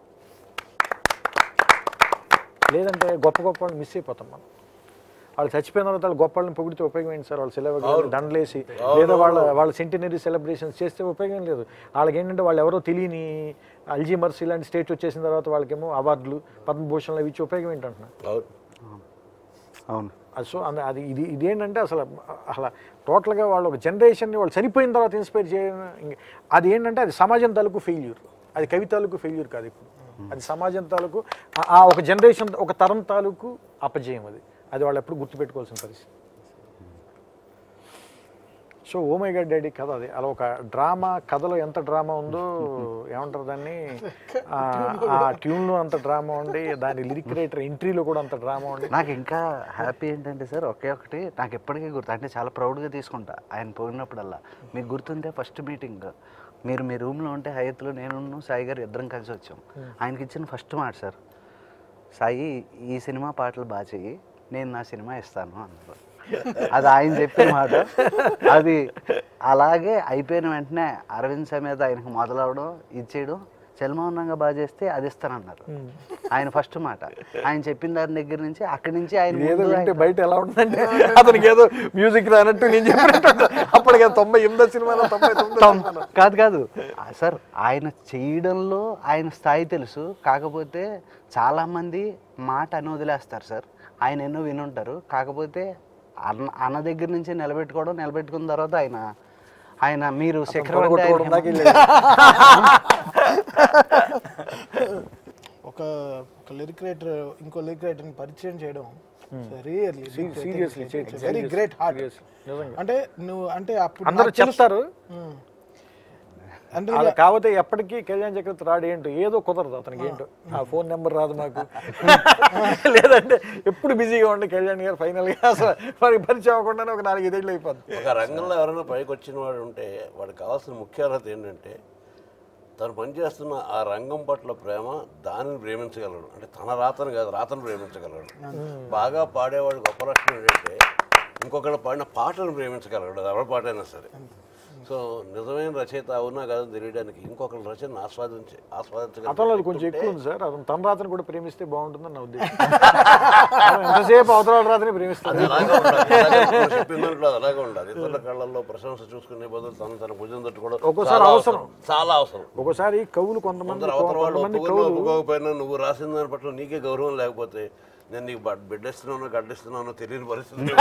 లేదంటే గొప్ప గొప్ప వాళ్ళని మిస్ అయిపోతాం మనం వాళ్ళు చచ్చిపోయిన తర్వాత వాళ్ళు గొప్ప వాళ్ళని పొగిడితే ఉపయోగం ఏంటి సార్ వాళ్ళు సెలవు దండలేసి లేదా వాళ్ళ వాళ్ళ సెంటినరీ సెలబ్రేషన్స్ చేస్తే ఉపయోగం లేదు వాళ్ళకి ఏంటంటే వాళ్ళు ఎవరో తెలియని అల్జీమర్స్ ఇలాంటి స్టేట్ వచ్చేసిన తర్వాత వాళ్ళకేమో అవార్డులు పద్మభూషణలు అవి ఇచ్చి ఉపయోగం ఏంటంటున్నా అవును అవును అది సో అంద అది ఇది ఇదేంటంటే అసలు అసలు టోటల్గా వాళ్ళు ఒక జనరేషన్ని వాళ్ళు చనిపోయిన తర్వాత ఇన్స్పైర్ చేయడం ఇంక- అది ఏంటంటే అది సమాజం తాలూకు ఫెయిల్యూర్ అది కవి తాలూకు ఫెయిల్యూర్ కాదు ఇప్పుడు అది సమాజం తాలూకు ఆ- ఆ ఒక జనరేషన్ ఒక తరం తాలూకు అపజయం అది అది వాళ్ళు ఎప్పుడు గుర్తుపెట్టుకోవాల్సిన పరిస్థితి so oh my god daddy కథ అది అలా ఒక డ్రామా కథలో ఎంత డ్రామా ఉందో ఏమంటారు దాన్ని ఆ- ఆ ట్యూన్లో అంత డ్రామా ఉండి దాని లిరిక్ రైటర్ ఎంట్రీలో కూడా అంత డ్రామా ఉండి నాకు ఇంకా హ్యాపీ ఏంటంటే సార్ ఒకే ఒకటి నాకు ఎప్పటికీ గుర్తు అంటే చాలా ప్రౌడ్గా తీసుకుంటా ఆయన పోయినప్పుడల్లా మీకు గుర్తుంటే ఫస్ట్ మీటింగ్ మీరు మీ రూమ్లో ఉంటే హయత్లో నేను సాయి గారు ఇద్దరం కలిసి వచ్చాం ఆయనకి ఇచ్చిన ఫస్ట్ మాట సార్ సాయి ఈ సినిమా పాటలు బాగా చెయ్యి నేను నా సినిమా ఇస్తాను అన్నారు అది ఆయన చెప్పిన మాట అది అలాగే అయిపోయిన వెంటనే అరవింద్ సమేత ఆయనకు మొదలవడం ఇచ్చేయడం చల్మౌనంగా బాగా చేస్తే అది ఇస్తానన్నారు ఆయన ఫస్ట్ మాట ఆయన చెప్పిన దాని దగ్గర నుంచి అక్కడి నుంచి ఆయన ఇది ఏదో ముందు వింటే బయట ఎలా ఉంటుందంటే అతనికి ఏదో మ్యూజిక్ రానట్టు నేను చెప్పినట్టు అప్పటికే తొంభై ఎనిమిదో సినిమాలో తొంభై తొమ్మిదో తమ్- సినిమాలో. కాదు కాదు ఆ, సార్ ఆయన చేయడంలో ఆయన స్థాయి తెలుసు కాకపోతే చాలా మంది మాట అని వదిలేస్తారు సార్ ఆయన ఎన్నో వినుంటారు కాకపోతే అన్న అన్న దగ్గర నుంచి నిలబెట్టుకోవడం నిలబెట్టుకున్న తర్వాత ఆయన ఆయన మీరు శిఖరం అంటే కొట్టుకోవడం ఆయన దాకా వెళ్ళాడు. ఒక ఒక లిరిక్ రైటర్ ఇంకో లిరిక్ రైటర్ని పరిచయం చేయడం Se- seriously, చే- very seriously, great heart seriously, నిజంగా. అంటే నువ్వు అంటే అప్పుడు అందరూ నాకు తెలుసు- చెప్తారు మ్మ్. అంటే అలా కాకపోతే ఎప్పటికీ కళ్యాణ్ చక్రవర్తి రాడు ఏంటో ఏదో కుదరదు అతనికి ఏంటో ఆ ఫోన్ నెంబర్ రాదు మాకు లేదంటే ఎప్పుడు బిజీగా ఉండి కళ్యాణ్ గారు ఫైనల్గా అసలు వారికి పరిచయం అవ్వకుండానే ఒక నాలుగు ఐదేళ్ళు అయిపోద్ది ఒక రంగంలో ఎవరైనా పైకి వచ్చిన వాడు ఉంటే వాడికి కావాల్సిన ముఖ్య అర్హత ఏంటంటే తను పనిచేస్తున్న ఆ రంగం పట్ల ప్రేమ దానిని ప్రేమించగలడు అంటే తన రాతను కాదు రాతను ప్రేమించగలడు బాగా పాడేవాడు గొప్ప లక్షణం ఏంటంటే ఇంకొకళ్ళు పాడిన పాటను ప్రేమించగలడు అది ఎవరి పాటైనా సరే సో నిజమైన రచయిత అవునా కాదని తెలియడానికి ఇంకొకరి రచన ఆస్వాదించి అతనిలో అది ఆస్వాదించగల కొంచెం ఎక్కువ ఉంది సార్ అతను తన రాతను కూడా ప్రేమిస్తే బాగుంటుందని నా ఉద్దేశం అతను ఎంతసేపు అవతల రాతని ప్రేమిస్తాడు అది అలాగే ఉండాలి అలాగే నువ్వు చెప్పిన దాంట్లో అది అలాగే ఉండాలి ఇతరుల కళ్ళల్లో ప్రశంస చూసుకునే బదులు తన తన భుజం తట్టుకోవడం ఒక్కోసారి చాలా అవసరం. చాలా అవసరం ఒకసారి కవులు కొంతమంది కొందరు అవతల వాళ్ళు కొంతమంది ఒప్పుకున్నా కవులు ఒప్పుకోకపోయినా నువ్వు రాసిన దాని పట్ల నీకే గౌరవం లేకపోతే నేను నీకు బ- బిడ్డేస్తున్నానో గడ్డిస్తున్నానో తెలియని పరిస్థితి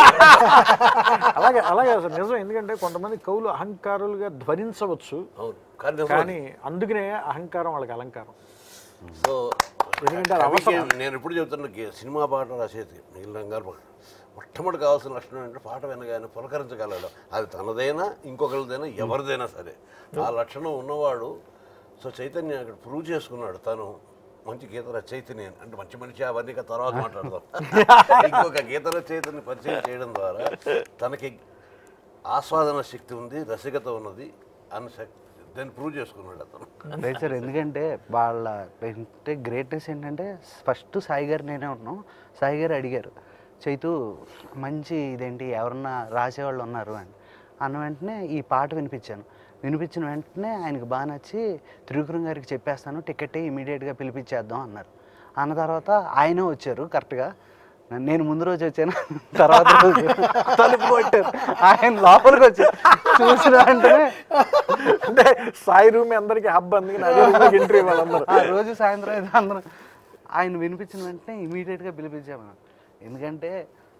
అలాగే అలాగే సార్ నిజం ఎందుకంటే కొంతమంది కవులు అహంకారులుగా ధ్వనించవచ్చు అవును కానీ నిజం కానీ అందుకనే అహంకారం వాళ్ళకి అలంకారం సో ఎందుకంటే అది కవికి నేను ఎప్పుడు చెప్తున్నా గే- సినిమా పాట రాసేది మిగిలిన గారు పాట మొట్టమొదటి కావాల్సిన లక్షణం ఏంటంటే పాట వినగానే పులకరించగలడు అది తనదైనా ఇంకొకరిదైనా ఎవరిదైనా సరే ఆ లక్షణం ఉన్నవాడు సో చైతన్య అక్కడ ప్రూవ్ చేసుకున్నాడు తను మంచి గీత రచయితని అని. అంటే మంచి మనిషి అవన్నీ ఇక తర్వాత మాట్లాడదాం ఇంకొక గీత రచయితని పరిచయం చేయడం ద్వారా తనకి ఆస్వాదన శక్తి ఉంది రసికత ఉన్నది అన్న శక్తి దాన్ని ప్రూవ్ చేసుకున్నాడు అతను లేదు సార్ ఎందుకంటే వాళ్ళ అంటే గ్రేట్నెస్ ఏంటంటే ఫస్ట్ సాయి గారు నేనే ఉన్నాం సాయి గారు అడిగారు చైతు మంచి ఇదేంటి ఎవరన్నా రాసేవాళ్ళు ఉన్నారు అని అన్న వెంటనే ఈ పాట వినిపించాను వినిపించిన వెంటనే ఆయనకు బాగా నచ్చి త్రివిక్రమ్ గారికి చెప్పేస్తాను టికెట్ ఇమీడియట్గా పిలిపించేద్దాం అన్నారు అన్న తర్వాత ఆయనే వచ్చారు కరెక్ట్గా నేను ముందు రోజు వచ్చాను తర్వాత రోజు తలుపు కొట్టారు ఆయన లోపలికి వచ్చారు చూసిన వెంటనే అంటే సాయి రూమ్ అందరికి హబ్ అందుకని అదే రూమ్లోకి ఎంట్రీ వాళ్ళందరూ ఆ రోజు సాయంత్రం అయితే అందరం ఆయన వినిపించిన వెంటనే ఇమీడియట్గా పిలిపించాము ఎందుకంటే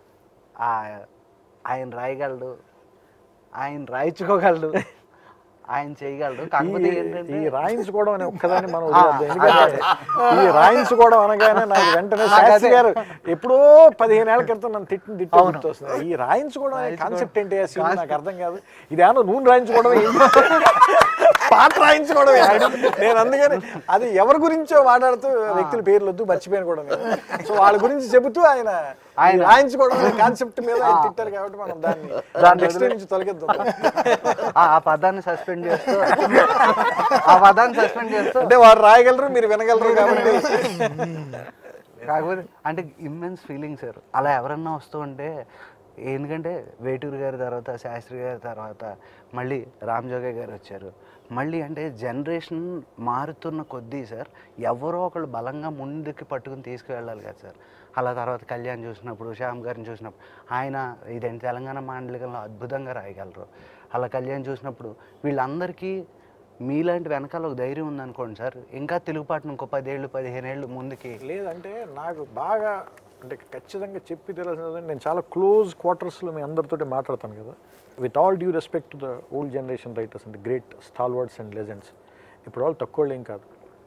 ఆ- ఆయన రాయగలడు ఆయన రాయించుకోగలడు ఆయన చేయగలడు కాకపోతే ఈ- ఏంటంటే ఈ రాయించుకోవడం అనే ఒక్కదాన్ని మనం వదిలేద్దాం. ఎందుకంటే ఈ రాయించుకోవడం అనగానే నాకు వెంటనే శాస్త్రి గారు ఎప్పుడో పదిహేను ఏళ్ల క్రితం నన్ను తిట్టిన తిట్టి గుర్తొస్తుంది ఈ రాయించుకోవడం అనే కాన్సెప్ట్ ఏంటి అసలు నాకు అర్థం కాదు ఇది ఏమన్నా నూనె రాయించుకోవడం పాట రాయించుకోవడం నేను అందుకని అది ఎవరి గురించో మాట్లాడుతూ వ్యక్తుల పేర్లు వద్దు మర్చిపోయాను కూడా నేను. సో వాళ్ళ గురించి చెబుతూ ఆయన ఆయన రాయించుకోవడం అనే కాన్సెప్ట్ మీద ఆయన తిట్టారు కాబట్టి మనం దాన్ని దాని నెక్స్ట్ నుంచి తొలగిద్దాం ఆ ఆ పదాన్ని సస్పెండ్ చేస్తూ ఆ పదాన్ని సస్పెండ్ చేస్తూ అంటే వారు రాయగలరు మీరు వినగలరు కాబట్టి కాకపోతే అంటే ఇమ్మెన్స్ ఫీలింగ్ సార్ అలా ఎవరన్నా వస్తూ ఉంటే ఎందుకంటే వేటూరు గారి తర్వాత శాస్త్రి గారి తర్వాత మళ్ళీ రామ్ జోగే గారు వచ్చారు మళ్ళీ అంటే జనరేషన్ మారుతున్న కొద్దీ సార్ ఎవరో ఒకళ్ళు బలంగా ముందుకి పట్టుకుని తీసుకువెళ్ళాలి కదా సార్ అలా తర్వాత కళ్యాణ్ చూసినప్పుడు శ్యామ్ గారిని చూసినప్పుడు ఆయన ఇదేంటి తెలంగాణ మాండలికంలో అద్భుతంగా రాయగలరు అలా కళ్యాణ్ చూసినప్పుడు వీళ్ళందరికీ మీలాంటి వెనకాల ఒక ధైర్యం ఉందనుకోండి సార్ ఇంకా తెలుగు పాటను ఇంకో పదేళ్ళు పదిహేను ఏళ్ళు ముందుకి లేదంటే నాకు బాగా అంటే ఖచ్చితంగా చెప్పి తెలిసింది నేను చాలా క్లోజ్ క్వార్టర్స్లో మీ అందరితోటి మాట్లాడతాను కదా with all due respect to the old generation writers and great stalwarts and legends ఇప్పుడు వాళ్ళు తక్కువ వాళ్ళు ఏం కాదు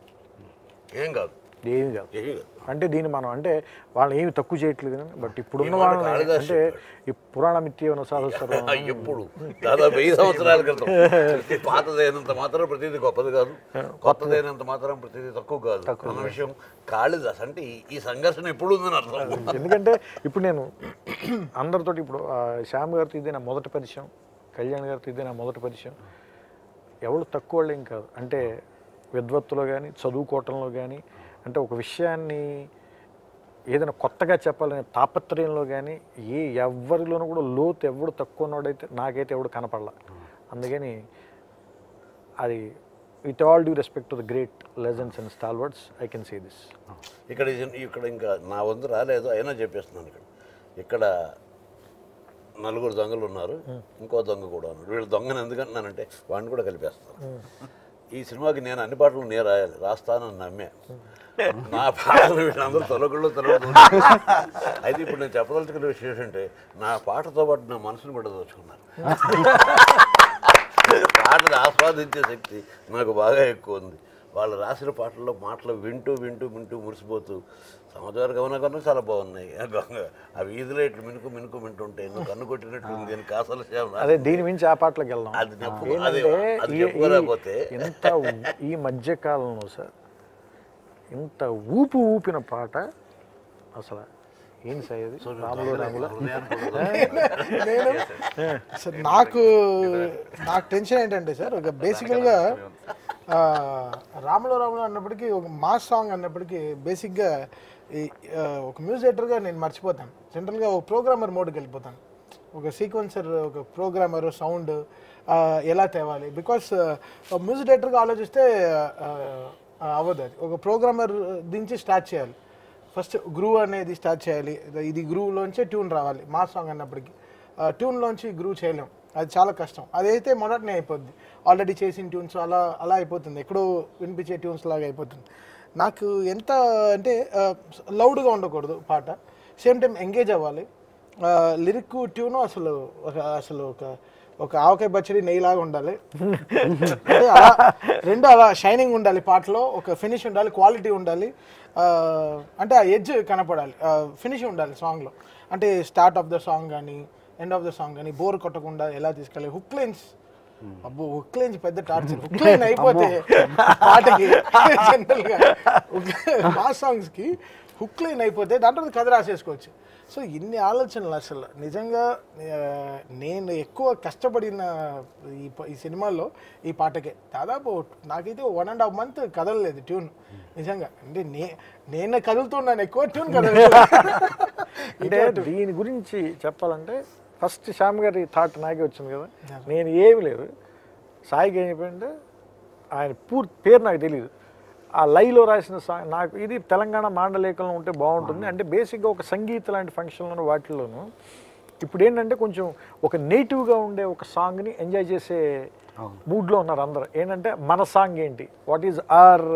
ఏం కాదు ఏమి కాదు ఏమీ కాదు అంటే దీన్ని మనం అంటే వాళ్ళని ఏమి తక్కువ చేయట్లేదు కానీ బట్ ఇప్పుడున్న ఈ మాట వాళ్ళని కాళిదాసు అంటే ఈ పురాణ మిత్యవన సాధుస్తారు ఆ, ఎప్పుడు దాదాపు వెయ్యి సంవత్సరాల క్రితం పాతదైనంత మాత్రం ప్రతిదీ గొప్పది కాదు కొత్తదైనంత మాత్రం ప్రతిదీ తక్కువ కాదు అన్న విషయం కాళిదాస్ అంటే ఈ- ఈ సంఘర్షణ ఎప్పుడు ఉందని అర్థం ఎందుకంటే ఇప్పుడు నేను అందరితోటి ఇప్పుడు ఆ, శ్యామ్ గారితో ఇదే నా మొదటి పరిచయం కళ్యాణ్ గారితో ఇదే నా మొదటి పరిచయం ఎవరు తక్కువ వాళ్ళు ఏం కాదు అంటే విద్వత్తులో కానీ చదువుకోవటంలో కానీ అంటే ఒక విషయాన్ని ఏదైనా కొత్తగా చెప్పాలనే తాపత్రయంలో కానీ ఏ ఎవరిలోనూ కూడా లోతు ఎవడు తక్కువ ఉన్నవాడైతే నాకైతే ఎవడు కనపడలా అందుకని అది with all due respect to the great legends and stalwarts I can see this ఇక్కడ ఇది- ఇక్కడ ఇంకా నా వంతు రాలేదు అయినా చెప్పేస్తున్నాను ఇక్కడ ఇక్కడ నలుగురు దొంగలు ఉన్నారు ఇంకో దొంగ కూడా ఉన్నాడు వీళ్ళు దొంగని ఎందుకంటున్నానంటే వాడిని కూడా కలిపేస్తాను ఈ సినిమాకి నేను అన్ని పాటలు నేను రాయాలి రాస్తానని నమ్మే నా పాటలు వీళ్ళందరూ తొలగుళ్ళు తొలగు అయితే ఇప్పుడు నేను చెప్పదలుచుకున్న విషయం ఏంటంటే నా పాటతో పాటు నా మనసుని కూడా దోచుకున్నారు పాటను ఆస్వాదించే శక్తి నాకు బాగా ఎక్కువ ఉంది వాళ్ళు రాసిన పాటల్లో మాటలు వింటూ వింటూ వింటూ మురిసిపోతూ సమాచార గమన కన్నా చాలా బాగున్నాయి ఆ వీధిలో ఇట్లా మినుకు మినుకు వింటుంటే నువ్వు కన్ను కొట్టినట్టు ఉంది దీనికి కాసల శ్యామ అదే దీని మించి ఆ పాటలకు వెళ్దాం అది చెప్పు- అదే ఏంటంటే అది ఈ- చెప్పుకోలేకపోతే ఈ- ఇంత ఊ- ఈ మధ్య కాలంలో సార్ ఇంత ఊపు ఊపిన పాట అసలు ఏంటి సార్ ఇది రాములు రాముల నేను సార్ నాకు నాకు టెన్షన్ ఏంటంటే సార్ ఒక బేసికల్గా రాములో రాములో అన్నప్పటికీ ఒక మాస్ సాంగ్ అన్నప్పటికీ బేసిక్గా ఈ ఆ, ఒక మ్యూజియేటర్గా నేను మర్చిపోతాను జనరల్గా ఒక ప్రోగ్రామర్ మోడ్కి వెళ్ళిపోతాను ఒక సీక్వెన్సర్ ఒక ప్రోగ్రామర్ సౌండ్ ఎలా తేవాలి బికాస్ మ్యూజిక్ డైరెక్టర్గా ఆలోచిస్తే ఆ, ఆ, అవ్వదు అది ఒక ప్రోగ్రామర్ దించి స్టార్ట్ చేయాలి ఫస్ట్ గ్రూవ్ అనేది స్టార్ట్ చేయాలి ఇది గ్రూవ్లోంచే ట్యూన్ రావాలి మా సాంగ్ అన్నప్పటికీ ట్యూన్లోంచి గ్రూవ్ చేయలేం అది చాలా కష్టం అదైతే మొదటనే అయిపోద్ది ఆల్రెడీ చేసిన ట్యూన్స్ అలా అలా అయిపోతుంది ఎక్కడో వినిపించే ట్యూన్స్ లాగా అయిపోతుంది నాకు ఎంత అంటే లౌడ్గా ఉండకూడదు పాట సేమ్ టైం ఎంగేజ్ అవ్వాలి లిరిక్ ట్యూను అసలు ఒక అసలు ఒక ఒక ఆవకాయ పచ్చడి నెయ్యిలాగా ఉండాలి అంటే అలా రెండు అలా షైనింగ్ ఉండాలి పాటలో ఒక ఫినిష్ ఉండాలి క్వాలిటీ ఉండాలి ఆ, అంటే ఆ ఎడ్జ్ కనపడాలి ఫినిష్ ఉండాలి సాంగ్లో అంటే స్టార్ట్ ఆఫ్ ద సాంగ్ కానీ ఎండ్ ఆఫ్ ద సాంగ్ కానీ బోర్ కొట్టకుండా ఎలా తీసుకెళ్ళాలి హుక్ లైన్స్ అబ్బో హుక్ లైన్స్ పెద్ద టార్చర్ హుక్ లైన్ అయిపోతే పాటకి జనరల్గా మా సాంగ్స్కి హుక్ లైన్ అయిపోతే దాంట్లో కథ రాసేసుకోవచ్చు సో ఇన్ని ఆలోచనలు అసలు నిజంగా ఆ, నేను ఎక్కువ కష్టపడిన ఈ ప- ఈ సినిమాలో ఈ పాటకే దాదాపు నాకైతే వన్ అండ్ హాఫ్ మంత్ కదలలేదు ట్యూన్ నిజంగా అంటే నే నేను కదులుతున్నాను ఎక్కువ ట్యూన్ కదలలేదు అంటే దీని గురించి చెప్పాలంటే ఫస్ట్ శ్యామ్ గారి థాట్ నాకే వచ్చింది కదా నేను ఏమి లేదు సాయికి ఏం చెప్పంటే ఆయన పూర్తి పేరు నాకు తెలియదు ఆ లైలో రాసిన సాంగ్ నాకు ఇది తెలంగాణ మాండలేఖంలో ఉంటే బాగుంటుంది అంటే బేసిక్గా ఒక సంగీత లాంటి ఫంక్షన్లోను వాటిల్లోనూ ఇప్పుడు ఏంటంటే కొంచెం ఒక నేటివ్గా ఉండే ఒక సాంగ్ని ఎంజాయ్ చేసే మూడ్లో ఉన్నారు అందరు ఏంటంటే మన సాంగ్ ఏంటి వాట్ ఈజ్ ఆర్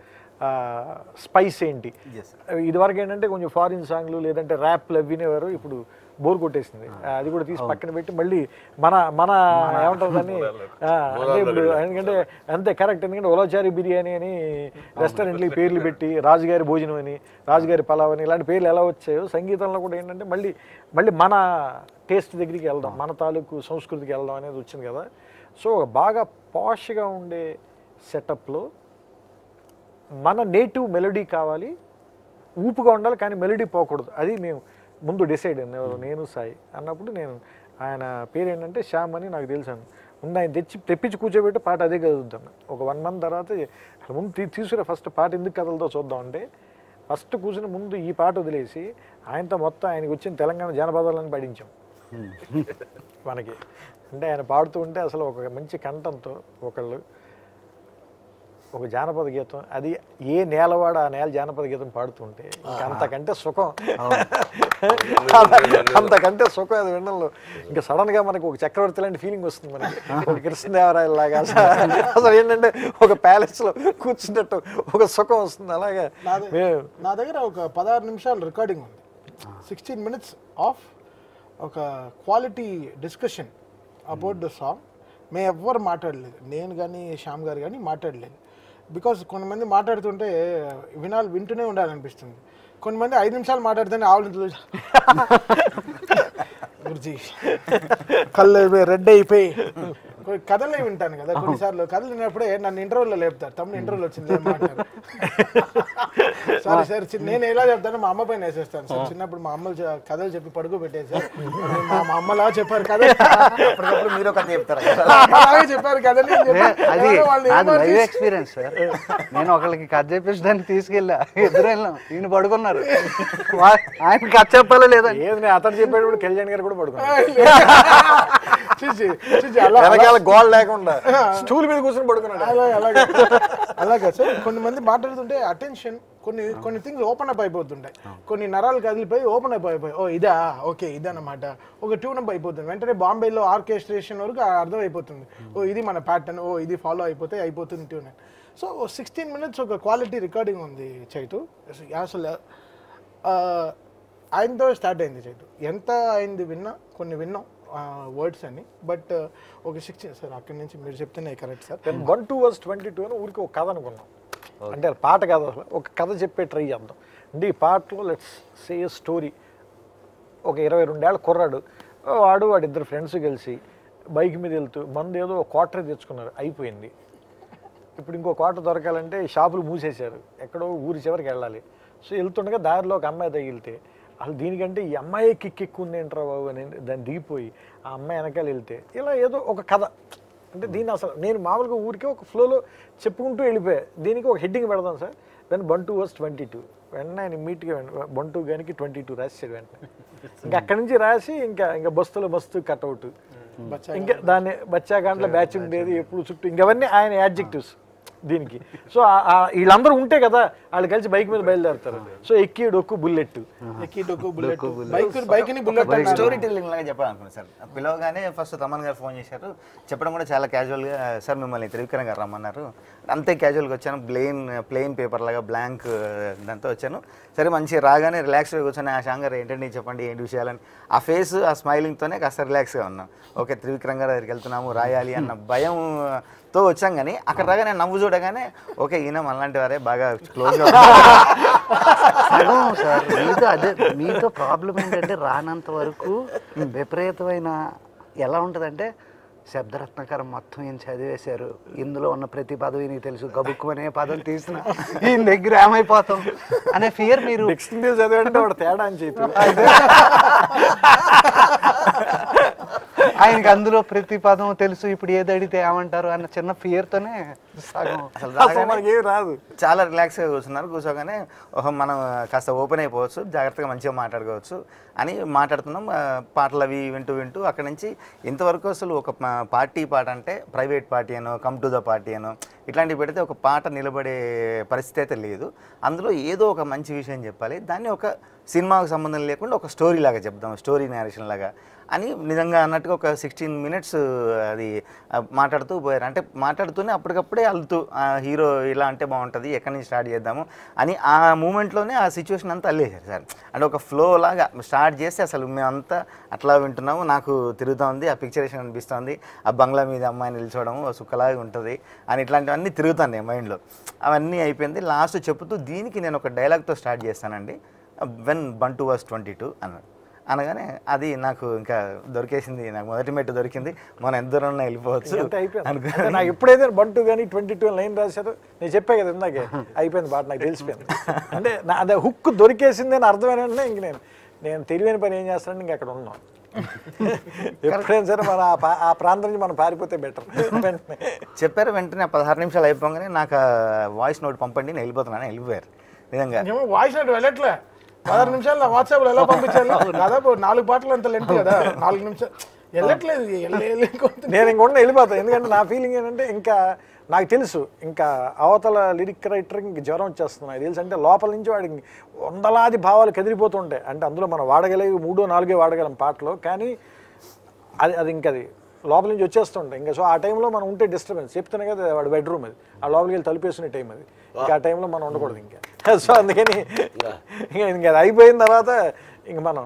స్పైస్ ఏంటి ఇదివరకు ఏంటంటే కొంచెం ఫారిన్ సాంగ్లు లేదంటే ర్యాప్లు అవి వినేవారు ఇప్పుడు బోర్ కొట్టేసింది ఆ, అది కూడా తీసి పక్కన పెట్టి మళ్ళీ మన మన ఏమంటారు దాన్ని ఆ, అంటే ఇప్పుడు ఎందుకంటే అంతే కరెక్ట్ ఎందుకంటే ఒలాచారి బిర్యానీ అని రెస్టారెంట్లకి పేర్లు పెట్టి రాజుగారి భోజనం అని రాజుగారి పలావ్ అని ఇలాంటి పేర్లు ఎలా వచ్చాయో సంగీతంలో కూడా ఏంటంటే మళ్ళీ మళ్ళీ మన టేస్ట్ దగ్గరికి వెళ్దాం మన తాలూకు సంస్కృతికి వెళ్దాం అనేది వచ్చింది కదా సో బాగా పాష్గా ఉండే సెటప్లో మన నేటివ్ మెలోడీ కావాలి ఊపుగా ఉండాలి కానీ మెలోడీ పోకూడదు అది మేము ముందు డిసైడ్ అయింది ఎవరు నేను సాయి అన్నప్పుడు నేను ఆయన పేరు ఏంటంటే శ్యామ్ అని నాకు తెలుసాను ముందు ఆయన తెచ్చి తెప్పించి కూర్చోబెట్టి పాట అదే కదులుతాను ఒక వన్ మంత్ తర్వాత అసలు ముందు తీ- తీసుకురా ఫస్ట్ పాట ఎందుకు కదలదో చూద్దాం అంటే ఫస్ట్ కూర్చుని ముందు ఈ పాట వదిలేసి ఆయనతో మొత్తం ఆయనకి వచ్చిన తెలంగాణ జానపదాలను పాడించాం మనకి అంటే ఆయన పాడుతూ ఉంటే అసలు ఒక మంచి కంఠంతో ఒకళ్ళు ఒక జానపద గీతం అది ఏ నేలవాడ ఆ నేల జానపద గీతం పాడుతుంటే ఇంకా అంతకంటే సుఖం అంతకంటే సుఖం అది వినడంలో ఇంకా సడన్ గా మనకు ఒక చక్రవర్తి లాంటి ఫీలింగ్ వస్తుంది మనకి ఒక కృష్ణదేవరాయల లాగా అసలు అసలు ఏంటంటే ఒక ప్యాలెస్ లో కూర్చున్నట్టు ఒక సుఖం వస్తుంది అలాగే నాది- మేము నా దగ్గర ఒక పదహారు నిమిషాలు రికార్డింగ్ ఉంది సిక్స్టీన్ మినిట్స్ ఆఫ్ ఒక quality discussion about the song మేము ఎవ్వరు మాట్లాడలేదు నేను కానీ శ్యామ్ గారు కానీ మాట్లాడలేదు బికాస్ కొంతమంది మాట్లాడుతుంటే వినాలి వింటూనే ఉండాలనిపిస్తుంది కొంతమంది ఐదు నిమిషాలు మాట్లాడితేనే ఆవులు గురుజీ కళ్ళు అయిపోయి రెడ్ అయిపోయి కొన్ని కథలే వింటాను కదా కొన్నిసార్లు కథలు విన్నప్పుడే నన్ను ఇంటర్వ్యూలో లేపుతారు తమ్ముడు ఇంటర్వ్యూలో వచ్చింది ఏం మాట్లాడు సారీ సార్ చి- నేను ఎలా చెప్తాను మా అమ్మ పైన వేసేస్తాను సార్ చిన్నప్పుడు మా అమ్మలు చె- కథలు చెప్పి పడుకోబెట్టేసి మా మా అమ్మలా చెప్పారు కథ అప్పటికప్పుడు మీరు కథ చెప్తారా అలాగే చెప్పారు కథని అని చెప్పి అది ఎవరో వాళ్ళు ఏం అది లైవ్ మార్చేసి- ఎక్స్పీరియన్స్ సార్ నేను ఒకళ్ళకి కథ చెప్పేసడానికి తీసుకెళ్ళా ఇద్దరు వెళ్ళాం ఈయన పడుకున్నారు వా- ఆయన కథ చెప్పాలా లేదండి ఏది నేను అతను చెప్పేటప్పుడు కళ్యాణ్ గారు కూడా పడుకున్నాను చూసి చూసి అలా వెనకాల గోల్ లేకుండా స్టూల్ మీద కూర్చొని పడుకున్నాడు అలా అలాగే అలాగే సార్ కొన్ని మంది మాట్లాడుతుంటే అటెన్షన్ కొన్ని కొన్ని థింగ్స్ ఓపెన్ అప్ అయిపోతుంటాయి కొన్ని నరాలు కదిలిపోయి ఓపెన్ అప్ అయిపోయి ఓ ఇదా ఓకే ఇదన్నమాట ఒక ట్యూన్ అప్ అయిపోతుంది వెంటనే బాంబేలో ఆర్కెస్ట్రేషన్ వరకు అర్థం అయిపోతుంది ఓ ఇది మన ప్యాటర్న్ ఓ ఇది ఫాలో అయిపోతే అయిపోతుంది ట్యూన్ సో సిక్స్టీన్ మినిట్స్ ఒక క్వాలిటీ రికార్డింగ్ ఉంది చైతు అసలు ఆ, ఆయనతో స్టార్ట్ అయింది చైతు ఎంత అయింది విన్నా కొన్ని విన్నాం వర్డ్స్ అని బట్ ఒక సిక్స్టీన్ సార్ అక్కడి నుంచి మీరు చెప్తేనే correct sir one two verse twenty two అని ఊరికి ఒక కథ అనుకున్నాం అంటే పాట కాదు అసలు ఒక కథ చెప్పే ట్రై చేద్దాం అంటే ఈ పాటలో లెట్స్ సే స్టోరీ ఒక ఇరవై రెండేళ్ళ కుర్రాడు వాడు వాడి ఇద్దరు ఫ్రెండ్స్ కలిసి బైక్ మీద వెళ్తూ మందు ఏదో ఒక క్వార్టర్ తెచ్చుకున్నారు అయిపోయింది ఇప్పుడు ఇంకో క్వార్టర్ దొరకాలంటే షాపులు మూసేశారు ఎక్కడో ఊరి చివరికి వెళ్ళాలి సో వెళ్తుండగా దారిలో ఒక అమ్మాయి తగిలితే అసలు దీనికంటే ఈ అమ్మాయి కిక్ ఎక్కువ ఉంది ఏంట్రా బాబు అని దాన్ని దిగిపోయి ఆ అమ్మాయి వెనకాల వెళ్తే ఇలా ఏదో ఒక కథ అంటే దీన్ని అసలు నేను మామూలుగా ఊరికే ఒక ఫ్లోలో చెప్పుకుంటూ వెళ్ళిపోయా దీనికి ఒక హెడ్డింగ్ పెడదాం sir when Bantu was twenty two వెంటనే ఆయన ఇమ్మీట్గా బంటూ గానికి ట్వంటీ టూ రాసేసాడు వెంటనే ఇంకా అక్కడి నుంచి రాసి ఇంకా ఇంకా బస్తులు బస్తు కట్అవుట్ ఇంకా దాన్ని బచ్చాకాండ్ల బ్యాచ్ ఉండేది ఎప్పుడు చుట్టూ ఇంకవన్నీ ఆయన యాడ్జెక్టివ్స్ దీనికి సో ఆ- ఆ వీళ్ళందరూ ఉంటే కదా వాళ్ళు కలిసి బైక్ మీద బయలుదేరుతారు సో ఎక్కి డొక్కు బుల్లెట్ ఎక్కి డొక్కు బుల్లెట్ బైక్ బైక్ ని బుల్లెట్ ఒక స్టోరీ టెల్లింగ్ లాగా చెప్పాలనుకున్నాను సార్ పిలవగానే ఫస్ట్ తమన్ గారు ఫోన్ చేశారు చెప్పడం కూడా చాలా క్యాజువల్గా సార్ మిమ్మల్ని త్రివిక్రమ్ గారు రమ్మన్నారు అంతే క్యాజువల్గా వచ్చాను ప్లెయిన్ ప్లెయిన్ పేపర్ లాగా బ్లాంక్ దాంతో వచ్చాను సరే మంచి రాగానే రిలాక్స్గా కూర్చొని ఆ షాంగర్ ఏంటండి చెప్పండి ఏంటి విషయాలని ఆ ఫేస్ ఆ స్మైలింగ్తోనే కాస్త రిలాక్స్గా ఉన్నాం ఓకే త్రివిక్రమ్ గారి దగ్గరికి వెళ్తున్నాము రాయాలి అన్న భయంతో వచ్చాం కానీ అక్కడ రాగానే నవ్వు చూడగానే ఓకే ఈయన మనలాంటి వారే బాగా క్లోజ్గా సగం సార్ మీతో అదే మీతో ప్రాబ్లం ఏంటంటే రానంత వరకు విపరీతమైన ఎలా ఉంటుందంటే శబ్దరత్నకరం మొత్తం ఈయన చదివేశారు ఇందులో ఉన్న ప్రతి పదవి నీకు తెలుసు గబుక్కు అనే పదం తీసిన ఈయన దగ్గర ఏమైపోతాం అనే ఫియర్ మీరు డిక్షనరీ చదివంటే వాడు తేడా అని చెప్పి ఆయనకి అందులో ప్రతి పదం తెలుసు ఇప్పుడు ఏది అడిగితే ఏమంటారు అన్న చిన్న ఫియర్తోనే సగం అసలు అసలు రాగానే మనకి ఏమి రాదు చాలా రిలాక్స్గా కూర్చున్నారు కూర్చోగానే ఓహో మనం కాస్త ఓపెన్ అయిపోవచ్చు జాగ్రత్తగా మంచిగా మాట్లాడుకోవచ్చు అని మాట్లాడుతున్నాం ఆ, పాటలు అవి వింటూ వింటూ అక్కడి నుంచి ఇంతవరకు అసలు ఒక పా- పార్టీ పాట అంటే ప్రైవేట్ పార్టీ అనో కమ్ టు ద పార్టీ అనో ఇట్లాంటివి పెడితే ఒక పాట నిలబడే పరిస్థితి అయితే లేదు అందులో ఏదో ఒక మంచి విషయం చెప్పాలి దాన్ని ఒక సినిమాకు సంబంధం లేకుండా ఒక స్టోరీ లాగా చెప్దాం స్టోరీ నేరేషన్ లాగా అని నిజంగా అన్నట్టుగా ఒక సిక్స్టీన్ మినిట్స్ అది ఆ, మాట్లాడుతూ పోయారు అంటే మాట్లాడుతూనే అప్పటికప్పుడే అల్లుతూ ఆ హీరో ఇలా అంటే బాగుంటుంది ఎక్కడి నుంచి స్టార్ట్ చేద్దాము అని ఆ మూమెంట్లోనే ఆ సిచ్యువేషన్ అంతా అల్లేశారు సార్ అంటే ఒక ఫ్లో లాగా స్టార్ట్ చేస్తే అసలు మేమంతా అట్లా వింటున్నాము నాకు తిరుగుతూ ఉంది ఆ పిక్చరేషన్ అనిపిస్తుంది ఆ బంగ్లా మీద అమ్మాయి నిల్చోవడం సుఖలాగా ఉంటుంది అని ఇట్లాంటివన్నీ తిరుగుతున్నాయి మైండ్లో అవన్నీ అయిపోయింది లాస్ట్ చెప్తూ దీనికి నేను ఒక డైలాగ్తో స్టార్ట్ చేస్తానండి when Bantu was twenty two అన్నాడు అనగానే అది నాకు ఇంకా దొరికేసింది నాకు మొదటి మెట్టు దొరికింది మనం ఎంత దూరం వెళ్ళిపోవచ్చు అంతే అయిపోయింది అనుకో అంటే నాకు ఎప్పుడైతే బంటూ కానీ ట్వంటీ టూ లైన్ రాశారు నేను చెప్పా కదా ఇందాకే అయిపోయింది పాట నాకు తెలిసిపోయింది అంటే నా అదే హుక్ దొరికేసింది అని అర్థమైన వెంటనే ఇంక నేను నేను తెలివైన పని ఏం చేస్తానంటే ఇంక అక్కడ ఉన్నాం ఎప్పుడైనా సరే మన ఆ పా- ఆ ప్రాంతం నుంచి మనం పారిపోతే బెటర్ వెంటనే చెప్పారు వెంటనే పదహారు నిమిషాలు అయిపోగానే నాకు వాయిస్ నోట్ పంపండి నేను వెళ్ళిపోతున్నాను వెళ్ళిపోయారు నిజంగా ఏమో వాయిస్ నోట్ వెళ్ళట్లే పదహారు నిమిషాలు నా వాట్సాప్ లో ఎలా పంపించాలి దాదాపు నాలుగు పాటలు అంత లెంట్ కదా నాలుగు నిమిషాలు వెళ్ళట్లేదు వెళ్ళి- వెళ్ళి కొంత- నేను ఇంకొండ వెళ్ళిపోతాను ఎందుకంటే నా ఫీలింగ్ ఏంటంటే ఇంకా నాకు తెలుసు ఇంకా అవతల లిరిక్ రైటర్కి ఇంక జ్వరం వచ్చేస్తుంది నాకు తెలుసు అంటే లోపల నుంచి వాడికి వందలాది భావాలు కదిలిపోతుంటాయి అంటే అందులో మనం వాడగలిగి మూడో నాలుగో వాడగలం పాటలో కానీ అది అది ఇంకా అది లోపల నుంచి వచ్చేస్తుంటాయి ఇంకా సో ఆ టైంలో మనం ఉంటే డిస్టర్బెన్స్ చెప్తేనే కదా వాడి బెడ్రూమ్ అది ఆ లోపలికి వెళ్ళి తలుపేసుకునే టైం అది ఇంకా ఆ టైంలో మనం ఉండకూడదు ఇంకా సో అందుకని ఇంకా ఇంకా అది అయిపోయిన తర్వాత ఇంక మనం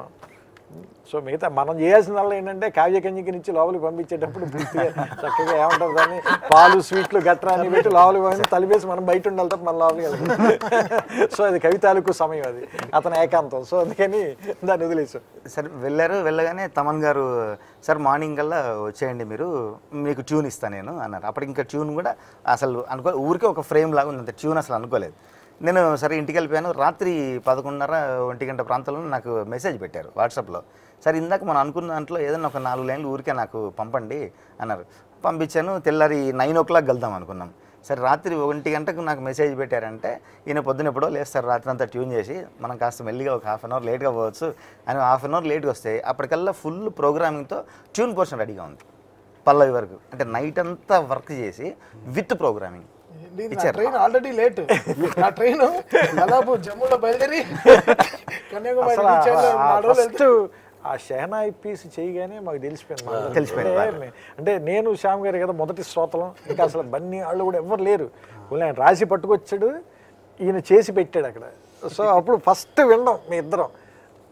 సో మిగతా మనం చేయాల్సిందల్లా ఏంటంటే కావ్య కన్యకి నుంచి లోపలికి పంపించేటప్పుడు పూర్తిగా చక్కగా ఏమంటారు దాన్ని పాలు స్వీట్లు గట్రా అని పెట్టి లోపలికి పంపి తలిపేసి మనం బయట ఉండాలి తప్ప మన లోపలికి వెళ్ళాలి సో అది కవితాలకు సమయం అది అతని ఏకాంతం సో అందుకని దాన్ని వదిలేసాం సరే వెళ్ళారు వెళ్ళగానే తమన్ గారు సార్ మార్నింగ్ కల్లా వచ్చేయండి మీరు మీకు ట్యూన్ ఇస్తాను నేను అన్నారు అప్పటికి ఇంకా ట్యూన్ కూడా అసలు అనుకో ఊరికే ఒక ఫ్రేమ్ లాగా ఉంది అంత ట్యూన్ అసలు అనుకోలేదు నేను సరే ఇంటికి వెళ్ళిపోయాను రాత్రి పదకొండున్నర ఒంటి గంట ప్రాంతంలో నాకు మెసేజ్ పెట్టారు వాట్సాప్లో సరే ఇందాక మనం అనుకున్న దాంట్లో ఏదైనా ఒక నాలుగు లైన్లు ఊరికే నాకు పంపండి అన్నారు పంపించాను తెల్లారి నైన్ ఓ క్లాక్ వెళ్దాం అనుకున్నాం సరే రాత్రి ఒంటి గంటకు నాకు మెసేజ్ పెట్టారంటే ఈయన పొద్దున ఎప్పుడో లేస్తారు రాత్రి అంతా ట్యూన్ చేసి మనం కాస్త మెల్లిగా ఒక హాఫ్ అన్ అవర్ లేట్గా పోవచ్చు అని హాఫ్ అన్ అవర్ లేట్గా వస్తే అప్పటికల్లా ఫుల్ ప్రోగ్రామింగ్తో ట్యూన్ పోర్షన్ రెడీగా ఉంది పల్లవి వరకు అంటే నైట్ అంతా వర్క్ చేసి విత్ ప్రోగ్రామింగ్ ఏంటి, నా ట్రైన్ ఆల్రెడీ లేట్ నా ట్రైన్ దాదాపు జమ్మూలో బయలుదేరి కన్యాకుమారి అసలు reach అయ్యేలో నాలుగు రోజులు ఫస్ట్ ఆ షెహనాయి పీస్ చేయగానే మాకు తెలిసిపోయింది మా అందరికీ. తెలిసిపోయింది అంటే అంటే నేను శ్యామ్ గారి కదా మొదటి శ్రోతలం ఇంకా అసలు బన్నీ వాళ్ళు కూడా ఎవరు లేరు ఓన్లీ ఆయన రాసి పట్టుకొచ్చాడు ఈయన చేసి పెట్టాడు అక్కడ సో అప్పుడు ఫస్ట్ వినడం మీ ఇద్దరం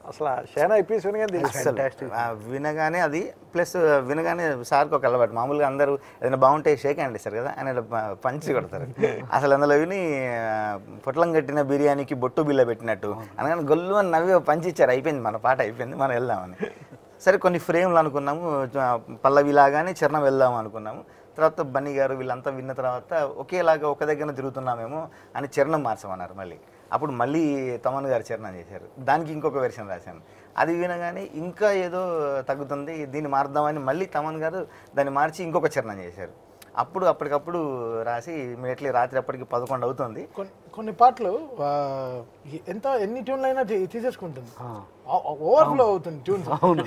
అసలు ఆ షేనా ఐపీఎస్ వినగానే తెలుసు అసలు ఆ వినగానే అది ప్లస్ వినగానే సార్కి ఒక అలవాటు మామూలుగా అందరూ ఏదైనా బాగుంటే షేక్ హ్యాండ్ ఇస్తారు కదా ఆయన ఇలా ప- పంచి కొడతారు అసలు అందులో విని ఆ, పొట్లం కట్టిన బిర్యానీకి బొట్టు బిల్ల పెట్టినట్టు అనగానే గొల్లు అని నవ్వి ఒక పంచి ఇచ్చారు అయిపోయింది మన పాట అయిపోయింది మనం వెళ్దామని సరే కొన్ని ఫ్రేమ్లు అనుకున్నాము ఆ, పల్లవి లాగానే చరణం వెళ్దాం అనుకున్నాము తర్వాత బన్నీ గారు వీళ్ళంతా విన్న తర్వాత ఒకేలాగా ఒక దగ్గర తిరుగుతున్నామేమో అని చరణం మార్చమన్నారు మళ్ళీ అప్పుడు మళ్ళీ తమన్ గారు చరణం చేశారు దానికి ఇంకొక వెర్షన్ రాశాను అది వినగానే ఇంకా ఏదో తగ్గుతుంది దీన్ని మారుద్దామని మళ్ళీ తమన్ గారు దాన్ని మార్చి ఇంకొక చరణం చేశారు అప్పుడు అప్పటికప్పుడు రాసి ఇమీడియట్లీ రాత్రి అప్పటికి పదకొండు అవుతుంది కొన్ని కొన్ని పాటలు ఆ, ఎంత ఎన్ని ట్యూన్లు అయినా తీ- తీసేసుకుంటుంది ఓవర్ఫ్లో అవుతుంది ట్యూన్స్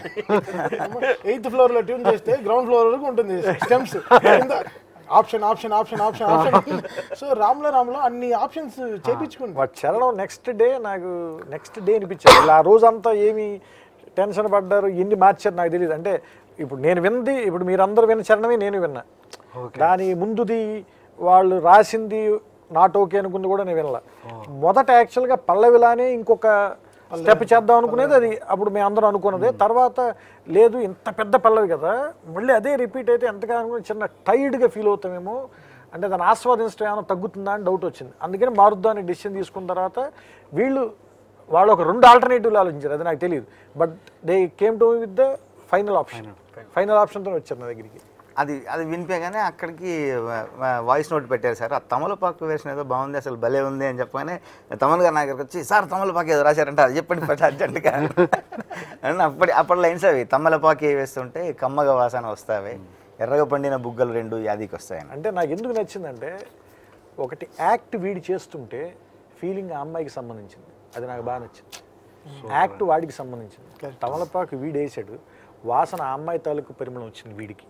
ఎయిత్ ఫ్లోర్ లో ట్యూన్ చేస్తే గ్రౌండ్ ఫ్లోర్ వరకు ఉంటుంది stems option option option option option so రామ్లో రామ్లో అన్ని ఆప్షన్స్ చేపించుకుంది వాడు చరణం నెక్స్ట్ డే నాకు నెక్స్ట్ డే అనిపించాడు ఇలా ఆ రోజంతా ఏమి టెన్షన్ పడ్డారు ఎన్ని మార్చారు నాకు తెలియదు అంటే ఇప్పుడు నేను విన్నది ఇప్పుడు మీరందరూ విన్న చరణమే నేను విన్నా దాని ముందుది వాళ్ళు రాసింది నాట్ ఓకే అనుకుంది కూడా నేను వినలా మొదట యాక్చువల్గా పల్లవిలానే ఇంకొక స్టెప్ చేద్దాం అనుకునేది అది అప్పుడు మేము అందరం అనుకున్నదే తర్వాత లేదు ఇంత పెద్ద పల్లవి కదా మళ్ళీ అదే రిపీట్ అయితే ఎంతగా అనుకుని చిన్న టైర్డ్గా ఫీల్ అవుతామేమో అంటే దాన్ని ఆస్వాదించడం ఏమైనా తగ్గుతుందా అని డౌట్ వచ్చింది అందుకని మారుద్దాం అని డెసిషన్ తీసుకున్న తర్వాత వీళ్ళు వాళ్ళు ఒక రెండు ఆల్టర్నేటివ్లు ఆలోచించారు అది నాకు తెలియదు but they came to with the final option final ఆప్షన్తో వచ్చారు నా దగ్గరికి అది అది వినిపించగానే అక్కడికి వాయిస్ నోట్ పెట్టారు సార్ ఆ తమలపాకు వేసిన ఏదో బాగుంది అసలు భలే ఉంది అని చెప్పగానే తమన్ గారు నా దగ్గరికి వచ్చి సార్ తమలపాకు ఏదో రాశారంట అది చెప్పండి ఫస్ట్ అర్జెంటుగా అని అప్పటి అప్పటి లైన్స్ అవి తమలపాకు వేస్తుంటే కమ్మగ వాసన వస్తావే ఎర్రగా పండిన బుగ్గలు రెండు యాదికి వస్తాయని అంటే నాకు ఎందుకు నచ్చిందంటే ఒకటి యాక్ట్ వీడి చేస్తుంటే ఫీలింగ్ ఆ అమ్మాయికి సంబంధించింది అది నాకు బాగా నచ్చింది యాక్ట్ వాడికి సంబంధించింది తమలపాకు వీడు వేసాడు వాసన ఆ అమ్మాయి తాలూకు పరిమళం వచ్చింది వీడికి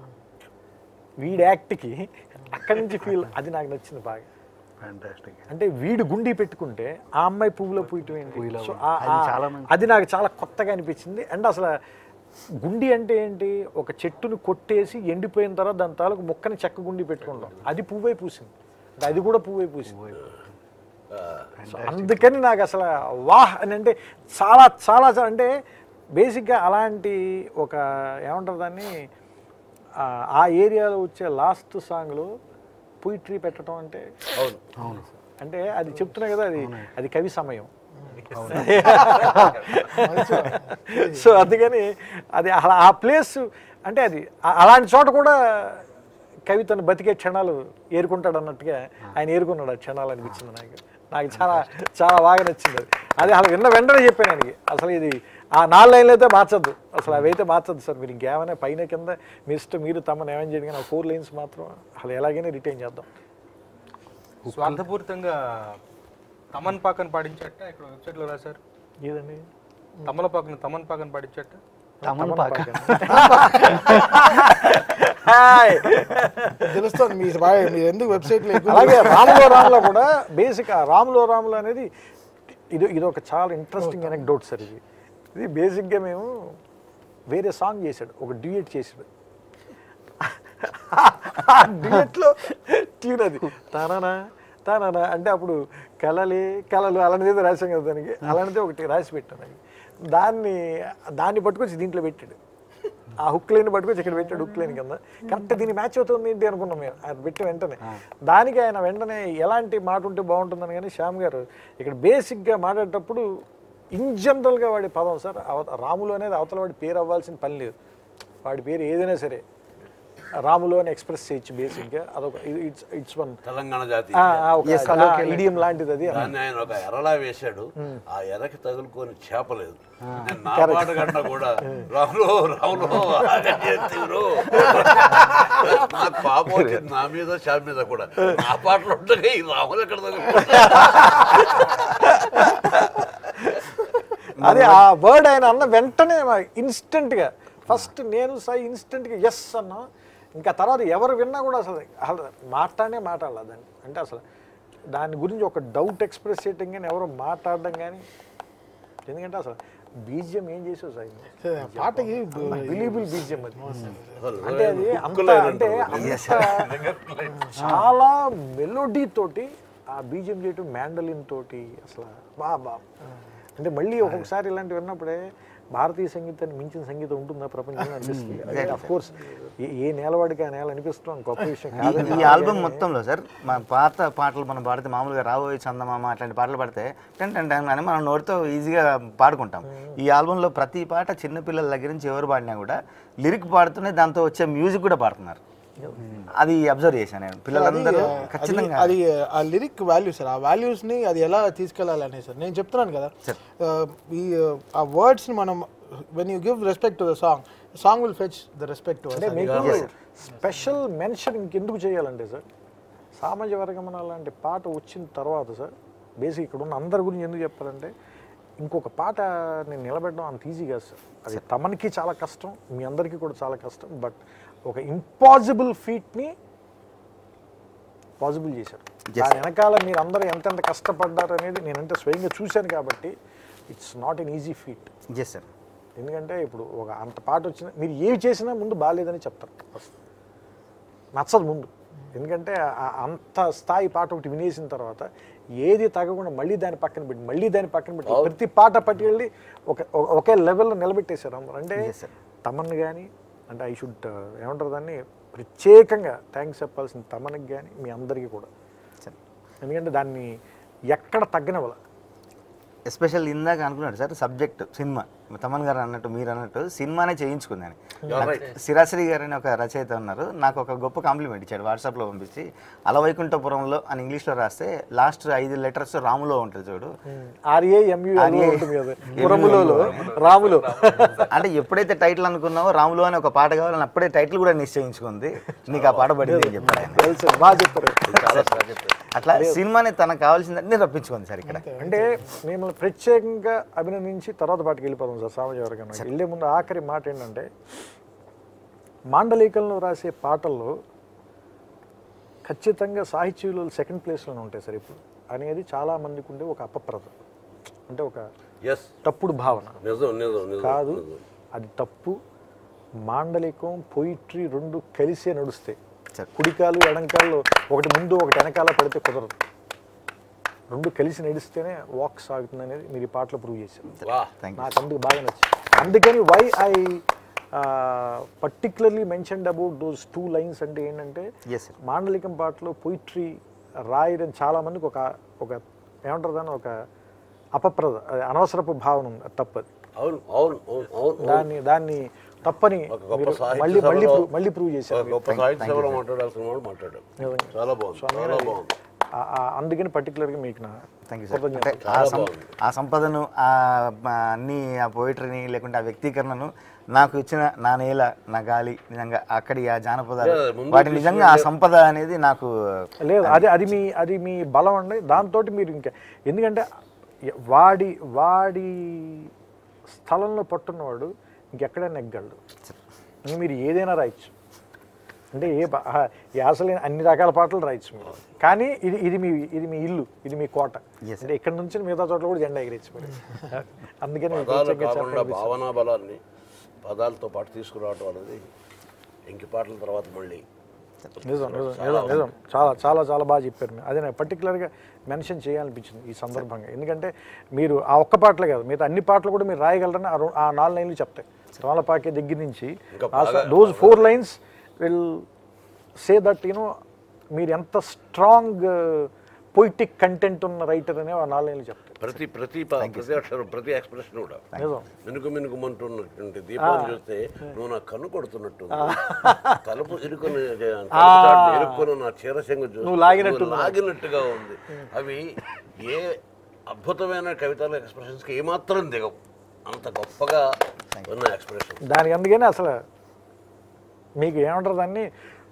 వీడి యాక్ట్కి అక్కడి నుంచి ఫీల్ అది నాకు నచ్చింది బాగా ఫ్యాంటాస్టిక్ అంటే వీడు గుండి పెట్టుకుంటే ఆ అమ్మాయి పువ్వులో పూయటం ఏంటి సో ఆ- ఆ- అది నాకు చాలా కొత్తగా అనిపించింది అండ్ అసలు గుండి అంటే ఏంటి ఒక చెట్టును కొట్టేసి ఎండిపోయిన తర్వాత దాని తాలూకు మొక్కని చెక్క గుండి పెట్టుకుంటాం అది పువ్వై పూసింది అంటే అది కూడా పువ్వై పూసింది సో అందుకని నాకు అసలు వాహ్ అని అంటే చాలా చాలా చాలా అంటే బేసిక్గా అలాంటి ఒక ఏమంటారు దాన్ని ఆ, ఆ ఏరియాలో వచ్చే లాస్ట్ సాంగ్లో పొయిట్రీ పెట్టడం అంటే అవును అంటే అది చెప్తున్నా కదా అది అది కవి సమయం సో అందుకని అది అలా ఆ ప్లేస్ అంటే అది ఆ- అలాంటి చోట కూడా కవి తను బతికే క్షణాలు ఏరుకుంటాడు అన్నట్టుగా ఆయన ఏరుకున్నాడు ఆ క్షణాలు అనిపించింది నాకు నాకు చాలా చాలా బాగా నచ్చింది అది అది అసలు విన్న వెంటనే చెప్పాను ఆయనకి అసలు ఇది ఆ నాలుగు లైన్లు అయితే మార్చద్దు అసలు అవైతే మార్చద్దు సార్ మీరు ఇంకేమైనా పైన కింద మీ ఇష్టం మీరు తమను ఏమైనా చేయడం కానీ ఫోర్ లైన్స్ మాత్రం అసలు ఎలాగైనా రిటైన్ చేద్దాం స్వార్థపూరితంగా తమన్ పాకని పాడించట ఇక్కడ వెబ్సైట్లో రాశారు ఏదండి తమలపాకుని తమన్ పాకని పాడించట తమన్ పాక హాయ్ తెలుస్తుంది మీ బాగా మీరు ఎందుకు వెబ్సైట్లో ఎక్కువ అలాగే రాములో రాములో కూడా బేసిక్ రాములో రాములో అనేది ఇది ఇది ఒక చాలా ఇంట్రెస్టింగ్ అనెక్డోట్ సార్ ఇది ఇది బేసిక్గా మేము వేరే సాంగ్ చేశాడు ఒక డ్యూయట్ చేశాడు ఆ డ్యూయట్లో ట్యూన్ అది తననా తననా అంటే అప్పుడు కలలే కలలు అలాంటిది ఏదో రాశాం కదా దానికి అలాంటిది ఒకటి రాసి పెట్టాను అది దాన్ని దాన్ని పట్టుకొచ్చి దీంట్లో పెట్టాడు ఆ హుక్ లైన్ పట్టుకొచ్చి ఇక్కడ పెట్టాడు హుక్ లైన్ కింద కరెక్ట్ దీన్ని మ్యాచ్ అవుతుంది ఏంటి అనుకున్నాం మేము అది పెట్టి వెంటనే దానికి ఆయన వెంటనే ఎలాంటి మాట ఉంటే బాగుంటుందని కానీ శ్యామ్ గారు ఇక్కడ బేసిక్గా మాట్లాడేటప్పుడు ఇన్ జనరల్గా వాడి పదం సార్ అవత రాములు అనేది అవతల వాడి పేరు అవ్వాల్సిన పని లేదు వాడి పేరు ఏదైనా సరే రాములు అని ఎక్స్ప్రెస్ చేయొచ్చు బేసిక్గా అదొక ఇట్స్ ఇట్స్ వన్ తెలంగాణ జాతి ఒక ఇడియం లాంటిది అది దాన్ని ఆయన ఒక ఎరలా వేశాడు ఆ ఎరకి తగులుకొని చేపలేదు నేను నా పాట కన్నా కూడా రాములో రాములో ఆగజేతివిరో. నాకు పాపం వచ్చింది నా మీద షాప్ మీద కూడా నా పాటలు ఉండగా ఈ రాములు ఎక్కడ తగులుకుంటాడు? అదే ఆ వర్డ్ ఆయన అన్న వెంటనే ఇన్స్టెంట్గా ఫస్ట్ నేను సై ఇన్స్టెంట్గా ఎస్ అన్నా ఇంకా తర్వాత ఎవరు విన్నా కూడా అసలు అసలు మాట్లాడే మాట్లాడాలి దాన్ని అంటే అసలు దాని గురించి ఒక డౌట్ ఎక్స్ప్రెస్ చేయటం కానీ ఎవరు మాట్లాడడం కానీ ఎందుకంటే అసలు బీజియం ఏం చేసావు సార్ పాటకి బిలీబుల్ బీజియం అది అసలు అంటే అది అంత ముక్కులో అంటే అంత చాలా మెలోడీ తోటి ఆ బీజియం చేయటం మ్యాండలిన్ తోటి అసలు బా బా అంటే మళ్ళీ ఒక్కొక్కసారి ఇలాంటివి విన్నప్పుడే భారతీయ సంగీతాన్ని మించిన సంగీతం ఉంటుందా ప్రపంచంలో అనిపిస్తుంది అదే అఫ్ కోర్స్ ఏ నేలవాడికి ఆ నేల అనిపిస్తాం గొప్ప విషయం ఈ- కాదు ఈ ఆల్బమ్ మొత్తంలో సార్ మన పాత పాటలు మనం పాడితే మామూలుగా రాబోయే చందమామ అట్లాంటి పాటలు పాడితే టెన్ టెన్ టెన్ అని మనం నోటితో ఈజీగా పాడుకుంటాం ఈ ఆల్బంలో ప్రతి పాట చిన్నపిల్లల దగ్గర నుంచి ఎవరు పాడినా కూడా లిరిక్ పాడుతూనే దాంతో వచ్చే మ్యూజిక్ కూడా పాడుతున్నారు అది అబ్జర్వ్ చేశాను నేను పిల్లలందరూ అది- ఖచ్చితంగా అది ఆ లిరిక్ వాల్యూ సార్ ఆ వాల్యూస్ని అది ఎలా తీసుకెళ్ళాలనే సార్ నేను చెప్తున్నాను కదా ఆ, ఈ ఆ వర్డ్స్ని మనం when you give respect to the song song will fetch the respect to అంటే మీకు స్పెషల్ మెన్షన్ ఇంకెందుకు చేయాలంటే సార్ సామాజిక వర్గమన లాంటి పాట వచ్చిన తర్వాత సార్ బేసిక్ ఇక్కడ ఉన్న అందరి గురించి ఎందుకు చెప్పాలంటే ఇంకొక పాట నేను నిలబెట్టడం అంత ఈజీ కాదు సార్ అది తమనికి చాలా కష్టం మీ అందరికీ కూడా చాలా కష్టం బట్ ఒక ఇంపాసిబుల్ ఫీట్ని పాసిబుల్ చేశారు దాని వెనకాల మీరు అందరూ ఎంతెంత కష్టపడ్డారు అనేది నేనంటే స్వయంగా చూశాను కాబట్టి it's not an easy feat yes sir ఎందుకంటే ఇప్పుడు ఒక అంత పాట వచ్చిన మీరు ఏవి చేసినా ముందు బాగాలేదని చెప్తారు ఫస్ట్ నచ్చదు ముందు ఎందుకంటే ఆ- అంత స్థాయి పాట ఒకటి వినేసిన తర్వాత ఏది తగ్గకుండా మళ్ళీ దాని పక్కన పెట్టి మళ్ళీ దాని పక్కన పెట్టి ప్రతి పాట పట్టుకెళ్ళి ఒక ఒక- ఒకే లెవెల్లో నిలబెట్టేశారు అందరూ అంటే తమన్ కానీ అంటే ఐ షుడ్ ఏమంటారు దాన్ని ప్రత్యేకంగా థ్యాంక్స్ చెప్పాల్సిన తమన్కి కానీ మీ అందరికీ కూడా ఎందుకంటే దాన్ని ఎక్కడ తగ్గనివ్వాలి ఎస్పెషల్ ఇందాక అనుకున్నాడు సార్ సబ్జెక్ట్ సినిమా తమన్ గారు అన్నట్టు మీరు అన్నట్టు సినిమానే చేయించుకుందని సిరాశ్రీ గారు అని ఒక రచయిత ఉన్నారు నాకు ఒక గొప్ప కాంప్లిమెంట్ ఇచ్చాడు వాట్సాప్లో పంపించి అలవైకుంఠపురంలో అని ఇంగ్లీష్లో రాస్తే లాస్ట్ ఐదు లెటర్స్ రాములో ఉంటుంది చూడు ఆర్ఏ ఎంయూ RA. ఉంటుంది కదా పురములో రాములో అంటే ఎప్పుడైతే టైటిల్ అనుకున్నావో రాములో అని ఒక పాట కావాలని అప్పుడే టైటిల్ కూడా నిశ్చయించుకుంది నీకు ఆ పాట పడింది అని చెప్పాడు ఆయన. తెలుసు బాగా చెప్పారు అట్లా సినిమాని తనకు కావాల్సిందన్నీ రప్పించుకుంది సార్ ఇక్కడ అంటే మిమ్మల్ని ప్రత్యేకంగా అభినందించి తర్వాత పాటికి వెళ్ళిపోదాం సార్ సామాజిక వర్గం వెళ్ళే ముందు ఆఖరి మాట ఏంటంటే మాండలికంలో రాసే పాటల్లో ఖచ్చితంగా సాహిత్య విలువలు సెకండ్ ప్లేస్లోనే ఉంటాయి సార్ ఇప్పుడు అనేది చాలా మందికి ఉండే ఒక అపప్రద అంటే ఒక ఎస్ తప్పుడు భావన నిజం నిజం నిజం కాదు నిజం. అది తప్పు మాండలికం పొయిట్రీ రెండు కలిసే నడుస్తాయి సరే. కుడికాలు ఎడంకాలు ఒకటి ముందు ఒకటి వెనకాల పెడితే కుదరదు రెండు కలిసి నడిస్తేనే వాక్ సాగుతుంది అనేది మీరు ఈ పాటలో ప్రూవ్ చేశారు వా థ్యాంక్ యూ నాకు అందుకు బాగా నచ్చింది అందుకని why I particularly mentioned about those two lines అంటే ఏంటంటే ఎస్ సార్ మాండలికం పాటలో పొయిట్రీ రాయడం చాలా మందికి ఒక ఒక ఏమంటారు దాన్ని ఒక అపప్రద అది అనవసరపు భావన ఉంది అది తప్పది అవును అవును అవును అవును దాన్ని దాన్ని తప్పని ఒక గొప్ప మీరు సాహిత్య మళ్ళీ మళ్ళీ సభలో- ప్రూవ్- మళ్ళీ ప్రూవ్ ఒక చేశారు మీరు. గొప్ప సాహిత్య సభలో మాట్లాడాల్సిన వాడు మాట్లాడాడు నిజంగా. చాలా బాగుంది సో అందుకని చాలా అది- బాగుంది ఆ- ఆ- అందుకని పర్టికులర్గా మీకు నా థ్యాంక్ యూ సార్ కృతజ్ఞతలు. అంటే ఆ సం ఆ సంపదను ఆ ఆ అన్ని ఆ పోయిటరీని లేకుంటే ఆ వ్యక్తీకరణను నాకు ఇచ్చిన నా నేల నా గాలి నిజంగా అక్కడి ఆ జానపదాలు Yeah, ముందు వాటి నిజంగా ఆ సంపద అనేది నాకు లేదు అది అది మీ అది మీ బలం అండి దాంతో మీరు ఇంకా ఎందుకంటే వాడి వాడి స్థలంలో పట్టున్నవాడు ఇంకెక్కడైనా ఎగ్గలడు ఇంక మీరు ఏదైనా రాయొచ్చు అంటే ఏ బా- ఆ, యాసలేని అన్ని రకాల పాటలు రాయొచ్చు మీరు కానీ ఇది ఇది మీ ఇది మీ ఇల్లు ఇది మీ కోట Yes, అంటే ఇక్కడ నుంచి మిగతా చోట్ల కూడా జెండా ఎగిరేచ్చు మీరు అందుకని మీకు పదాలు ప్రత్యేకంగా కాకుండా చెప్పాలనిపించింది. భావనా బలాన్ని పదాలతో పాటు తీసుకురావటం అనేది ఇంక పాటల తర్వాత మళ్ళీ నిజం నిజం నిజం నిజం చాలా చాలా చాలా బాగా చెప్పారు మీరు అదే నాకు పర్టికులర్గా మెన్షన్ చేయాలనిపించింది ఈ సందర్భంగా ఎందుకంటే మీరు ఆ ఒక్క పాటలే కాదు మిగతా అన్ని పాటలు కూడా మీరు రాయగలరని ఆ రో- ఆ నాలుగు లైన్లు చెప్తాయి తోలపాకే దగ్గర నుంచి ఇంకా బాగా- those four lines will say that you know మీరు ఎంత స్ట్రాంగ్ పొయిటిక్ కంటెంట్ ఉన్న రైటర్ అనే ఆ నాలుగు లైన్లు చెప్తాయి ప్రతి ప్రతి ప- ప్రతి అక్షరం ప్రతి ఎక్స్ప్రెషన్ కూడా నిజం మినుకు మినుకుమంటున్నటువంటి దీపాన్ని చూస్తే నువ్వు నా కన్ను కొడుతున్నట్టు తలుపు ఇరుకుని ఇరుక్కుని నా చీరశంగు చూస్తే నువ్వు లాగినట్టు నువ్వు లాగినట్టుగా ఉంది అవి ఏ అద్భుతమైన కవితల ఎక్స్ప్రెషన్స్కి ఏమాత్రం దిగవు అంత గొప్పగా ఉన్న ఎక్స్ప్రెషన్ దానికి అందుకని అసలు మీకు ఏమంటారు దాన్ని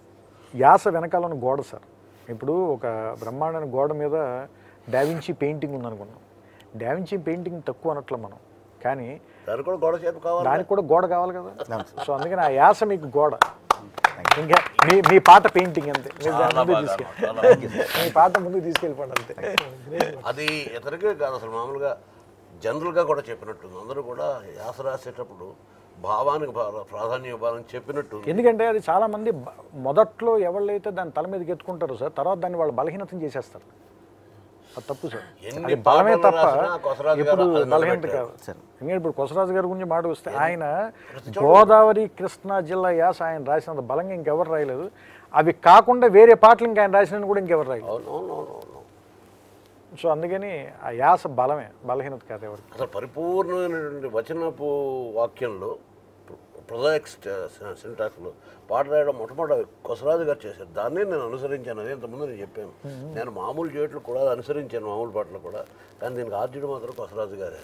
యాస వెనకాల ఉన్న గోడ సార్ ఇప్పుడు ఒక బ్రహ్మాండమైన గోడ మీద డావించి పెయింటింగ్ ఉందనుకున్నాం డావించి పెయింటింగ్ తక్కువ అనట్లే మనం కానీ దానికి కూడా గొడవ చేపు కావాలి దానికి కూడా గోడ కావాలి కదా సో అందుకని ఆ యాస మీకు గోడ ఇంకా మీ మీ పాట పెయింటింగ్ అంతే మీరు దాని చాలా ముందు బాగా, తీసుకెళ్ళి చాలా మీ పాట ముందుకు తీసుకెళ్ళిపోండి అంతే అది ఇతరికే కాదు అసలు మామూలుగా జనరల్గా కూడా చెప్పినట్టుంది అందరూ కూడా యాస రాసేటప్పుడు భావానికి భా- ప్రాధాన్యం ఇవ్వాలని చెప్పినట్టు ఎందుకంటే అది చాలా మంది బ- మొదట్లో ఎవళ్ళైతే దాని తల మీదకి ఎత్తుకుంటారో సార్ తర్వాత దాన్ని వాళ్ళు బలహీనతం చేసేస్తారు అది తప్పు సార్ ఎన్ని అది బలమే పాటలు తప్ప రాసినా కొసరాజు గారు ఎప్పుడు అది బలహీనత నిలబెట్టారు. కాదు ఎందుకంటే ఇప్పుడు కొసరాజు గారి గురించి మాట వస్తే ఆయన గోదావరి కృష్ణా జిల్లా యాస ఆయన రాసినంత బలంగా ఇంకెవరు రాయలేదు అవి కాకుండా వేరే పాటలు ఇంకా ఆయన రాసినవి కూడా ఇంకెవరు రాయలేదు అవునవునవును సో అందుకని ఆ యాస బలమే బలహీనత కాదు ఎవరికి అసలు పరిపూర్ణమైనటువంటి వచనపు వాక్యంలో ప్రొజాయిక్ సింటాక్స్లో పాట రాయడం మొట్టమొదటి కొసరాజు గారు చేశారు దాన్నే నేను అనుసరించాను అదే ఇంతకుముందు నేను చెప్పాను నేను మామూలు చేయట్లు కూడా అనుసరించాను మామూలు పాటలు కూడా కానీ దీనికి ఆద్యుడు మాత్రం కొసరాజు గారే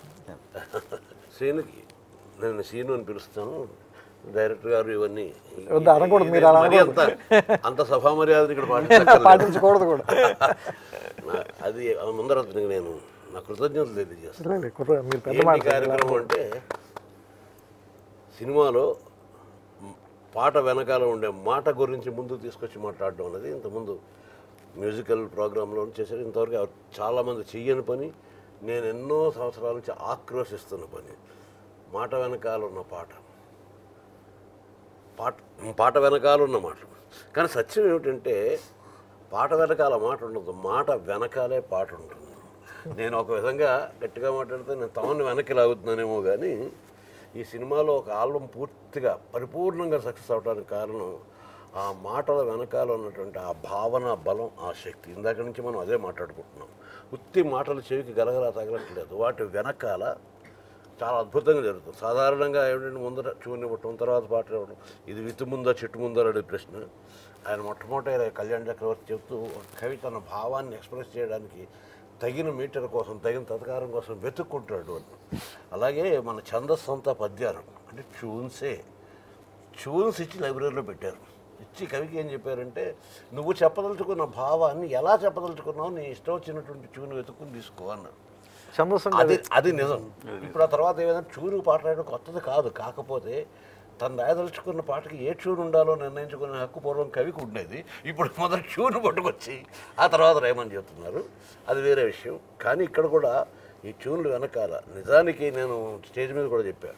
సీనుకి నేను సీను అని పిలుస్తాను డైరెక్టర్ గారు ఇవన్నీ వద్దు, అనకూడదు, మీరు అలా మరీ అంత అంత సభా మర్యాద ఇక్కడ పాటించక్కర్లేదు. పాటించకూడదు కూడా నా- అది ముందర అతనికి నేను నా కృతజ్ఞతలు తెలియజేస్తాను లేదు, కుర్ర- మీరు పెద్ద ఏంటి మాట కార్యక్రమం అంటే సినిమాలో మ్, పాట వెనకాల ఉండే మాట గురించి ముందు తీసుకొచ్చి మాట్లాడడం అనేది ఇంతకుముందు మ్యూజికల్ ప్రోగ్రాంలో చేశారు ఇంతవరకు ఎవరు- చాలామంది చెయ్యని పని నేను ఎన్నో సంవత్సరాల నుంచి ఆక్రోశిస్తున్న పని మాట వెనకాల ఉన్న పాట పాట పాట వెనకాల ఉన్న మాట కానీ సత్యం ఏమిటంటే పాట వెనకాల మాట ఉండదు మాట వెనకాలే పాట ఉంటుంది నేను ఒక విధంగా గట్టిగా మాట్లాడితే నేను తమను వెనక్కి లాగుతున్నానేమో కానీ ఈ సినిమాలో ఒక ఆల్బమ్ పూర్తిగా పరిపూర్ణంగా సక్సెస్ అవడానికి కారణం ఆ మాటల వెనకాల ఉన్నటువంటి ఆ భావన బలం ఆ శక్తి ఇందాక నుంచి మనం అదే మాట్లాడుకుంటున్నాం ఉత్తి మాటలు చెవికి గలగలా తగలట్లేదు వాటి వెనకాల చాలా అద్భుతంగా జరుగుతుంది సాధారణంగా ఏమిటంటే ముందర చూని ఇవ్వటం తర్వాత పాట ఇవ్వడం ఇది విత్తు ముందా చెట్టు ముందా అనే ప్రశ్న ఆయన మొట్టమొదటి కళ్యాణ్ చక్రవర్తి చెప్తూ ఒక కవి తన భావాన్ని ఎక్స్ప్రెస్ చేయడానికి తగిన మీటర్ కోసం తగిన తత్కారం కోసం వెతుక్కుంటాడు అని అలాగే మన ఛందస్సు అంతా పద్యాలు అంటే ట్యూన్సే ట్యూన్స్ ఇచ్చి లైబ్రరీలో పెట్టారు ఇచ్చి కవికి ఏం చెప్పారంటే నువ్వు చెప్పదలుచుకున్న భావాన్ని ఎలా చెప్పదలుచుకున్నావు నీ ఇష్టం వచ్చినటువంటి ట్యూన్ వెతుక్కుని తీసుకో అన్నారు ఛందస్సు అంటే అది అది నిజం ఇప్పుడు ఆ తర్వాత ఏదైనా చూరు పాట రాయడం కొత్తది కాదు కాకపోతే తను రాయదలుచుకున్న పాటకి ఏ ట్యూన్ ఉండాలో నిర్ణయించుకునే హక్కు పూర్వం కవికి ఉండేది ఇప్పుడు మొదటి ట్యూన్ పట్టుకొచ్చి ఆ తర్వాత రాయమని చెప్తున్నారు అది వేరే విషయం కానీ ఇక్కడ కూడా ఈ ట్యూన్లు వెనకాల నిజానికి నేను స్టేజ్ మీద కూడా చెప్పాను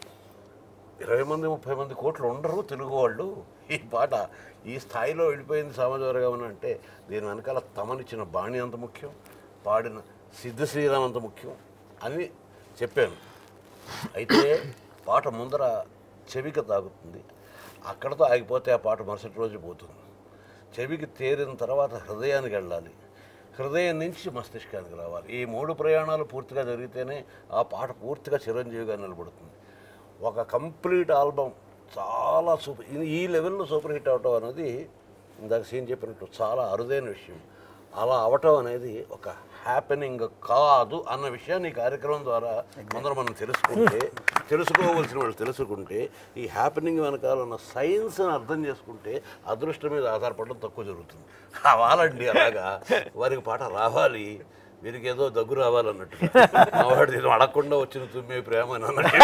ఇరవై మంది ముప్పై మంది కోట్లు ఉండరు తెలుగు వాళ్ళు ఈ పాట ఈ స్థాయిలో వెళ్ళిపోయింది సమాజవర్గం అని అంటే దీని వెనకాల తమనిచ్చిన బాణి అంత ముఖ్యం పాడిన సిద్ధ శ్రీరామ్ అంత ముఖ్యం అని చెప్పాను అయితే పాట ముందర చెవికి తాగుతుంది అక్కడతో ఆగిపోతే ఆ పాట మరుసటి రోజు పోతుంది చెవికి తేరిన తర్వాత హృదయానికి వెళ్ళాలి హృదయం నుంచి మస్తిష్కానికి రావాలి ఈ మూడు ప్రయాణాలు పూర్తిగా జరిగితేనే ఆ పాట పూర్తిగా చిరంజీవిగా నిలబడుతుంది ఒక కంప్లీట్ ఆల్బమ్ చాలా సూపర్ ఈ- ఈ లెవెల్లో సూపర్ హిట్ అవటం అనేది ఇందాక సీన్ చెప్పినట్టు చాలా అరుదైన విషయం అలా అవటం అనేది ఒక హ్యాపెనింగ్ కాదు అన్న విషయాన్ని ఈ కార్యక్రమం ద్వారా ముందర మనం తెలుసుకుంటే తెలుసుకోవలసిన వాళ్ళు తెలుసుకుంటే ఈ హ్యాపెనింగ్ వెనకాల ఉన్న సైన్స్ని అర్థం చేసుకుంటే అదృష్టం మీద ఆధారపడడం తక్కువ జరుగుతుంది అవ్వాలండి అలాగా వారికి పాట రావాలి వీరికి ఏదో దగ్గు రావాలన్నట్టు మా వాడు నేను అడగకుండా వచ్చిన తుమ్మే ప్రేమ అని అన్నట్టు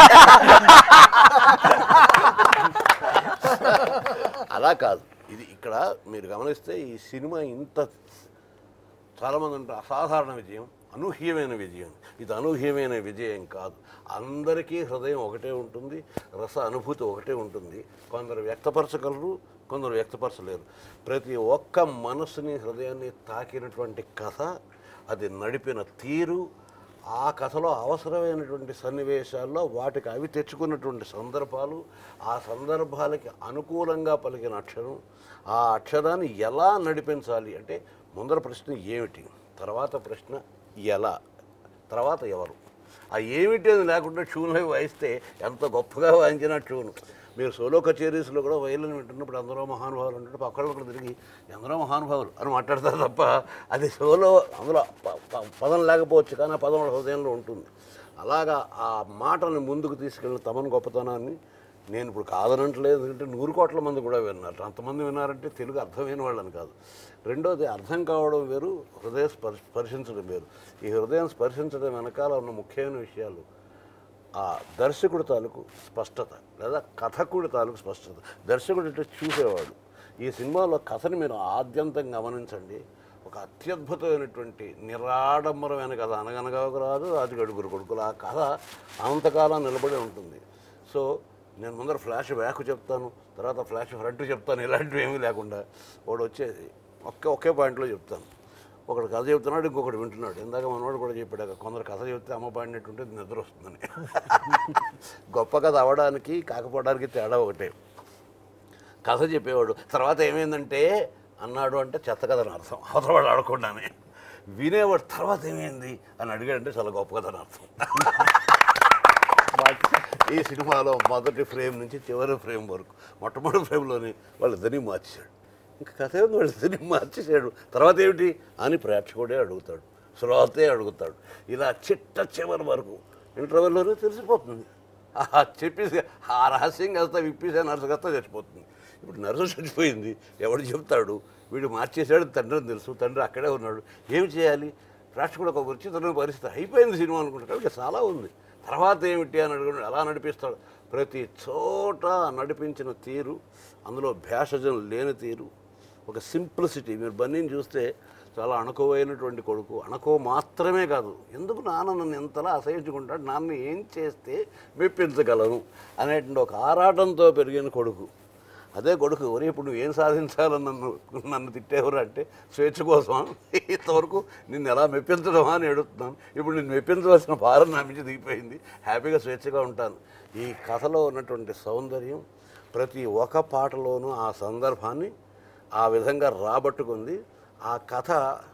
అలా కాదు ఇది ఇక్కడ మీరు గమనిస్తే ఈ సినిమా ఇంత చాలామంది అంటారు అసాధారణ విజయం అనూహ్యమైన విజయం ఇది అనూహ్యమైన విజయం కాదు అందరికీ హృదయం ఒకటే ఉంటుంది రస అనుభూతి ఒకటే ఉంటుంది కొందరు వ్యక్తపరచగలరు కొందరు వ్యక్తపరచలేరు ప్రతి ఒక్క మనసుని హృదయాన్ని తాకినటువంటి కథ అది నడిపిన తీరు ఆ కథలో అవసరమైనటువంటి సన్నివేశాల్లో వాటికి అవి తెచ్చుకున్నటువంటి సందర్భాలు ఆ సందర్భాలకి అనుకూలంగా పలికిన అక్షరం ఆ అక్షరాన్ని ఎలా నడిపించాలి అంటే ముందర ప్రశ్న ఏమిటి తర్వాత ప్రశ్న ఎలా తర్వాత ఎవరు ఆ ఏమిటి అని లేకుండా ట్యూన్లో వాయిస్తే ఎంత గొప్పగా వాయించిన ట్యూన్ మీరు సోలో కచేరీస్లో కూడా వైలిన్ వింటున్నప్పుడు ఎందరో మహానుభావులు ఉంటుంటే పక్కన ఒకరు తిరిగి ఎందరో మహానుభావులు అని మాట్లాడతారు తప్ప అది సోలో అందులో ప- ప- పదం లేకపోవచ్చు కానీ ఆ పదం వాళ్ళ హృదయంలో ఉంటుంది అలాగా ఆ మాటని ముందుకు తీసుకెళ్ళిన తమను గొప్పతనాన్ని నేను ఇప్పుడు కాదనట్లేదు ఎందుకంటే నూరు కోట్ల మంది కూడా విన్నారు అంతమంది విన్నారంటే తెలుగు అర్థమైన వాళ్ళని కాదు రెండోది అర్థం కావడం వేరు హృదయ స్పర్శ స్పర్శించడం వేరు ఈ హృదయం స్పర్శించడం వెనకాల ఉన్న ముఖ్యమైన విషయాలు ఆ దర్శకుడి తాలూకు స్పష్టత లేదా కథకుడి తాలూకు స్పష్టత దర్శకుడు అంటే చూసేవాడు ఈ సినిమాలో కథని మీరు ఆద్యంతం గమనించండి ఒక అత్యద్భుతమైనటువంటి నిరాడంబరమైన కథ అనగనగా ఒక రాదు అది గడుగురు కొడుకులు ఆ కథ అనంతకాలం నిలబడి ఉంటుంది సో నేను ముందర ఫ్లాష్ బ్యాక్ చెప్తాను తర్వాత ఫ్లాష్ ఫ్రంట్ చెప్తాను ఇలాంటివి ఏమీ లేకుండా వాడు వచ్చేసి ఒకే ఒకే పాయింట్లో చెప్తాను ఒకడు కథ చెబుతున్నాడు ఇంకొకటి వింటున్నాడు ఇందాక మనవాడు కూడా చెప్పాడు కొందరు కథ చెబితే అమ్మ పాడినట్టుంటే నిద్ర వస్తుందని గొప్ప కథ అవ్వడానికి కాకపోవడానికి తేడా ఒకటే కథ చెప్పేవాడు తర్వాత ఏమైందంటే అన్నాడు అంటే చెత్త కథ అని అర్థం అవతల వాడు ఆడకుండానే వినేవాడు తర్వాత ఏమైంది అని అడిగాడంటే చాలా గొప్ప కథ అని అర్థం ఈ సినిమాలో మొదటి ఫ్రేమ్ నుంచి చివరి ఫ్రేమ్ వరకు మొట్టమొదటి ఫ్రేమ్లోని వాళ్ళిద్దరినీ మార్చేశాడు ఇంకా కథ ఏముంది వాళ్ళిద్దరినీ మార్చేశాడు తర్వాత ఏమిటి అని ప్రేక్షకుడే అడుగుతాడు శ్రోతే అడుగుతాడు ఇలా చిట్ట చివరి వరకు ఇంటర్వెల్లోనే తెలిసిపోతుంది ఆ చెప్పేసి ఆ రహస్యం కాస్త విప్పేసే నర్సు కాస్త చచ్చిపోతుంది ఇప్పుడు నర్సు చచ్చిపోయింది ఎవడు చెప్తాడు వీడు మార్చేశాడు తండ్రిని తెలుసు తండ్రి అక్కడే ఉన్నాడు ఏమి చేయాలి ప్రేక్షకుడు ఒక విచిత్రమైన పరిస్థితి అయిపోయింది సినిమా అనుకుంటాడు ఇంకా చాలా ఉంది తర్వాత ఏమిటి అని అడుగుడు ఎలా నడిపిస్తాడు ప్రతి చోట నడిపించిన తీరు అందులో భేషజం లేని తీరు ఒక సింప్లిసిటీ మీరు బన్నీని చూస్తే చాలా అణకువైనటువంటి కొడుకు అణకువ మాత్రమే కాదు ఎందుకు నాన్న నన్ను ఎంతలా అసహించుకుంటాడు నాన్న ఏం చేస్తే మెప్పించగలను అనేటువంటి ఒక ఆరాటంతో పెరిగిన కొడుకు అదే కొడుకు ఒరే ఇప్పుడు నువ్వు ఏం సాధించాలని నన్ను నన్ను తిట్టేవారు అంటే స్వేచ్ఛ కోసం ఇంతవరకు నిన్ను ఎలా మెప్పించడమా అని అడుగుతున్నాను ఇప్పుడు నిన్ను మెప్పించవలసిన భారం నా నుంచి దిగిపోయింది హ్యాపీగా స్వేచ్ఛగా ఉంటాను ఈ కథలో ఉన్నటువంటి సౌందర్యం ప్రతి ఒక్క పాటలోనూ ఆ సందర్భాన్ని ఆ విధంగా రాబట్టుకుంది ఆ కథ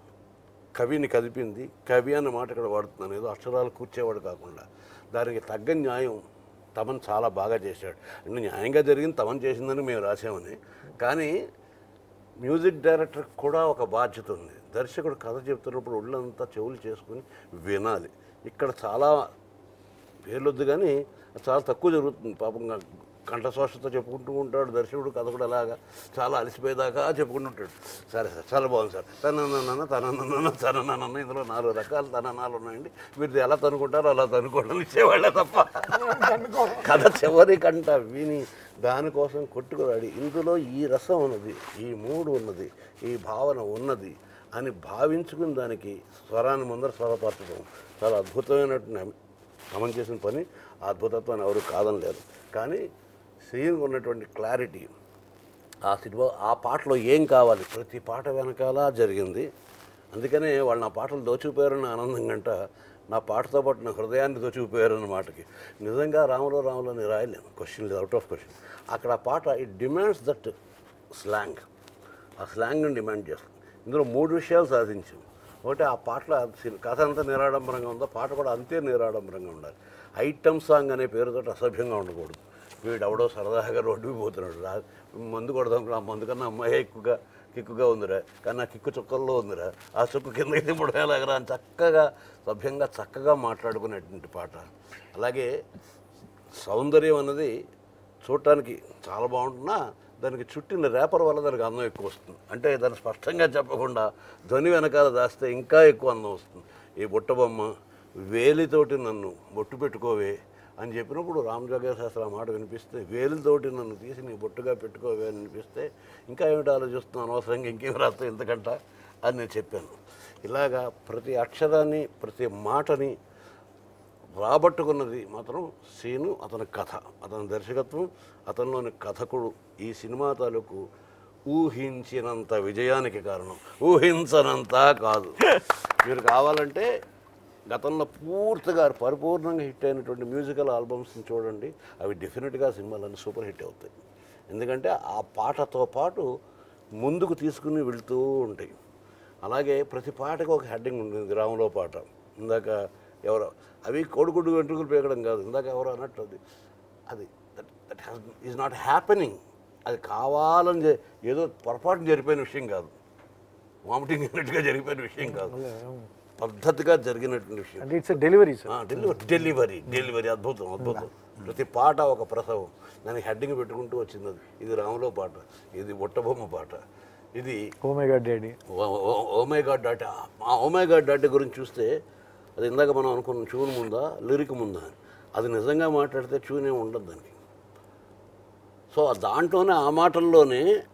కవిని కదిపింది కవి అన్న మాట ఇక్కడ వాడుతున్నాను ఏదో అక్షరాలు కూర్చేవాడు కాకుండా దానికి తగ్గ న్యాయం తమన్ చాలా బాగా చేశాడు అంటే న్యాయంగా జరిగింది తమన్ చేసిందని మేము రాసామని కానీ మ్యూజిక్ డైరెక్టర్ కూడా ఒక బాధ్యత ఉంది దర్శకుడు కథ చెప్తున్నప్పుడు ఒళ్ళంతా చెవులు చేసుకుని వినాలి ఇక్కడ చాలా పేర్లొద్దు కానీ చాలా తక్కువ జరుగుతుంది పాపం కంఠశోషతో చెప్పుకుంటూ ఉంటాడు దర్శకుడు కథ కూడా అలాగా చాలా అలసిపోయేదాకా చెప్పుకుంటూ ఉంటాడు సరే సార్ చాలా బాగుంది సార్ తనన్న తనన్న తనన్న ఇందులో నాలుగు రకాల తననాలు ఉన్నాయండి మీరు ఎలా తనుకుంటారో అలా తనుకోవడం ఇచ్చేవాళ్ళే తప్ప కథ చివరి కంట విని దానికోసం కొట్టుకురాడి ఇందులో ఈ రసం ఉన్నది ఈ మూడు ఉన్నది ఈ భావన ఉన్నది అని భావించుకుని దానికి స్వరాన్ని ముందర స్వరపరచడం చాలా అద్భుతమైనటువంటి అమలు చేసిన పని ఆ అద్భుతత్వాన్ని ఎవరు కాదనలేరు కానీ సీన్ ఉన్నటువంటి క్లారిటీ ఆ సినిమా ఆ పాటలో ఏం కావాలి ప్రతి పాట వెనకాల జరిగింది అందుకనే వాళ్ళు నా పాటలు దోచుకుపోయారని ఆనందం కంట నా పాటతో పాటు నా హృదయాన్ని దోచుకుపోయారన్న మాటకి నిజంగా రాములో రాములో అని రాయలేను క్వశ్చన్ లేదు అవుట్ ఆఫ్ క్వశ్చన్ అక్కడ ఆ పాట ఇట్ డిమాండ్స్ దట్ స్లాంగ్ ఆ స్లాంగ్ని డిమాండ్ చేస్తుంది ఇందులో మూడు విషయాలు సాధించాం ఒకటి ఆ పాటలో సి- కథ అంతా నిరాడంబరంగా ఉందో పాట కూడా అంతే నిరాడంబరంగా ఉండాలి ఐటమ్ సాంగ్ అనే పేరుతో అసభ్యంగా ఉండకూడదు వీడు ఎవడో సరదాగా రోడ్డు మీద పోతున్నాడు రా మందు కొడదాం ఆ మందు కన్నా అమ్మాయి ఎక్కువగా కిక్కుగా ఉందిరా కానీ ఆ కిక్కు చుక్కల్లో ఉందిరా ఆ చుక్కు కిందకి దింపడం ఎలాగరా అని చక్కగా సభ్యంగా చక్కగా మాట్లాడుకునేటువంటి పాట అలాగే సౌందర్యం అన్నది చూడటానికి చాలా బాగుంటున్నా దానికి చుట్టిన రేపర్ వల్ల దానికి అందం ఎక్కువ వస్తుంది అంటే దాన్ని స్పష్టంగా చెప్పకుండా ధ్వని వెనకాల దాస్తే ఇంకా ఎక్కువ అందం వస్తుంది ఈ బుట్ట బొమ్మ వేలితోటి నన్ను బొట్టు పెట్టుకోవే అని చెప్పినప్పుడు రామజోగ శాస్త్రి ఆ మాట వినిపిస్తే వేలితోటి నన్ను తీసి నీ బొట్టుగా పెట్టుకోవే అని వినిపిస్తే ఇంకా ఏమిటి ఆలోచిస్తున్నాను అనవసరంగా ఇంకేం రాస్తా ఇంతకంట అని నేను చెప్పాను ఇలాగా ప్రతి అక్షరాన్ని ప్రతి మాటని రాబట్టుకున్నది మాత్రం సీను అతని కథ అతని దర్శకత్వం అతనిలోని కథకుడు ఈ సినిమా తాలూకు ఊహించినంత విజయానికి కారణం ఊహించనంత కాదు మీరు కావాలంటే గతంలో పూర్తిగా పరిపూర్ణంగా హిట్ అయినటువంటి మ్యూజికల్ ఆల్బమ్స్ని చూడండి అవి డెఫినెట్గా సినిమాలన్నీ సూపర్ హిట్ అవుతాయి ఎందుకంటే ఆ పాటతో పాటు ముందుకు తీసుకుని వెళ్తూ ఉంటాయి అలాగే ప్రతి పాటకు ఒక హెడ్డింగ్ ఉంటుంది గ్రామంలో పాట ఇందాక ఎవరో అవి కోడిగుడ్డు వెంట్రుకలు పేకడం కాదు ఇందాక ఎవరో అన్నట్టు అది అది that that has is not happening అది కావాలని జరి- ఏదో పొరపాటున జరిపోయిన విషయం కాదు వామిటింగ్ అయినట్టుగా జరిగిపోయిన విషయం కాదు పద్ధతిగా జరిగినటువంటి విషయం అంటే it's delivery sir delivery delivery delivery అద్భుతం అద్భుతం ప్రతి పాట ఒక ప్రసవం దానికి హెడ్డింగ్ పెట్టుకుంటూ వచ్చింది అది ఇది రాములో పాట ఇది బుట్టబొమ్మ పాట ఇది ఓమేగా డాడీ ఓమే గాడ్ డాటా ఆ ఓమే గాడ్ డాటా గురించి చూస్తే అది ఇందాక మనం అనుకున్న ట్యూన్ ముందా లిరిక్ ముందా అని. అది నిజంగా మాట్లాడితే ట్యూన్ ఏమి ఉండదు దానికి సో దాంట్లోనే ఆ మాటల్లోనే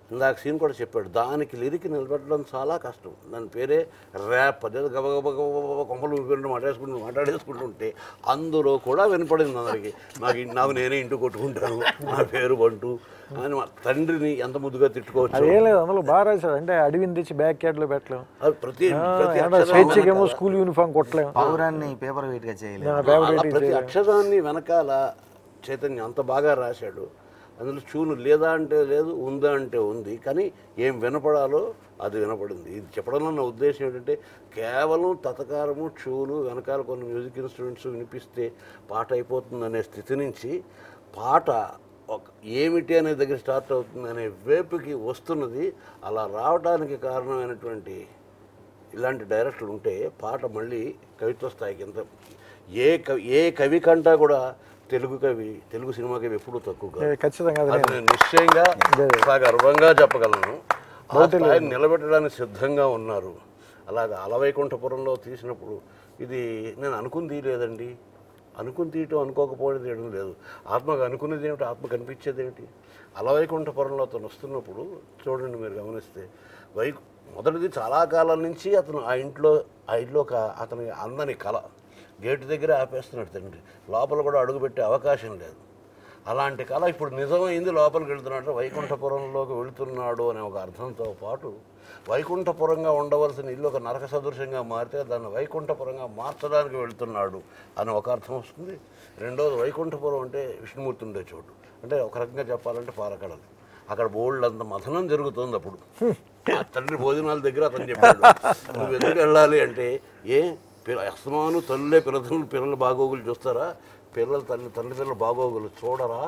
ఇందాక సీన్ కూడా చెప్పాడు దానికి లిరిక్ నిలబెట్టడం చాలా కష్టం దాని పేరే ర్యాప్ అదేదో గబగబ గబగబ కొంపలు ఊపిరి మాట్లాడేసుకుంటూ మాట్లాడేసుకుంటుంటే అందులో కూడా వినపడింది అందరికి నాకు ఇ- నాకు నేనే ఇంటి కొట్టుకుంటాను నా పేరు బంటు అని మా తండ్రిని ఎంత ముద్దుగా తిట్టుకోవచ్చు అదేం లేదు అందులో బాగా రాశాడు అంటే అడవిని తెచ్చి బ్యాక్ యార్డ్లో పెట్టలేం అది ప్రతి ప్రతి ఏమన్నా అక్షరం స్వేచ్ఛకేమో వెనకాల- స్కూల్ యూనిఫామ్ కొట్టలేం పౌరాన్ని పేపర్ వెయిట్గా చేయలేదు నా ఫేవరెట్ అలా ప్రతి అక్షరాన్ని వెనకాల చైతన్యం అంత బాగా రాశాడు అందులో చూను లేదా అంటే లేదు ఉందా అంటే ఉంది కానీ ఏం వినపడాలో అది వినపడింది ఇది చెప్పడంలో నా ఉద్దేశం ఏంటంటే కేవలం తతకారము చూలు వెనకాల కొన్ని మ్యూజిక్ ఇన్స్ట్రుమెంట్స్ వినిపిస్తే పాట అయిపోతుంది అనే స్థితి నుంచి పాట ఒక ఏమిటి అనే దగ్గర స్టార్ట్ అవుతుంది అనే వేపుకి వస్తున్నది అలా రావడానికి కారణమైనటువంటి ఇలాంటి డైరెక్టర్లు ఉంటే పాట మళ్ళీ కవిత్వ స్థాయికి ఎంత ఏ కవి ఏ కవి కంటా కూడా తెలుగు కవి తెలుగు సినిమా కవి ఎప్పుడూ తక్కువ కాదు ఖచ్చితంగా అది అది నేను నిశ్చయంగా చాలా గర్వంగా చెప్పగలను ఆ స్థాయిని నిలబెట్టడానికి సిద్ధంగా ఉన్నారు అలాగా అలవైకుంఠపురంలో తీసినప్పుడు ఇది నేను అనుకుంది లేదండి అనుకుని తీయటం అనుకోకపోవడం తీయడం లేదు ఆత్మకు అనుకునేది ఏమిటి ఆత్మ కనిపించేది ఏమిటి అలవైకుంఠపురంలో అతను వస్తున్నప్పుడు చూడండి మీరు గమనిస్తే వై మొదటిది చాలా కాలం నుంచి అతను ఆ ఇంట్లో ఆ ఇంట్లో ఒక అతని అందని కళ గేటు దగ్గర ఆపేస్తున్నాడు తండ్రి లోపల కూడా అడుగుపెట్టే అవకాశం లేదు అలాంటి కళ ఇప్పుడు నిజమైంది లోపలికి వెళ్తున్నాడు వైకుంఠపురంలోకి వెళుతున్నాడు అనే ఒక అర్థంతో పాటు వైకుంఠపురంగా ఉండవలసిన ఇల్లు ఒక నరక సదృశ్యంగా మారితే దాన్ని వైకుంఠపురంగా మార్చడానికి వెళ్తున్నాడు అని ఒక అర్థం వస్తుంది రెండోది వైకుంఠపురం అంటే విష్ణుమూర్తి ఉండే చోటు అంటే ఒక రకంగా చెప్పాలంటే పాలకడలు అక్కడ బోల్డ్ అంత మథనం జరుగుతుంది అప్పుడు ఆ తండ్రి భోజనాల దగ్గర అతను చెప్పాడు నువ్వు ఎందుకు వెళ్ళాలి అంటే ఏ పిల్ల అస్తమాను తల్లులే పిల్లలు పిల్లల బాగోగులు చూస్తారా పిల్లల తల్లి తల్లిదండ్రుల బాగోగులు చూడరా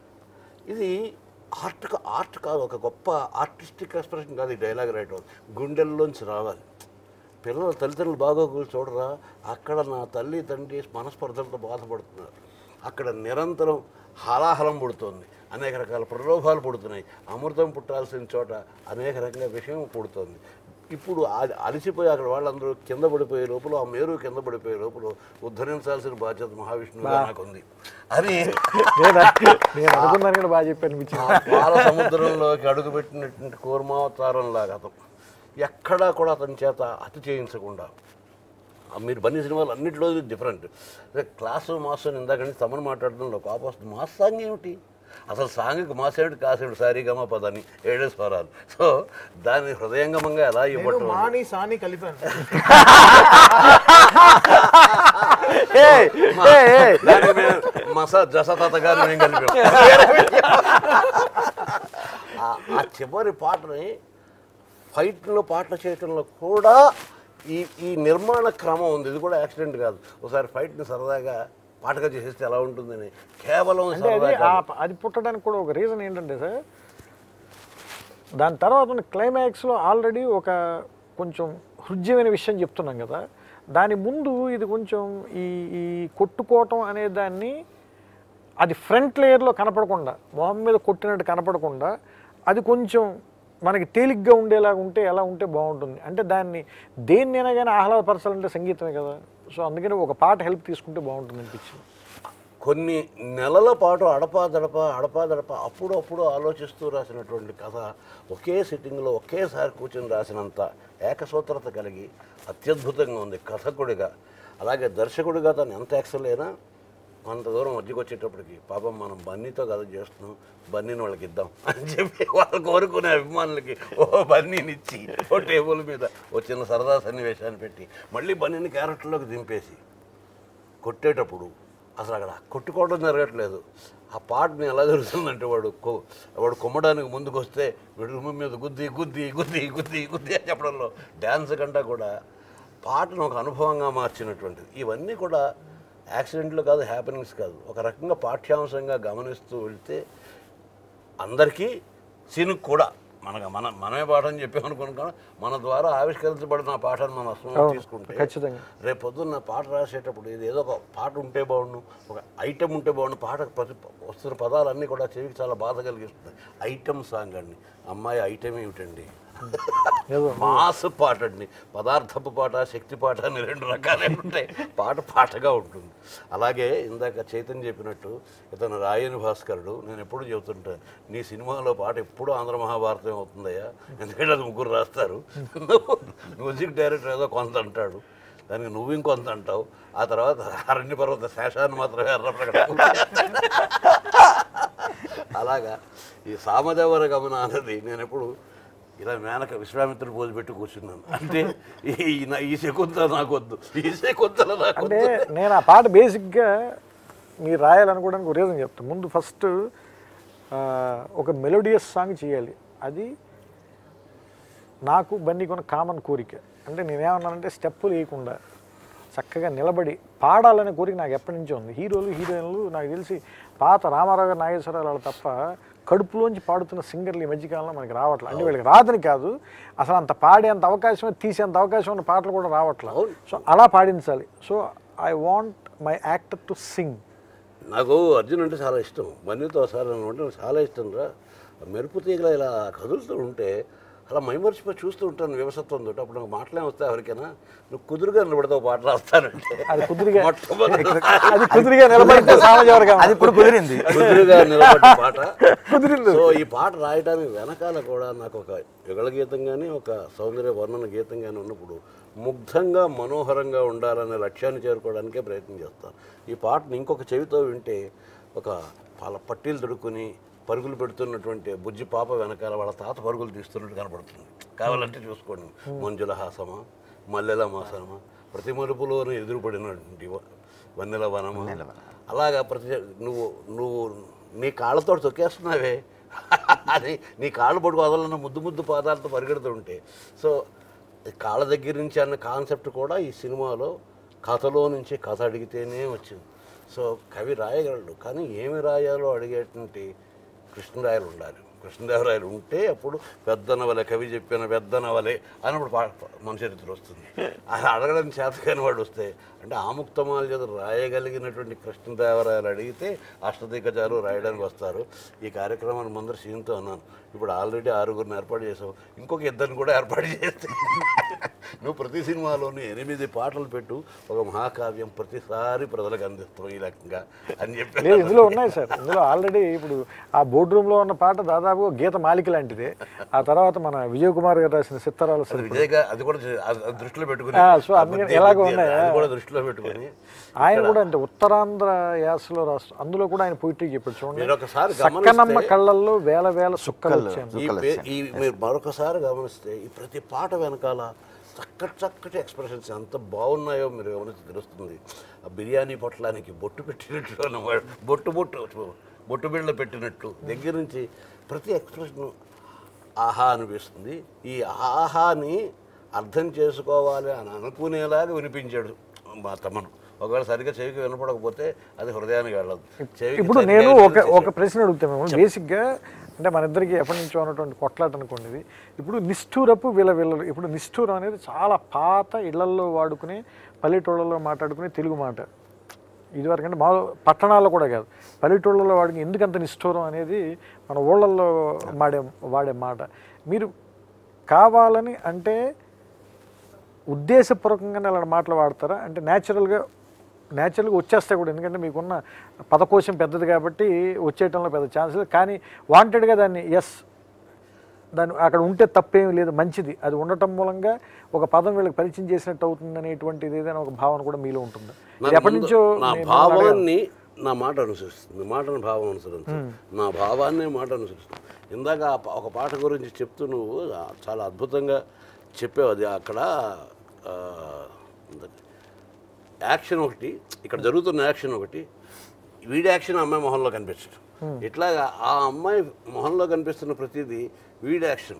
ఇది ఆర్ట్ కా- ఆర్ట్ కాదు ఒక గొప్ప ఆర్టిస్టిక్ ఎక్స్ప్రెషన్ కాదు ఈ డైలాగ్ రైటర్ గుండెల్లోంచి రావాలి పిల్లల తల్లిదండ్రులు బాగోగులు చూడరా అక్కడ నా తల్లి తండ్రి మనస్పర్ధలతో బాధపడుతున్నారు అక్కడ నిరంతరం హలాహలం పుడుతోంది అనేక రకాల ప్రలోభాలు పుడుతున్నాయి అమృతం పుట్టాల్సిన చోట అనేక రకంగా విషయం పుడుతోంది ఇప్పుడు అది అలసిపోయి అక్కడ వాళ్ళందరూ కింద పడిపోయే లోపల ఆ మేరు కింద పడిపోయే లోపల ఉద్ధరించాల్సిన బాధ్యత మహావిష్ణువుగా నాకుంది అని నేను నేను అనుకున్నాను కూడా బాగా చెప్పి అనిపించింది ఆ పాల సముద్రంలోకి అడుగుపెట్టినటువంటి కూర్మావతారం లాగా అతను ఎక్కడా కూడా అతని చేత అతి చేయించకుండా ఆ మీరు బన్నీ సినిమాలు అన్నింటిలో డిఫరెంట్ అదే క్లాసు మాస్ అని ఇందాక నుంచి తమను మాట్లాడడంలో కాపు వస్తుంది మాస్ సాంగ్ ఏమిటి అసలు సాంగ్కి మాస్ ఏమిటి కాసేమిటి సారీగమ పదని ఏడే స్వరాలు సో దాన్ని హృదయంగమంగా ఎలా నేను ఇవ్వటం మాని సాని కలిపాను దానికి మేము మసా జసతాత గారు మేము కలిపాం ఆ- ఆ చివరి పాటని ఫైట్లో పాటలు చేయటంలో కూడా ఈ ఈ నిర్మాణ క్రమం ఉంది ఇది కూడా యాక్సిడెంట్ కాదు ఒకసారి ఫైట్ని సరదాగా పాటగా చేసేస్తే ఎలా ఉంటుందని కేవలం అంటే అది సరదా ఆ కాదు. ప- అది పుట్టడానికి కూడా ఒక రీజన్ ఏంటంటే సార్ దాని తర్వాత క్లైమాక్స్లో ఆల్రెడీ ఒక కొంచెం హృద్యమైన విషయం చెప్తున్నాం కదా దాని ముందు ఇది కొంచెం ఈ ఈ కొట్టుకోవటం అనే దాన్ని అది ఫ్రంట్ లేయర్లో కనపడకుండా మొహం మీద కొట్టినట్టు కనపడకుండా అది కొంచెం మనకి తేలిగ్గా ఉండేలాగా ఉంటే ఎలా ఉంటే బాగుంటుంది అంటే దాన్ని దేన్నైనా కానీ ఆహ్లాదపరచాలంటే సంగీతమే కదా సో అందుకని ఒక పాట హెల్ప్ తీసుకుంటే బాగుంటుంది అనిపించింది కొన్ని నెలల పాటు అడపా దడప అడపా దడప అప్పుడు అప్పుడు ఆలోచిస్తూ రాసినటువంటి కథ ఒకే సిట్టింగ్లో ఒకేసారి కూర్చొని రాసినంత ఏకసూత్రత కలిగి అత్యద్భుతంగా ఉంది కథకుడిగా అలాగే దర్శకుడిగా తను ఎంత ఎక్సల్ అయినా కొంత దూరం మధ్యకి వచ్చేటప్పటికి పాపం మనం బన్నీతో కథ చేస్తున్నాం బన్నీని వాళ్ళకి ఇద్దాం అని చెప్పి వాళ్ళు కోరుకునే అభిమానులకి ఓ బన్నీని ఇచ్చి ఓ టేబుల్ మీద ఓ చిన్న సరదా సన్నివేశాన్ని పెట్టి మళ్ళీ బన్నీని క్యారెక్టర్లోకి దింపేసి కొట్టేటప్పుడు అసలు అక్కడ కొట్టుకోవడం జరగట్లేదు ఆ పాటని ఎలా జరుగుతుందంటే వాడు కొ- వాడు కొమ్మడానికి ముందుకు వస్తే వీడు రూమ్ మీద గుద్ది గుద్ది గుద్ది గుద్ది గుద్ది అని చెప్పడంలో డ్యాన్స్ కంటే కూడా పాటను ఒక అనుభవంగా మార్చినటువంటిది ఇవన్నీ కూడా యాక్సిడెంట్లు కాదు హ్యాపెనింగ్స్ కాదు ఒక రకంగా పాఠ్యాంశంగా గమనిస్తూ వెళ్తే అందరికీ సీనుకు కూడా మనకు మన మనమే పాఠం చెప్పామనుకున్నాం మన ద్వారా ఆవిష్కరించబడిన ఆ పాఠాన్ని మనం అసలు అవును, తీసుకుంటే ఖచ్చితంగా. రేపు పొద్దున్న పాట రాసేటప్పుడు ఇది ఏదో ఒక పాట ఉంటే బాగుండు ఒక ఐటెం ఉంటే బాగుండు పాట ప్రతి వస్తున్న పదాలన్నీ కూడా చెవికి చాలా బాధ కలిగిస్తుంది ఐటెం సాంగ్ అండి అమ్మాయి ఐటెం ఏమిటండి ఏదో మాస్ పాట అండి పదార్థపు పాట శక్తి పాట అని రెండు రకాలే ఉంటాయి పాట పాటగా ఉంటుంది అలాగే ఇందాక చైతన్య చెప్పినట్టు ఇతను రాయని భాస్కరుడు నేను ఎప్పుడు చెబుతుంటా నీ సినిమాలో పాట ఎప్పుడు ఆంధ్ర మహాభారతం అవుతుందయ్యా ఎందుకంటే అది ముగ్గురు రాస్తారు మ్యూజిక్ డైరెక్టర్ ఏదో కొంత అంటాడు దానికి నువ్వు ఇంకొంత అంటావు ఆ తర్వాత అరణ్య పర్వత శేషాన్ని మాత్రమే ఎర్రప్రకటన అలాగా ఈ సామదేవర గమన అన్నది నేను ఎప్పుడు ఇలా మేనక విశ్వామిత్రుడు పోజు పెట్టి కూర్చున్నాను అంటే ఈ నా- ఈ శకుంతల నాకొద్దు ఈ శకుంతల అంటే నాకొద్దు నేను ఆ పాట బేసిక్గా మీరు రాయాలనుకోవడానికి ఒక రీజన్ చెప్తాను ముందు ఫస్ట్ ఒక మెలోడియస్ సాంగ్ చేయాలి అది నాకు బన్నీకున్న కామన్ కోరిక అంటే నేనేమన్నానంటే స్టెప్పులు వేయకుండా చక్కగా నిలబడి పాడాలనే కోరిక నాకు ఎప్పటి నుంచో ఉంది హీరోలు హీరోయిన్లు నాకు తెలిసి పాత రామారావు గారు నాగేశ్వరరావు వాళ్ళు తప్ప కడుపులోంచి పాడుతున్న సింగర్లు ఈ మధ్యకాలంలో మనకి రావట్లేదు అంటే వీళ్ళకి రాదని కాదు అసలు అంత పాడేంత అవకాశం తీసేంత అవకాశం ఉన్న పాటలు కూడా రావట్లేదు సో అలా పాడించాలి so I want my actor to sing నాకు అర్జున్ అంటే చాలా ఇష్టం బన్నీతో సార్ అని అంటే నాకు చాలా ఇష్టం రా మెరుపు తీగల ఇలా కదులుతూ ఉంటే అలా మైమర్చిపోయి చూస్తూ ఉంటాను వ్యవసత్వం తోటి అప్పుడు నాకు మాటలే వస్తాయి ఎవరికైనా నువ్వు కుదురుగా నిలబడతావు పాట రాస్తానంటే అది కుదురుగా మొట్టమొదటి అది కుదురుగా నిలబడితే సామజవర్గం అది ఇప్పుడు కుదిరింది కుదురుగా నిలబడ్డ పాట కుదిరింది సో ఈ పాట రాయడానికి వెనకాల కూడా నాకు ఒక యుగళ గీతం కానీ ఒక సౌందర్య వర్ణన గీతం కానీ ఉన్నప్పుడు ముగ్ధంగా మనోహరంగా ఉండాలనే లక్ష్యాన్ని చేరుకోవడానికే ప్రయత్నం చేస్తాను ఈ పాటను ఇంకొక చెవితో వింటే ఒక పాల పట్టీలు తొడుక్కుని పరుగులు పెడుతున్నటువంటి బుజ్జి పాప వెనకాల వాళ్ళ తాత పరుగులు తీస్తున్నట్టు కనపడుతుంది కావాలంటే చూసుకోండి మంజుల హాసమా మల్లెల మాసమా ప్రతి మరుపులోనూ ఎదురుపడినటువంటి వ- వన్నెల వనమా అలాగా ప్రతి నువ్వు నువ్వు నీ కాళ్ళతో తొక్కేస్తున్నావే అది నీ కాళ్ళు పడుకు వదలన్న ముద్దు ముద్దు పాదాలతో పరిగెడుతుంటే సో ఈ కాళ్ళ దగ్గర నుంచి అన్న కాన్సెప్ట్ కూడా ఈ సినిమాలో కథలో నుంచి కథ అడిగితేనే వచ్చింది సో కవి రాయగలడు కానీ ఏమి రాయాలో అడిగేటువంటి కృష్ణరాయలు ఉండాలి కృష్ణదేవరాయలు ఉంటే అప్పుడు పెద్ద నవలే కవి చెప్పిన పెద్ద నవలే అన్నప్పుడు పా- మన చరిత్ర వస్తుంది అది అడగడం చేత కాని వాడు వస్తే అంటే ఆముక్తమాల చేత రాయగలిగినటువంటి కృష్ణదేవరాయలు అడిగితే అష్టదిగ్గజాలు రాయడానికి వస్తారు ఈ కార్యక్రమాన్ని ముందర సీన్తో అన్నాను ఇప్పుడు ఆల్రెడీ ఆరుగురిని ఏర్పాటు చేసావు ఇంకొక ఇద్దరిని కూడా ఏర్పాటు చేస్తే నువ్వు ప్రతి సినిమాలోనూ ఎనిమిది పాటలు పెట్టు ఒక మహాకావ్యం ప్రతిసారి ప్రజలకు అందిస్తాం ఈ రకంగా అని చెప్పి లేదు ఇందులో ఉన్నాయి సార్ ఇందులో ఆల్రెడీ ఇప్పుడు ఆ బోర్డు రూమ్ లో ఉన్న పాట దాదాపు గీత మాలిక లాంటిదే ఆ తర్వాత మన విజయ్ కుమార్ గారు రాసిన సిత్తరాలు అది విజయగా అది కూడా చే- అది- అది దృష్టిలో పెట్టుకుని ఆ, సో అందుకని బుద్ధి- ఎలాగో బుద్ధి ఉన్నాయా? అది కూడా దృష్టిలో పెట్టుకుని ఆయన కూడా అంటే ఉత్తరాంధ్ర యాసలో రాష్ట్రం అందులో కూడా ఆయన పోయిటరీ చెప్పాడు చూడండి మీరు ఒకసారి సక్కనమ్మ గమనిస్తే కళ్ళల్లో వేల వేల సుక్కలు వచ్చాను ఈ పే- ఈ మీరు మరొకసారి గమనిస్తే ఈ ప్రతి పాట వెనకాల చక్కటి చక్కటి ఎక్స్ప్రెషన్స్ ఎంత బాగున్నాయో మీరు గమనిస్తే తెలుస్తుంది ఆ బిర్యానీ పొట్లానికి బొట్టు పెట్టినట్టు అన్నమాట బొట్టు బొట్టు బొట్టు బిళ్ళ పెట్టినట్టు దగ్గర నుంచి ప్రతి ఎక్స్ప్రెషన్ ఆహా అనిపిస్తుంది ఈ ఆహాని అర్థం చేసుకోవాలి అని అనుకునేలాగా వినిపించాడు మా తమను ఒకవేళ సరిగ్గా చెవికి వినపడకపోతే అది హృదయానికి వెళ్ళదు చెవికి ఇప్పుడు సరిగ్గా నేను ఒక వినిపించేసాడు. ఒక ప్రశ్న అడుగుతాను మిమ్మల్ని బేసిక్గా అంటే మన ఇద్దరికి ఎప్పటి నుంచో ఉన్నటువంటి కొట్లాట అనుకోండి ఇది ఇప్పుడు నిష్ఠూరపు విల విల్లలు ఇప్పుడు నిష్ఠూరం అనేది చాలా పాత ఇళ్లల్లో వాడుకునే పల్లెటూళ్ళలో మాట్లాడుకునే తెలుగు మాట ఇదివరకు అంటే మా పట్టణాల్లో కూడా కాదు పల్లెటూళ్ళలో వాడికి ఎందుకంత నిష్ఠూరం అనేది మన ఊళ్ళల్లో వాడే వాడే మాట మీరు కావాలని అంటే ఉద్దేశపూర్వకంగానే అలా మాటలు వాడతారా అంటే న్యాచురల్గా న్యాచురల్గా వచ్చేస్తాయి కూడా ఎందుకంటే మీకున్న పదకోశం పెద్దది కాబట్టి వచ్చేయటంలో పెద్ద ఛాన్స్ లేదు కానీ వాంటెడ్గా దాన్ని ఎస్ దాన్ని అక్కడ ఉంటే తప్పేమీ లేదు మంచిది అది ఉండటం మూలంగా ఒక పదం వీళ్ళకి పరిచయం చేసినట్టు అవుతుంది అనేటువంటిది ఏదైనా ఒక భావన కూడా మీలో ఉంటుంది ఇది నాకు ఎప్పటి ముందు నుంచో నా నేను భావాన్ని నా మాట అనుసరిస్తుంది మాటను భావం అనుసరిస్తుంది నా భావాన్ని మాట అనుసరిస్తుంది ఇందాక ఆ ప- ఒక పాట గురించి చెప్తూ నువ్వు ఆ చాలా అద్భుతంగా చెప్పావు అది అక్కడ ఆ, యాక్షన్ ఒకటి ఇక్కడ జరుగుతున్న యాక్షన్ ఒకటి వీడి యాక్షన్ అమ్మాయి మొహంలో కనిపించడం ఇట్లాగా ఆ అమ్మాయి మొహంలో కనిపిస్తున్న ప్రతిదీ వీడి యాక్షన్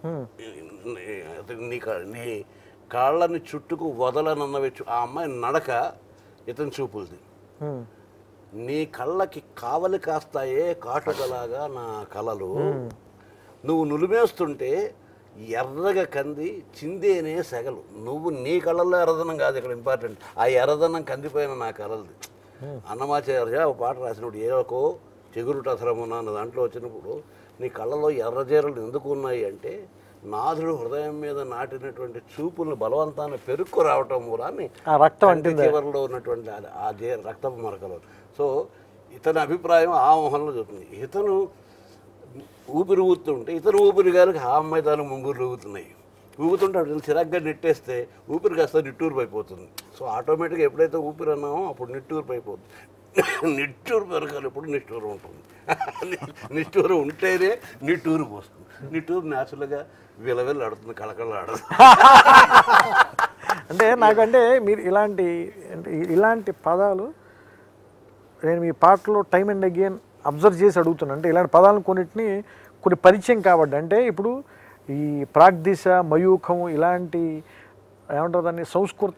నీ కా- నీ కాళ్ళని చుట్టుకు వదలనన్నవి చూ- ఆ అమ్మాయి నడక ఇతని చూపులది హ్మ్. నీ కళ్ళకి కావలి కాస్తాయే కాటుకలాగా నా కలలు నువ్వు నులిమేస్తుంటే ఎర్రగా కంది చిందేనే సెగలు నువ్వు నీ కళ్ళల్లో ఎర్రదనం కాదు ఇక్కడ ఇంపార్టెంట్ ఆ ఎర్రదనం కందిపోయిన నా కలలది అన్నమాచార్య ఒక పాట రాసినప్పుడు ఏకో చెగురుట అసరమున అన్న దాంట్లో వచ్చినప్పుడు నీ కళ్ళలో ఎర్రజీరలు ఎందుకు ఉన్నాయి అంటే నాథుడు హృదయం మీద నాటినటువంటి చూపులను బలవంతాన్ని పెరుక్కు రావటం మూలాన్ని ఆ రక్తం కంటి అంటిందా? చివరిలో ఉన్నటువంటి ఆ- ఆ జే రక్తపు మరకలు సో ఇతని అభిప్రాయం ఆ మొహంలో చెప్తుంది ఇతను ఊపిరి ఊగుతుంటే ఇతను ఊపిరి గారికి ఆ అమ్మాయి తాను ముంగురు ఊగుతున్నాయి ఊగుతుంటే అటు చిరాగ్గా నెట్టేస్తే ఊపిరి కాస్త నిట్టూరు అయిపోతుంది సో ఆటోమేటిక్గా ఎప్పుడైతే ఊపిరి అన్నామో అప్పుడు నిట్టూరు అయిపోతుంది నిట్టూరు పెరగాలి ఎప్పుడు నిట్టూరు ఉంటుంది నిట్టూరు ఉంటేనే నిట్టూరు పోస్తుంది నిట్టూరు న్యాచురల్గా విలవిల్లు ఆడుతుంది కళకళ ఆడుతుంది అంటే నాకంటే మీరు ఇలాంటి అంటే ఇలాంటి పదాలు నేను మీ పాటలో టైం అండ్ అగైన్ అబ్జర్వ్ చేసి అడుగుతున్నాను అంటే ఇలాంటి పదాలను కొన్నిటిని కొన్ని పరిచయం కాబట్టి అంటే ఇప్పుడు ఈ ప్రాగ్దిశ మయూఖం ఇలాంటి ఏమంటారు దాన్ని సంస్కృత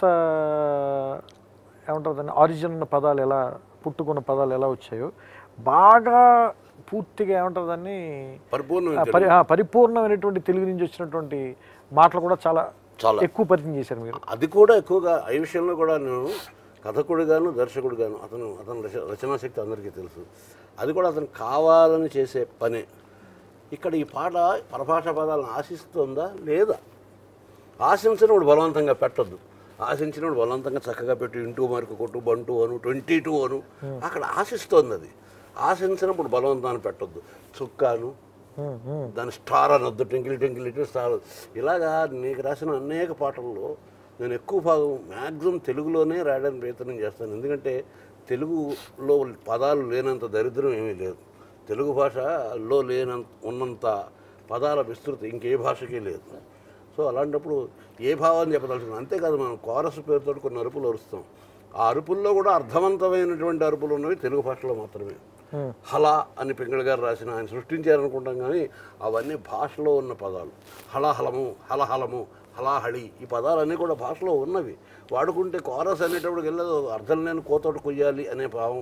ఏమంటారు దాన్ని ఆరిజిన్ ఉన్న పదాలు ఎలా పుట్టుకున్న పదాలు ఎలా వచ్చాయో బాగా పూర్తిగా ఏమంటారు దాన్ని పరిపూర్ణ ఆ, పరి ఆ, పరిపూర్ణమైనటువంటి తెలుగు నుంచి వచ్చినటువంటి మాటలు కూడా చాలా చాలా. ఎక్కువ పరిచయం చేశారు మీరు అది కూడా ఎక్కువగా ఈ విషయంలో కూడా నేను కథకుడిగాను దర్శకుడిగాను అతను అతని రచ రచనా శక్తి అందరికీ తెలుసు అది కూడా అతను కావాలని చేసే పనే ఇక్కడ ఈ పాట పరభాషా పదాలను ఆశిస్తుందా లేదా ఆశించినప్పుడు బలవంతంగా పెట్టొద్దు ఆశించినప్పుడు బలవంతంగా చక్కగా పెట్టి ఇంటూ మరకు కొట్టు బంటూ అను ట్వంటీ టూ అను అక్కడ ఆశిస్తోంది అది ఆశించినప్పుడు బలవంతాన్ని పెట్టొద్దు చుక్కాను ఉమ్, ఉమ్. దాని స్టార్ అనొద్దు ట్వింకిల్ ట్వింకిల్ లిటిల్ స్టార్ ఇలాగా నీకు రాసిన అనేక పాటల్లో నేను ఎక్కువ భాగం మ్యాక్సిమం తెలుగులోనే రాయడానికి ప్రయత్నం చేస్తాను ఎందుకంటే తెలుగులో పదాలు లేనంత దరిద్రం ఏమీ లేదు తెలుగు భాషలో లేనంత ఉన్నంత పదాల విస్తృతి ఇంకే భాషకి లేదు సో అలాంటప్పుడు ఏ భావాన్ని చెప్పదలుచుకున్నాం అంతేకాదు మనం కోరస్ పేరుతో కొన్ని అరుపులు అరుస్తాం ఆ అరుపుల్లో కూడా అర్థవంతమైనటువంటి అరుపులు ఉన్నవి తెలుగు భాషలో మాత్రమే హల అని పింగళ గారు రాసిన ఆయన సృష్టించారనుకుంటాం కానీ అవన్నీ భాషలో ఉన్న పదాలు హలహలము హలహలము హలాహళి ఈ పదాలన్నీ కూడా భాషలో ఉన్నవి వాడుకుంటే కోరస్ అనేటప్పుడు వెళ్ళదు అర్థం లేని కోతోటి కొయ్యాలి అనే భావం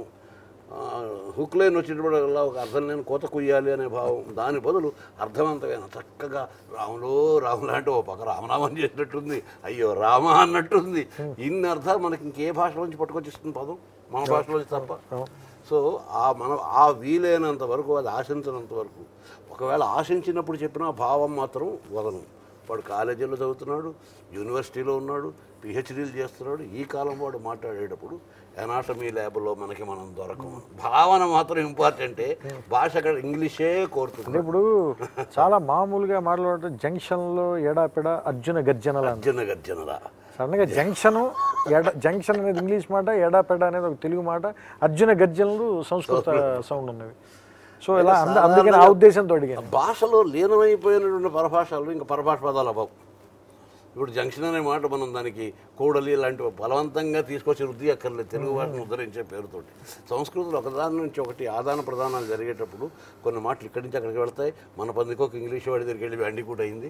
హుక్ లైన్ వచ్చేటప్పుడు ఒక అర్థం లేని కోత కొయ్యాలి అనే భావం దాని బదులు అర్థవంతమైన చక్కగా రాములో రాములు అంటే ఓ పక్క రామనామం చేసినట్టుంది అయ్యో రామ అన్నట్టుంది ఇన్ని అర్థాలు మనకి ఇంకే భాషలోంచి పట్టుకొచ్చిస్తుంది పదం మన భాషలోంచి తప్ప సో ఆ మన ఆ వీలైనంత వరకు అది ఆశించినంత వరకు ఒకవేళ ఆశించినప్పుడు చెప్పిన భావం మాత్రం వదనం వాడు కాలేజీలో చదువుతున్నాడు యూనివర్సిటీలో ఉన్నాడు పిహెచ్డీలు చేస్తున్నాడు ఈ కాలం వాడు మాట్లాడేటప్పుడు ఎనాటమీ ల్యాబ్లో మనకి మనం దొరకము భావన మాత్రం ఇంపార్టెంటే భాష అక్కడ ఇంగ్లీషే అంటే కోరుతుంది ఇప్పుడు చాలా మామూలుగా మాట్లాడే జంక్షన్లో ఎడాపెడ అర్జున గర్జనల అర్జున గర్జనరా సడన్గా జంక్షన్ ఎడ జంక్షన్ అనేది ఇంగ్లీష్ మాట ఎడాపెడ అనేది ఒక తెలుగు మాట అర్జున గర్జనలు సంస్కృత సౌండ్ ఉన్నవి సో ఇలా అంద అందుకని ఆ ఉద్దేశంతో అడిగాను భాషలో లీనమైపోయినటువంటి పరభాషలు ఇంకా పరభాష పదాలు అవ్వవు ఇప్పుడు జంక్షన్ అనే మాట మనం దానికి కూడలి లాంటి బలవంతంగా తీసుకొచ్చి వృద్ధి అక్కర్లేదు తెలుగు భాషను ఉద్ధరించే పేరుతోటి సంస్కృతులు ఒకదాని నుంచి ఒకటి ఆదాన ప్రదానాలు జరిగేటప్పుడు కొన్ని మాటలు ఇక్కడి నుంచి అక్కడికి వెళ్తాయి మన పందికొక ఇంగ్లీష్ వాడి దగ్గరికి వెళ్ళి అండి కూడా అయింది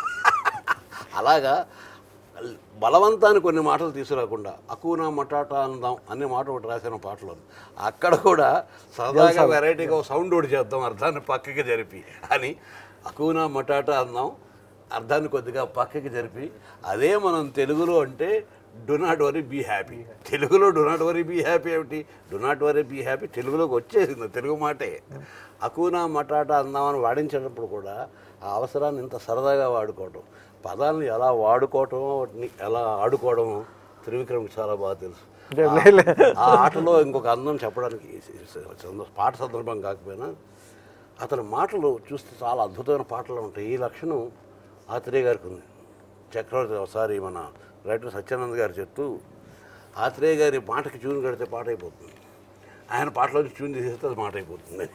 అలాగా బలవంతాన్ని కొన్ని మాటలు తీసుకురాకుండా అకూనా మటాటా అందాం అనే మాట ఒకటి రాసిన పాటలో ఉంది. అక్కడ కూడా సరదాగా వెరైటీగా ఒక సౌండ్ ఒకటి చేద్దాం అర్థాన్ని పక్కకి జరిపి అని అకూనా మటాటా అందాం అర్థాన్ని కొద్దిగా పక్కకి జరిపి అదే మనం తెలుగులో అంటే do not worry be happy తెలుగులో do not worry be happy ఏమిటి do not worry be happy తెలుగులోకి వచ్చేసింది తెలుగు మాటే అకూనా మటాటా అందామని వాడించేటప్పుడు కూడా ఆ అవసరాన్ని ఇంత సరదాగా వాడుకోవటం పదాలను ఎలా వాడుకోవటం వాటిని ఎలా ఆడుకోవడమో త్రివిక్రమ్కి చాలా బాగా తెలుసు అంటే లే- లే. ఆ ఆటలో ఇంకొక అందం చెప్పడానికి సంద- పాట సందర్భం కాకపోయినా అతని మాటలు చూస్తే చాలా అద్భుతమైన పాటలు ఉంటాయి ఈ లక్షణం ఆత్రేయ గారికి ఉంది చక్రవర్తి ఒకసారి మన రైటర్ సత్యానంద్ గారు చెప్తూ ఆత్రేయ గారి మాటకి చూని కడితే పాట అయిపోతుంది ఆయన పాటలోంచి చూని తీసేస్తే అది మాట అయిపోతుంది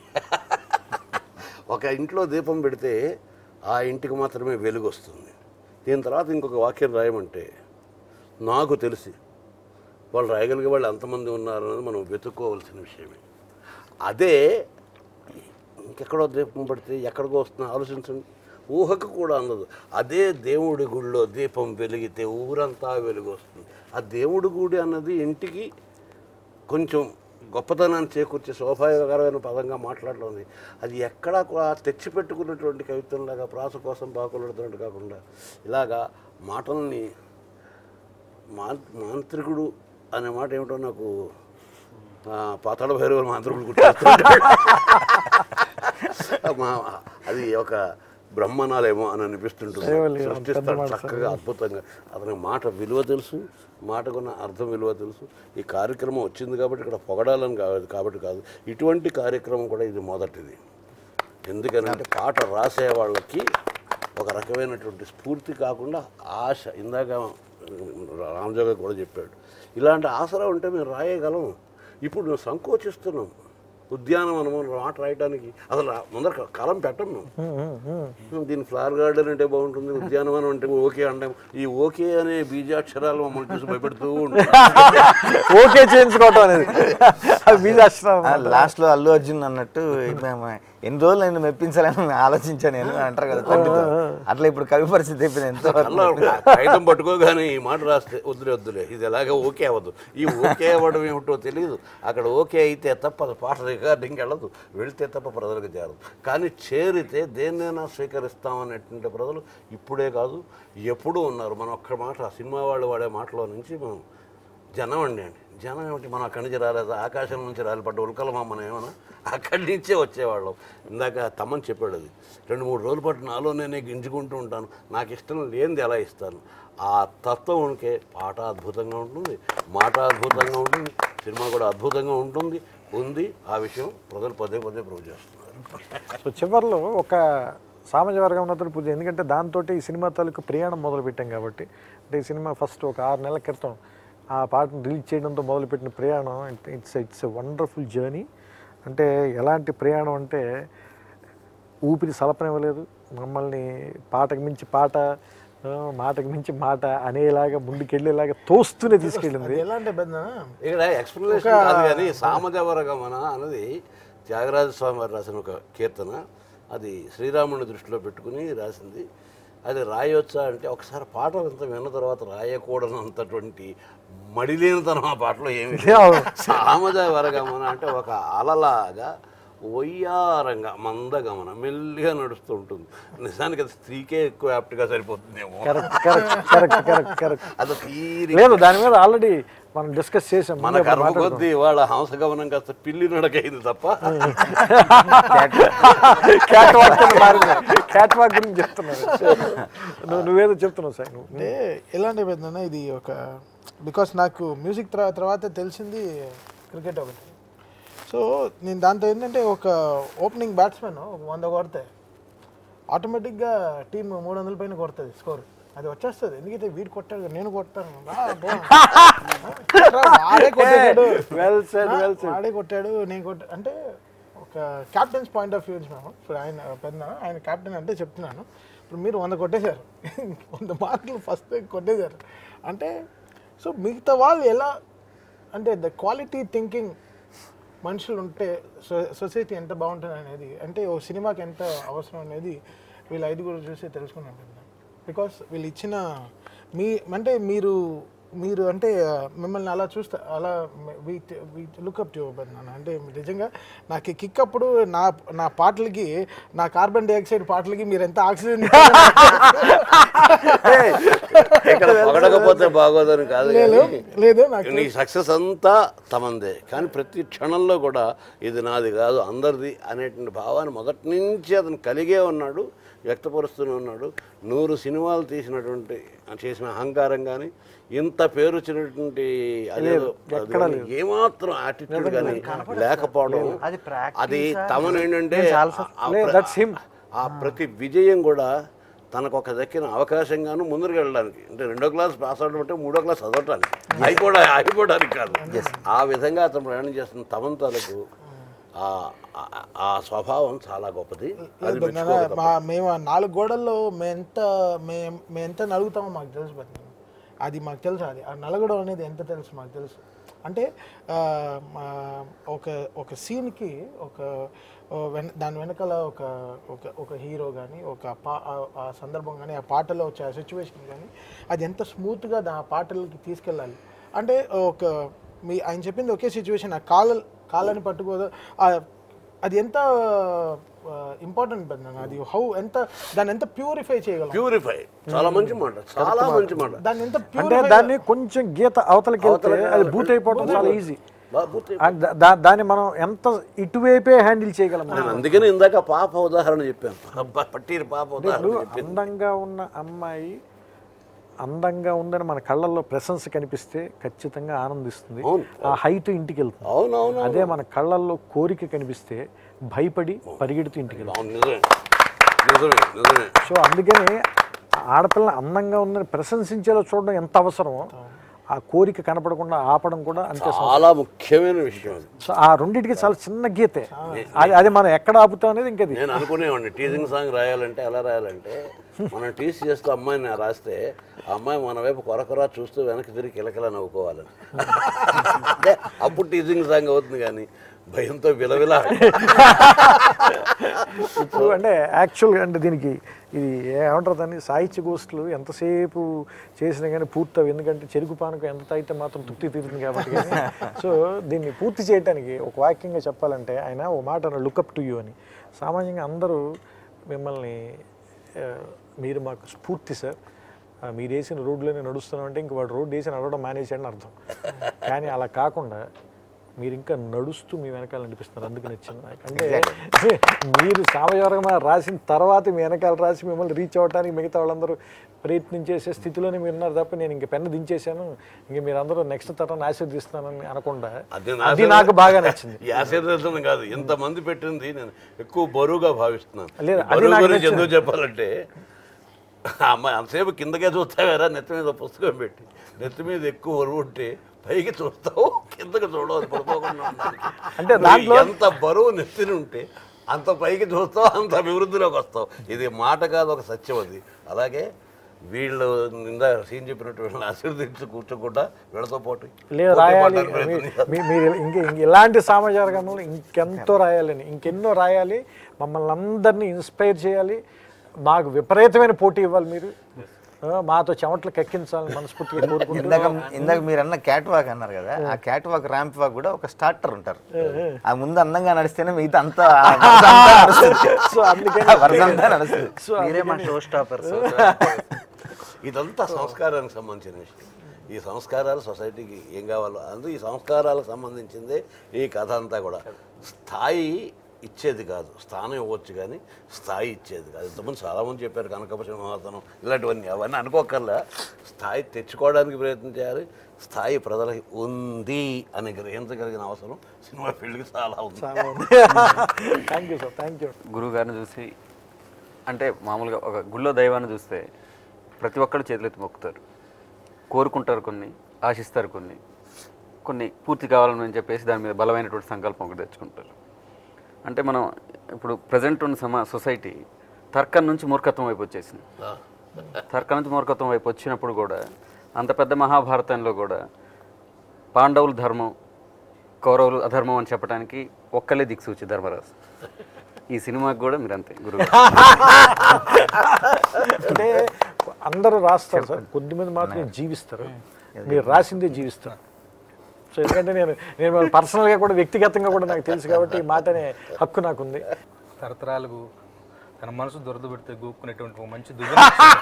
ఒక ఇంట్లో దీపం పెడితే ఆ ఇంటికి మాత్రమే వెలుగు వస్తుంది దీని తర్వాత ఇంకొక వాక్యం రాయమంటే నాకు తెలిసి వాళ్ళు రాయగలిగే వాళ్ళు ఎంతమంది ఉన్నారన్నది మనం వెతుక్కోవాల్సిన విషయమే అదే ఇంకెక్కడో దీపం పడితే ఎక్కడికో వస్తున్నా ఆలోచించండి ఊహకు కూడా అందదు అదే దేవుడి గుడిలో దీపం వెలిగితే ఊరంతా వెలుగు వస్తుంది ఆ దేవుడి గుడి అన్నది ఇంటికి కొంచెం గొప్పతనాన్ని చేకూర్చే శోభాకరమైన పదంగా మాట్లాడుతుంది అది ఎక్కడా కూడా తెచ్చిపెట్టుకున్నటువంటి కవిత్వంలాగా ప్రాస కోసం బాకులుడుతున్నట్టు కాకుండా ఇలాగా మాటల్ని మా మాంత్రికుడు అనే మాట ఏమిటో నాకు ఆ, పాతాళ భైరవ మాంత్రికుడు గుర్తొస్తుంటాడు మా అది ఒక బ్రహ్మనాలేమో అని అనిపిస్తుంటుంది దైవలీల, పెద్ద సృష్టిస్తాడు మాట చక్కగా అద్భుతంగా అతని మాట విలువ తెలుసు మాటకున్న అర్థం విలువ తెలుసు ఈ కార్యక్రమం వచ్చింది కాబట్టి ఇక్కడ పొగడాలని కాదు కాబట్టి కాదు ఇటువంటి కార్యక్రమం కూడా ఇది మొదటిది ఎందుకనంటే పాట రాసే వాళ్ళకి ఒక రకమైనటువంటి స్ఫూర్తి కాకుండా ఆశ ఇందాక రామజోగ కూడా చెప్పాడు ఇలాంటి ఆసరా ఉంటే మేము రాయగలం ఇప్పుడు మేము సంకోచిస్తున్నాం ఉద్యానవనము మాట రాయడానికి అసలు రా- ముందర కలం పెట్టం మేము దీని ఫ్లవర్ గార్డెన్ అంటే బాగుంటుంది ఉద్యానవనం అంటే ఓకే అంటాం ఈ ఓకే అనే బీజాక్షరాలు మమ్మల్ని చూసి భయపెడుతూ ఉంటాయి ఓకే చేయించుకోవటం అనేది అది మీద అక్షరం లాస్ట్ లో అల్లు అర్జున్ అన్నట్టు మేము ఎన్ని రోజులు నేను మెప్పించాలని ఆలోచించాను నేను అంటారు కదా తండ్రితో అట్లా ఇప్పుడు కవి పరిస్థితి అయిపోయింది ఎంతో అలా కాగితం పట్టుకోగానే ఈ మాట రాస్తే వద్దులే వద్దులే ఇది ఎలాగ ఓకే అవ్వదు ఈ ఓకే అవ్వడం ఏమిటో తెలియదు అక్కడ ఓకే అయితే తప్ప అది పాట రికార్డింగ్ వెళ్ళదు వెళితే తప్ప ప్రజలకు చేరదు కానీ చేరితే దేన్నైనా స్వీకరిస్తామనేటువంటి ప్రజలు ఇప్పుడే కాదు ఎప్పుడూ ఉన్నారు మనం ఒక్క మాట ఆ సినిమా వాళ్ళు వాడే మాటలో నుంచి మనం జనం అండి అండి జనం ఏమిటి మనం అక్కడి నుంచి రాలేదు ఆకాశం నుంచి రాలిపడ్డ ఉల్కలమా మనం ఏమన్నా అక్కడి నుంచే వచ్చేవాళ్ళం ఇందాక తమ్మని చెప్పాడు అది రెండు మూడు రోజుల పాటు నాలో నేనే గింజుకుంటూ ఉంటాను నాకు ఇష్టం లేనిది ఎలా ఇస్తాను ఆ తత్వం ఉనికే పాట అద్భుతంగా ఉంటుంది మాట అద్భుతంగా ఉంటుంది సినిమా కూడా అద్భుతంగా ఉంటుంది ఉంది ఆ విషయం ప్రజలు పదే పదే ప్రూవ్ చేస్తున్నారు సో చివరిలో ఒక సామాజ వర్గం ఉన్నప్పుడు పూజ ఎందుకంటే దాంతో ఈ సినిమా తాలూకు ప్రయాణం మొదలుపెట్టాం కాబట్టి అంటే ఈ సినిమా ఫస్ట్ ఒక ఆరు నెలల క్రితం ఆ పాటను రిలీజ్ చేయడంతో మొదలుపెట్టిన ప్రయాణం it's it's a wonderful journey అంటే ఎలాంటి ప్రయాణం అంటే ఊపిరి సలపనివ్వలేదు మమ్మల్ని పాటకు మించి పాట ఆ, మాటకు మించి మాట అనేలాగా ముందుకెళ్ళేలాగా తోస్తూనే తీసుకెళ్ళింది ఎలా అంటే పెద్ద ఇక్కడ ఎక్స్ప్లెనేషన్ కాదు కానీ సామజవరగమన అన్నది త్యాగరాజ స్వామి వారు రాసిన ఒక కీర్తన అది శ్రీరాముని దృష్టిలో పెట్టుకుని రాసింది అది రాయొచ్చా అంటే ఒకసారి పాట అంతా విన్న తర్వాత రాయకూడనంతటువంటి మడిలేనితనం ఆ పాటలో ఏమి అవును. సామజ వరగమన అంటే ఒక అలలాగా ఒయ్యారంగా మందగమన మెల్లిగా నడుస్తూ ఉంటుంది నిజానికి అది స్త్రీకే ఎక్కువ యాప్ట్గా సరిపోతుందేమో correct correct correct correct correct అది తీరి లేదు దాని మీద ఆల్రెడీ మనం డిస్కస్ చేసాం మన ముందే కర్మ మాట్లాడుకున్నాం. కొద్దీ వాళ్ళ హంసగమనం కాస్త పిల్లి నడకైంది తప్ప క్యాట్ వాక్ కింద మారింది క్యాట్ వాక్ గురించి చెప్తున్నారు నువ్వు నువ్వేదో చెప్తున్నావు సార్ నువ్వు అంటే ఎలాంటి పెద్దనా ఇది ఒక బికాస్ నాకు మ్యూజిక్ తర్వా- తర్వాత తెలిసింది క్రికెట్ ఒకటి సో నేను దాంతో ఏంటంటే ఒక ఓపెనింగ్ బ్యాట్స్మెన్ ఒక వంద కొడితే ఆటోమేటిక్గా టీం మూడు వందల పైన కొడుతుంది స్కోర్ అది వచ్చేస్తుంది ఎందుకంటే వీడు కొట్టాడు కదా, నేను కొట్టాను రా, బా. రా, వాడే కొట్టాడు వెల్ సెడ్ వెల్ వాడే కొట్టాడు నేను కొట్ట అంటే ఒక క్యాప్టెన్స్ పాయింట్ ఆఫ్ వ్యూ మేము ఇప్పుడు ఆయన పెద్ద ఆయన క్యాప్టెన్ అంటే చెప్తున్నాను ఇప్పుడు మీరు వంద కొట్టేశారు వంద మార్కులు ఫస్ట్ కొట్టేశారు అంటే సో మిగతా వాళ్ళు ఎలా అంటే ద క్వాలిటీ థింకింగ్ మనుషులు ఉంటే సొసైటీ ఎంత బాగుంటుంది అనేది అంటే ఓ సినిమాకి ఎంత అవసరం అనేది వీళ్ళు ఐదుగురు చూసి తెలుసుకున్నాను బికాస్ వీళ్ళు ఇచ్చిన మీ అంటే మీరు మీరు అంటే ఆ, మిమ్మల్ని అలా చూస్తా అలా లుక్అప్ టు నాన్న అంటే నిజంగా నాకు కిక్ అప్పుడు నా నా పాటలకి నా కార్బన్ డైఆక్సైడ్ పాటలకి మీరు ఎంత ఆక్సిజన్ ఇక్కడ పొగడకపోతే బాగోదని కాదు లేదు కానీ లేదు నాకు నీ సక్సెస్ అంతా తమందే కానీ ప్రతి క్షణంలో కూడా ఇది నాది కాదు అందరిది అనేటువంటి భావాన్ని మొదటి నుంచి అతను కలిగే ఉన్నాడు వ్యక్తపరుస్తూనే ఉన్నాడు నూరు సినిమాలు తీసినటువంటి చేసిన అహంకారం కానీ ఇంత పేరు వచ్చినటువంటి అదేదో అది ఏమాత్రం యాటిట్యూడ్ కానీ లేకపోవడం అది practice అది ఆ? తమను ఏంటంటే నేను చాలా ఆ- లేదు, ఆ- that's him. ఆ ప్రతి విజయం కూడా తనకు ఒక దక్కిన అవకాశంగాను ముందుకు వెళ్ళడానికి అంటే రెండో క్లాస్ పాస్ అవడం అంటే మూడో క్లాస్ చదవటానికి అయిపోవడా అయిపోవడానికి కాదు ఆ విధంగా అతను ప్రయాణం చేస్తున్న తమంతలకు ఆ ఆ- ఆ స్వభావం చాలా గొప్పది అది లేదు పెద్దనా, మెచ్చుకోక మా మేము ఆ నాలుగు గోడల్లో మేము ఎంత మేము మేము ఎంత నలుగుతామో మాకు తెలుసు పెద్దనా. అది మాకు తెలుసు అది ఆ నలగడం అనేది ఎంత తెలుసు మాకు తెలుసు అంటే ఆ, మా- ఒక ఒక సీన్కి ఒక ఓ వెన దాని వెనకాల ఒక ఒక ఒక హీరో కానీ ఒక పా ఆ- ఆ సందర్భం కానీ ఆ పాటలో వచ్చే ఆ సిచ్యువేషన్ కానీ అది ఎంత స్మూత్గా ఆ పాటలకి తీసుకెళ్ళాలి అంటే ఒక మీ ఆయన చెప్పింది ఒకే సిచ్యువేషన్ ఆ కాళ్ళ కాళ్ళని పట్టుకోదు ఆ- అది ఎంత ఇంపార్టెంట్ పెద్ద అది హౌ ఎంత దాన్ని ఎంత ప్యూరిఫై చేయగలం ప్యూరిఫై చాలా మంచి మాట చాలా మంచి మాట దాన్ని ఎంత అంటే ప్యూరిఫై దాన్ని కొంచెం గీత అవతలకి వెళ్తే అది బూట్ అయిపోవడం చాలా ఈజీ బాగా పూర్తి ఆ దా- దా- దాన్ని మనం ఎంత ఇటువైపే హ్యాండిల్ చేయగలం మనం. నేను అందుకని ఇందాక పాప ఉదాహరణ చెప్పాను అబ్బా, పట్టీరు పాప ఉదాహరణ ఇప్పుడు చెప్పాను అందంగా ఉన్న అమ్మాయి అందంగా ఉందని మన కళ్ళల్లో ప్రెసెన్స్ కనిపిస్తే ఖచ్చితంగా ఆనందిస్తుంది అవును. ఆ హైట్ ఇంటికి వెళ్తుంది అవునవును అదే మన కళ్ళల్లో కోరిక కనిపిస్తే భయపడి పరిగెడుతూ ఇంటికి వెళ్తుంది అవును నిజమే నిజమే నిజమే సో అందుకని ఆడపిల్ల అందంగా ఉందని ప్రశంసించేలా చూడడం ఎంత అవసరమో ఆ కోరిక కనపడకుండా ఆపడం కూడా అంతే అవసరం. చాలా ముఖ్యమైన విషయం అది సో ఆ రెండింటికి చాలా చిన్న గీతే అది అది మనం ఎక్కడ ఆపుతాం అనేది ఇంకది నేను అనుకునేవాడిని టీజింగ్ సాంగ్ రాయాలంటే ఎలా రాయాలంటే మనం టీస్ చేస్తూ అమ్మాయిని రాస్తే ఆ అమ్మాయి మన వైపు కొరకొరా చూస్తూ వెనక్కి తిరిగి కిలకిలా నవ్వుకోవాలని అంటే అప్పుడు టీజింగ్ సాంగ్ అవుతుంది కానీ భయంతో విలవిల ఇప్పుడు అంటే యాక్చువల్గా అంటే దీనికి ఇది ఏమంటారు దాన్ని సాహిత్య గోష్ఠులు ఎంతసేపు చేసినా కానీ పూర్తవు ఎందుకంటే చెరుకు పానకం ఎంత తాగితే మాత్రం తృప్తి తీరుతుంది కాబట్టి కానీ సో దీన్ని పూర్తి చేయడానికి ఒక వాక్యంగా చెప్పాలంటే ఆయన ఓ మాట లుకప్ టు యూ అని సామాన్యంగా అందరూ మిమ్మల్ని ఆ, మీరు మాకు స్ఫూర్తి సార్ ఆ, మీరు వేసిన రోడ్లోనే నడుస్తున్నాం అంటే ఇంక వాడు రోడ్డు వేసి నడవడం మానేసాడని అర్థం కానీ అలా కాకుండా మీరు ఇంకా నడుస్తూ మీ వెనకాల నడిపిస్తున్నారు అందుకు నచ్చింది నాకు అంటే మీరు సామజవర్గంగా రాసిన తర్వాత మీ వెనకాల రాసి మిమ్మల్ని రీచ్ అవ్వడానికి మిగతా వాళ్ళందరూ ప్రయత్నం చేసే స్థితిలోనే మీరు ఉన్నారు తప్ప నేను ఇంక పెన్ను దించేశాను ఇంక మీరందరూ నెక్స్ట్ తరాన్ని ఆశీర్దిస్తున్నానని అనకుండా అది అది నాకు బాగా నచ్చింది ఈ ఆశీర్వదం కాదు ఇంతమంది పెట్టింది నేను ఎక్కువ బరువుగా భావిస్తున్నాను లేదు, ఈ అది బరువు నాకు గురించి నచ్చింది. ఎందుకు చెప్పాలంటే ఆ అమ్మాయి అంతసేపు కిందకే చూస్తావేరా నెత్తి మీద పుస్తకం పెట్టి నెత్తి మీద ఎక్కువ బరువు ఉంటే పైకి చూస్తావు కిందకి చూడవు అది పడిపోకుండా ఉండడానికి. అంటే నువ్వు దాంట్లో- ఎంత బరువు నెత్తిని ఉంటే అంత పైకి చూస్తావు అంత అభివృద్ధిలోకి వస్తావు ఇది మాట కాదు ఒక సత్యం అది అలాగే వీళ్ళు ఇందా సీన్ చెప్పినట్టు వీళ్ళని ఆశీర్వదించి కూర్చోకుండా వీళ్ళతో పాటు లేదు పోటీ రాయాలి పడడానికి ప్రయత్నం చేస్తారు. మీ- మీరు ఇంక ఇంక ఇలాంటి సామాజిక రంగంలో ఇంకెంతో రాయాలని ఇంకెన్నో రాయాలి మమ్మల్ని అందరినీ ఇన్స్పైర్ చేయాలి మాకు విపరీతమైన పోటీ ఇవ్వాలి మీరు ఆ, మాతో చెమటలు కక్కించాలని మనస్ఫూర్తిగా ఇందాక కోరుకుంటున్నాం ఇందాక మీరు అన్న క్యాట్ వాక్ అన్నారు కదా ఆ క్యాట్ వాక్ ర్యాంప్ వాక్ కూడా ఒక స్టార్టర్ ఉంటారు ఆ ముందు అందంగా నడిస్తేనే మిగతా అంతా ఆ వరుస అంతా నడుస్తుంది. సో అందుకని ఆ వరుస అంతా నడుస్తుంది సో మీరే మా షో స్టాపర్స్ ఇదంతా సంస్కారానికి సంబంధించిన విషయం ఈ సంస్కారాలు సొసైటీకి ఏం కావాలో అందుకు ఈ సంస్కారాలకు సంబంధించిందే ఈ కథ అంతా కూడా స్థాయి ఇచ్చేది కాదు స్థానం ఇవ్వచ్చు కానీ స్థాయి ఇచ్చేది కాదు ఇంతకుముందు చాలామంది చెప్పారు కనకప సింహాసనం ఇలాంటివన్నీ అవన్నీ అనుకోకర్లా స్థాయి తెచ్చుకోవడానికి ప్రయత్నం చేయాలి స్థాయి ప్రజలకి ఉంది అని గ్రహించగలిగిన అవసరం సినిమా ఫీల్డ్కి చాలా ఉంది thank you sir thank you గురువు గారిని చూసి అంటే మామూలుగా ఒక గుళ్ళో దైవాన్ని చూస్తే ప్రతి ఒక్కరు చేతులెత్తి మొక్కుతారు కోరుకుంటారు కొన్ని ఆశిస్తారు కొన్ని కొన్ని పూర్తి కావాలని అని చెప్పేసి దాని మీద బలమైనటువంటి సంకల్పం ఒకటి తెచ్చుకుంటారు అంటే మనం ఇప్పుడు ప్రజెంట్ ఉన్న సమా సొసైటీ తర్కం నుంచి మూర్ఖత్వం వైపు వచ్చేసింది తర్కం నుంచి మూర్ఖత్వం వైపు వచ్చినప్పుడు కూడా అంత పెద్ద మహాభారతంలో కూడా పాండవులు ధర్మం కౌరవులు అధర్మం అని చెప్పడానికి ఒక్కలే దిక్సూచి ధర్మరాజు ఈ సినిమాకి కూడా మీరు అంతే గురువు అంటే అందరూ రాస్తారు సార్ కొద్దిమంది మాత్రమే జీవిస్తారు మీరు రాసిందే జీవిస్తారు సో ఎందుకంటే నేను నేను పర్సనల్గా కూడా వ్యక్తిగతంగా కూడా నాకు తెలుసు కాబట్టి ఈ మాట అనే హక్కు నాకుంది తరతరాలకు తన మనసు దొరద పెడితే గోక్కునేటువంటి ఒక మంచి దువ్వెన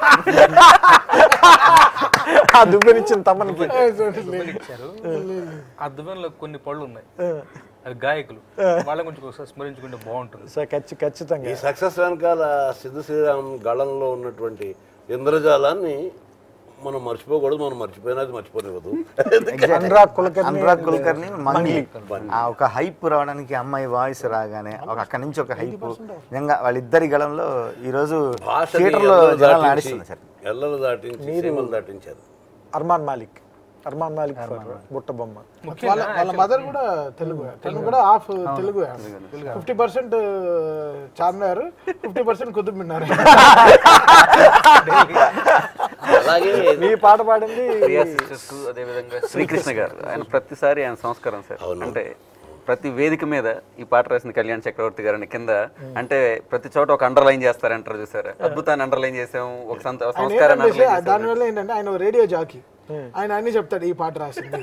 ఆ దుబ్బనిచ్చిన తమ్మనికి దువ్వెన ఇచ్చారు ఆ దువ్వెనలో కొన్ని పళ్ళు ఉన్నాయి అది గాయకులు వాళ్ళ గురించి ఒకసారి స్మరించుకుంటే బాగుంటుంది సో ఖచ్చి ఖచ్చితంగా ఈ సక్సెస్ వెనకాల సిద్ధ శ్రీరామ్ గళంలో ఉన్నటువంటి ఇంద్రజాలాన్ని మనం మర్చిపోకూడదు మనం మర్చిపోయినది మర్చిపోనివ్వదు అనురాగ్ కులకర్ణి అనురాగ్ కుల్కర్ని మంగ్లీ ఆ ఒక హైప్ రావడానికి అమ్మాయి వాయిస్ రాగానే ఒక అక్కడి నుంచి ఒక హైప్ నిజంగా వాళ్ళిద్దరి గళంలో ఈ రోజు భాషని థియేటర్ లో ఎల్లలు జనాలు దాటించి ఆడిస్తుంది సార్ ఎల్లలు దాటించి సీమలు దాటించారు అర్మాన్ మాలిక్ అర్మాన్ మాలిక్ ఫర్ బుట్ట బొమ్మ వాళ్ళ వాళ్ళ మదర్ కూడా తెలుగు తెలుగు కూడా half Telugu fifty percent Charminar fifty percent Qutub Minar అలాగే మీ పాట పాడింది ప్రియా సిస్టర్స్ అదేవిధంగా శ్రీకృష్ణ గారు ఆయన ప్రతిసారి ఆయన సంస్కారం సార్ అంటే ప్రతి వేదిక మీద ఈ పాట రాసిన కళ్యాణ్ చక్రవర్తి గారిని కింద అంటే ప్రతి చోట ఒక అండర్లైన్ చేస్తారంటారు చూసారు అద్భుతాన్ని అండర్లైన్ చేసాం ఒక సంత- ఆయన సంస్కారాన్ని ఏంటంటే అండర్లైన్ చేసాం దానివల్ల ఏంటంటే ఆయన రేడియో జాకీ ఆయన అన్ని చెప్తాడు ఈ పాట రాసింది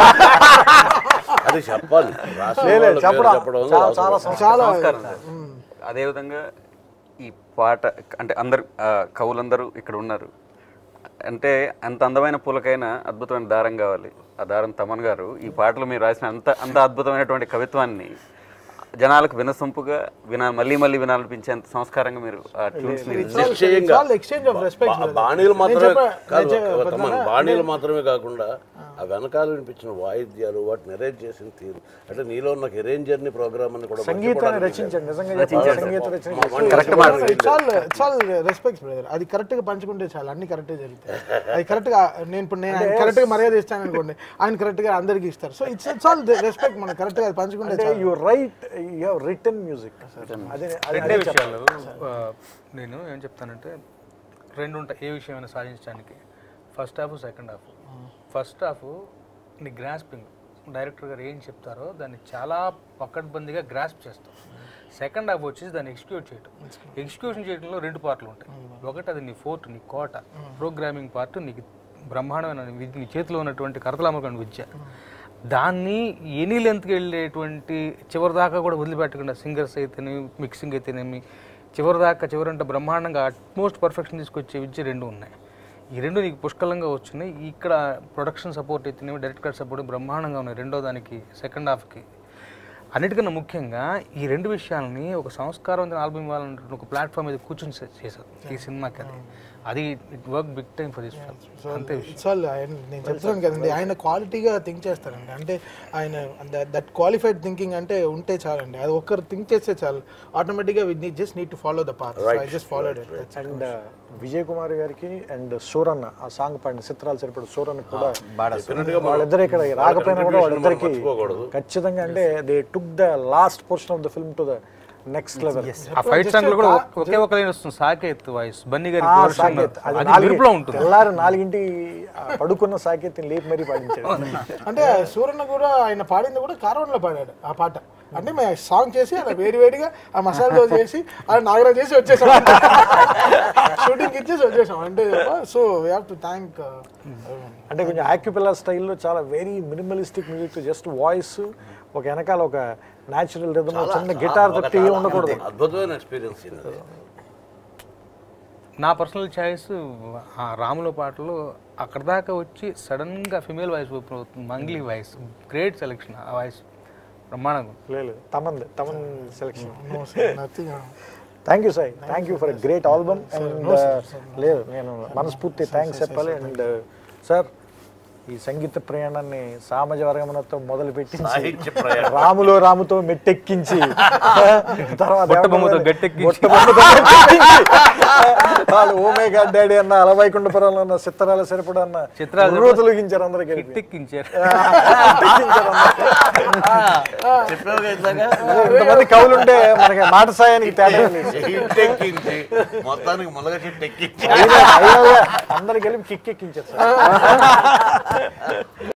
అది చెప్పాలి రాసిన లేదు, వాళ్ళ పేరు చెప్పడం. చెప్పడం చాలా- అవసరం. చాలా సంస్కారం. చాలా సంస్కారం సార్ అదేవిధంగా ఈ పాట అంటే అందరు ఆ, కవులందరూ ఇక్కడ ఉన్నారు అంటే అంత అందమైన పూలకైనా అద్భుతమైన దారం కావాలి ఆ దారం తమన్ గారు ఈ పాటలు మీరు రాసిన అంత అంత అద్భుతమైనటువంటి కవిత్వాన్ని జనాలకు వినసొంపుగా వినా మళ్ళీ మళ్ళీ వినాలనిపించేంత సంస్కారంగా మీరు ఆ ట్యూన్స్ మీరు ఇచ్చారు. నిశ్చయంగా all exchange of respect, బా- brother. బాణీలు నేను మాత్రమే చెప్పా- కాదు, నేను చెప్పా- తమన్, పెద్దనా, బాణీలు మాత్రమే కాకుండా ఆ వెనకాల వినిపించిన వాయిద్యాలు వాటిని అరేంజ్ చేసిన తీరు అంటే నీలో ఉన్న ఎరేంజర్ ని ప్రోగ్రామ్ అని కూడా సంగీతాన్ని మర్చిపోవడానికి రచించండి నిజంగా రచించారు. చెప్పాలి, సంగీత రచన మా- మా- కరెక్ట్ మా- మాట. It's all it's all respect brother అది కరెక్ట్ గా పంచుకుంటే చాలు అన్ని కరెక్ట్ జరుగుతాయి అది కరెక్ట్ గా నేను ఇప్పుడు నేను కరెక్ట్ గా మర్యాద ఇస్తాను అనుకోండి ఆయన కరెక్ట్ గా అందరికి ఇస్తారు so it's it's all respect మనం కరెక్ట్ గా పంచుకుంటే అంటే చాలు you right you have return music అదే అదే రెండే విషయాలు ఆ, నేను ఏం చెప్తానంటే రెండు ఉంటాయి ఏ విషయమైనా సాధించడానికి first half second half first half నీ గ్రాస్పింగ్ డైరెక్టర్ గారు ఏం చెప్తారో దాన్ని చాలా పకడ్బందీగా గ్రాస్ప్ చేస్తాం సెకండ్ హాఫ్ వచ్చేసి దాన్ని ఎగ్జిక్యూట్ చేయటం ఎగ్జిక్యూషన్ చేయడంలో రెండు పార్ట్లు ఉంటాయి ఒకటి అది నీ ఫోర్ట్ నీ కోట ప్రోగ్రామింగ్ పార్ట్ నీకు బ్రహ్మాండమైన విద్య నీ చేతిలో ఉన్నటువంటి కరతలామకమైన విద్య దాన్ని ఎనీ లెంత్కి వెళ్ళేటువంటి చివరి దాకా కూడా వదిలిపెట్టకుండా సింగర్స్ అయితేనేమి మిక్సింగ్ అయితేనేమి చివరి దాకా చివరంటే బ్రహ్మాండంగా అట్మోస్ట్ పర్ఫెక్షన్ తీసుకొచ్చే విద్య రెండు ఉన్నాయి ఈ రెండు నీకు పుష్కలంగా వచ్చినాయి ఇక్కడ ప్రొడక్షన్ సపోర్ట్ అయితేనేమి డైరెక్టర్ సపోర్ట్ బ్రహ్మాండంగా ఉన్నాయి రెండో దానికి సెకండ్ హాఫ్కి అన్నిటికన్నా ముఖ్యంగా ఈ రెండు విషయాలని ఒక సంస్కారవంతమైన ఆల్బమ్ ఇవ్వాలంటే ఒక ప్లాట్ఫామ్ మీద కూర్చొని చే- చేశారు ఈ సినిమాకి అది అది it work big time for this film అంతే విషయం ఇట్స్ ఆల్ ఆయన నేను చెప్తున్నాను కదండి ఆయన క్వాలిటీగా థింక్ చేస్తారండి అంటే ఆయన దట్ క్వాలిఫైడ్ థింకింగ్ అంటే ఉంటే చాలండి అది ఒక్కరు థింక్ చేస్తే చాలు ఆటోమేటిక్గా we just need to follow the path I just followed it and Vijay Kumar గారికి అండ్ సూరన్న ఆ సాంగ్ పాడిన చిత్రాలు సరిపడు సూరన్న కూడా వాళ్ళిద్దరు ఇక్కడ రాకపోయినా కూడా వాళ్ళిద్దరికి మర్చిపోకూడదు. ఖచ్చితంగా అంటే they took the last portion of the film to the next level ఆ ఫైట్ సాంగ్ లో కూడా ఒకే ఒక లైన్ వస్తుంది సాకేత్ వాయిస్ బన్నీ గారి ఆ version. సాకేత్ అది అది నాలుగు- మెరుపులో ఉంటుంది తెల్లారి నాలుగింటి ఆ పడుకున్న సాకేత్ లేపి మరీ పాడించాడు అంటే సూరన్న కూడా ఆయన పాడింది కూడా కారవన్లో పాడాడు ఆ పాట అంటే మేము సాంగ్ చేసి అలా వేడి వేడిగా ఆ మసాలాతో చేసి అలా నాగరాజ్ చేసి వచ్చేసాం షూటింగ్ ఇచ్చేసి వచ్చేసాం అంటే so we have to thank అంటే కొంచెం యాక్యుపెలా స్టైల్లో చాలా very minimalistic music just voice ఒక వెనకాల ఒక న్యాచురల్ రిథమ్ చిన్న గిటార్ ఒక తప్పి చాలా ఉండకూడదు అద్భుతమైన ఎక్స్పీరియన్స్ ఇది నా పర్సనల్ చాయిస్ ఆ రాముల పాటలు అక్కడ దాకా వచ్చి సడన్ గా ఫిమేల్ వాయిస్ ఓపెన్ అవుతుంది మంగ్లీ వాయిస్ గ్రేట్ సెలెక్షన్ ఆ వాయిస్ బ్రహ్మాండంగా ఉంది. లేదు Thaman Thaman selection nothing thank you sir thank you for great album and లేదు నేను మనస్ఫూర్తి థ్యాంక్స్ చెప్పాలి అండ్ సార్ ఈ సంగీత ప్రయాణాన్ని సామాజ వర్గమునతో మొదలు పెట్టించి సాహిత్య ప్రయాణం. రాములో రాముతో మెట్టెక్కించి తర్వాత బొట్టబొమ్మతో ఏమన్నా గట్టెక్కించి. బొట్టబొమ్మతో గట్టెక్కించి, వాళ్ళు ఓమే గాడ్ డాడీ అన్న అలవైకుంఠపురంలో అన్న చిత్రాల సరిపడ అన్న చిత్రాలు చిత్రాలు తొలగించారు అందరికి హిట్టెక్కించారు చెప్పావు కదా ఇందాక? ఇంతమంది కవులుంటే మనకి మాట సాయానికి తేడా లేదు. చెట్టు ఎక్కించి మొత్తానికి మునగ చెట్టు ఎక్కించి అయినా- అయినా అందరికి వెళ్ళి కిక్ ఎక్కించారు సార్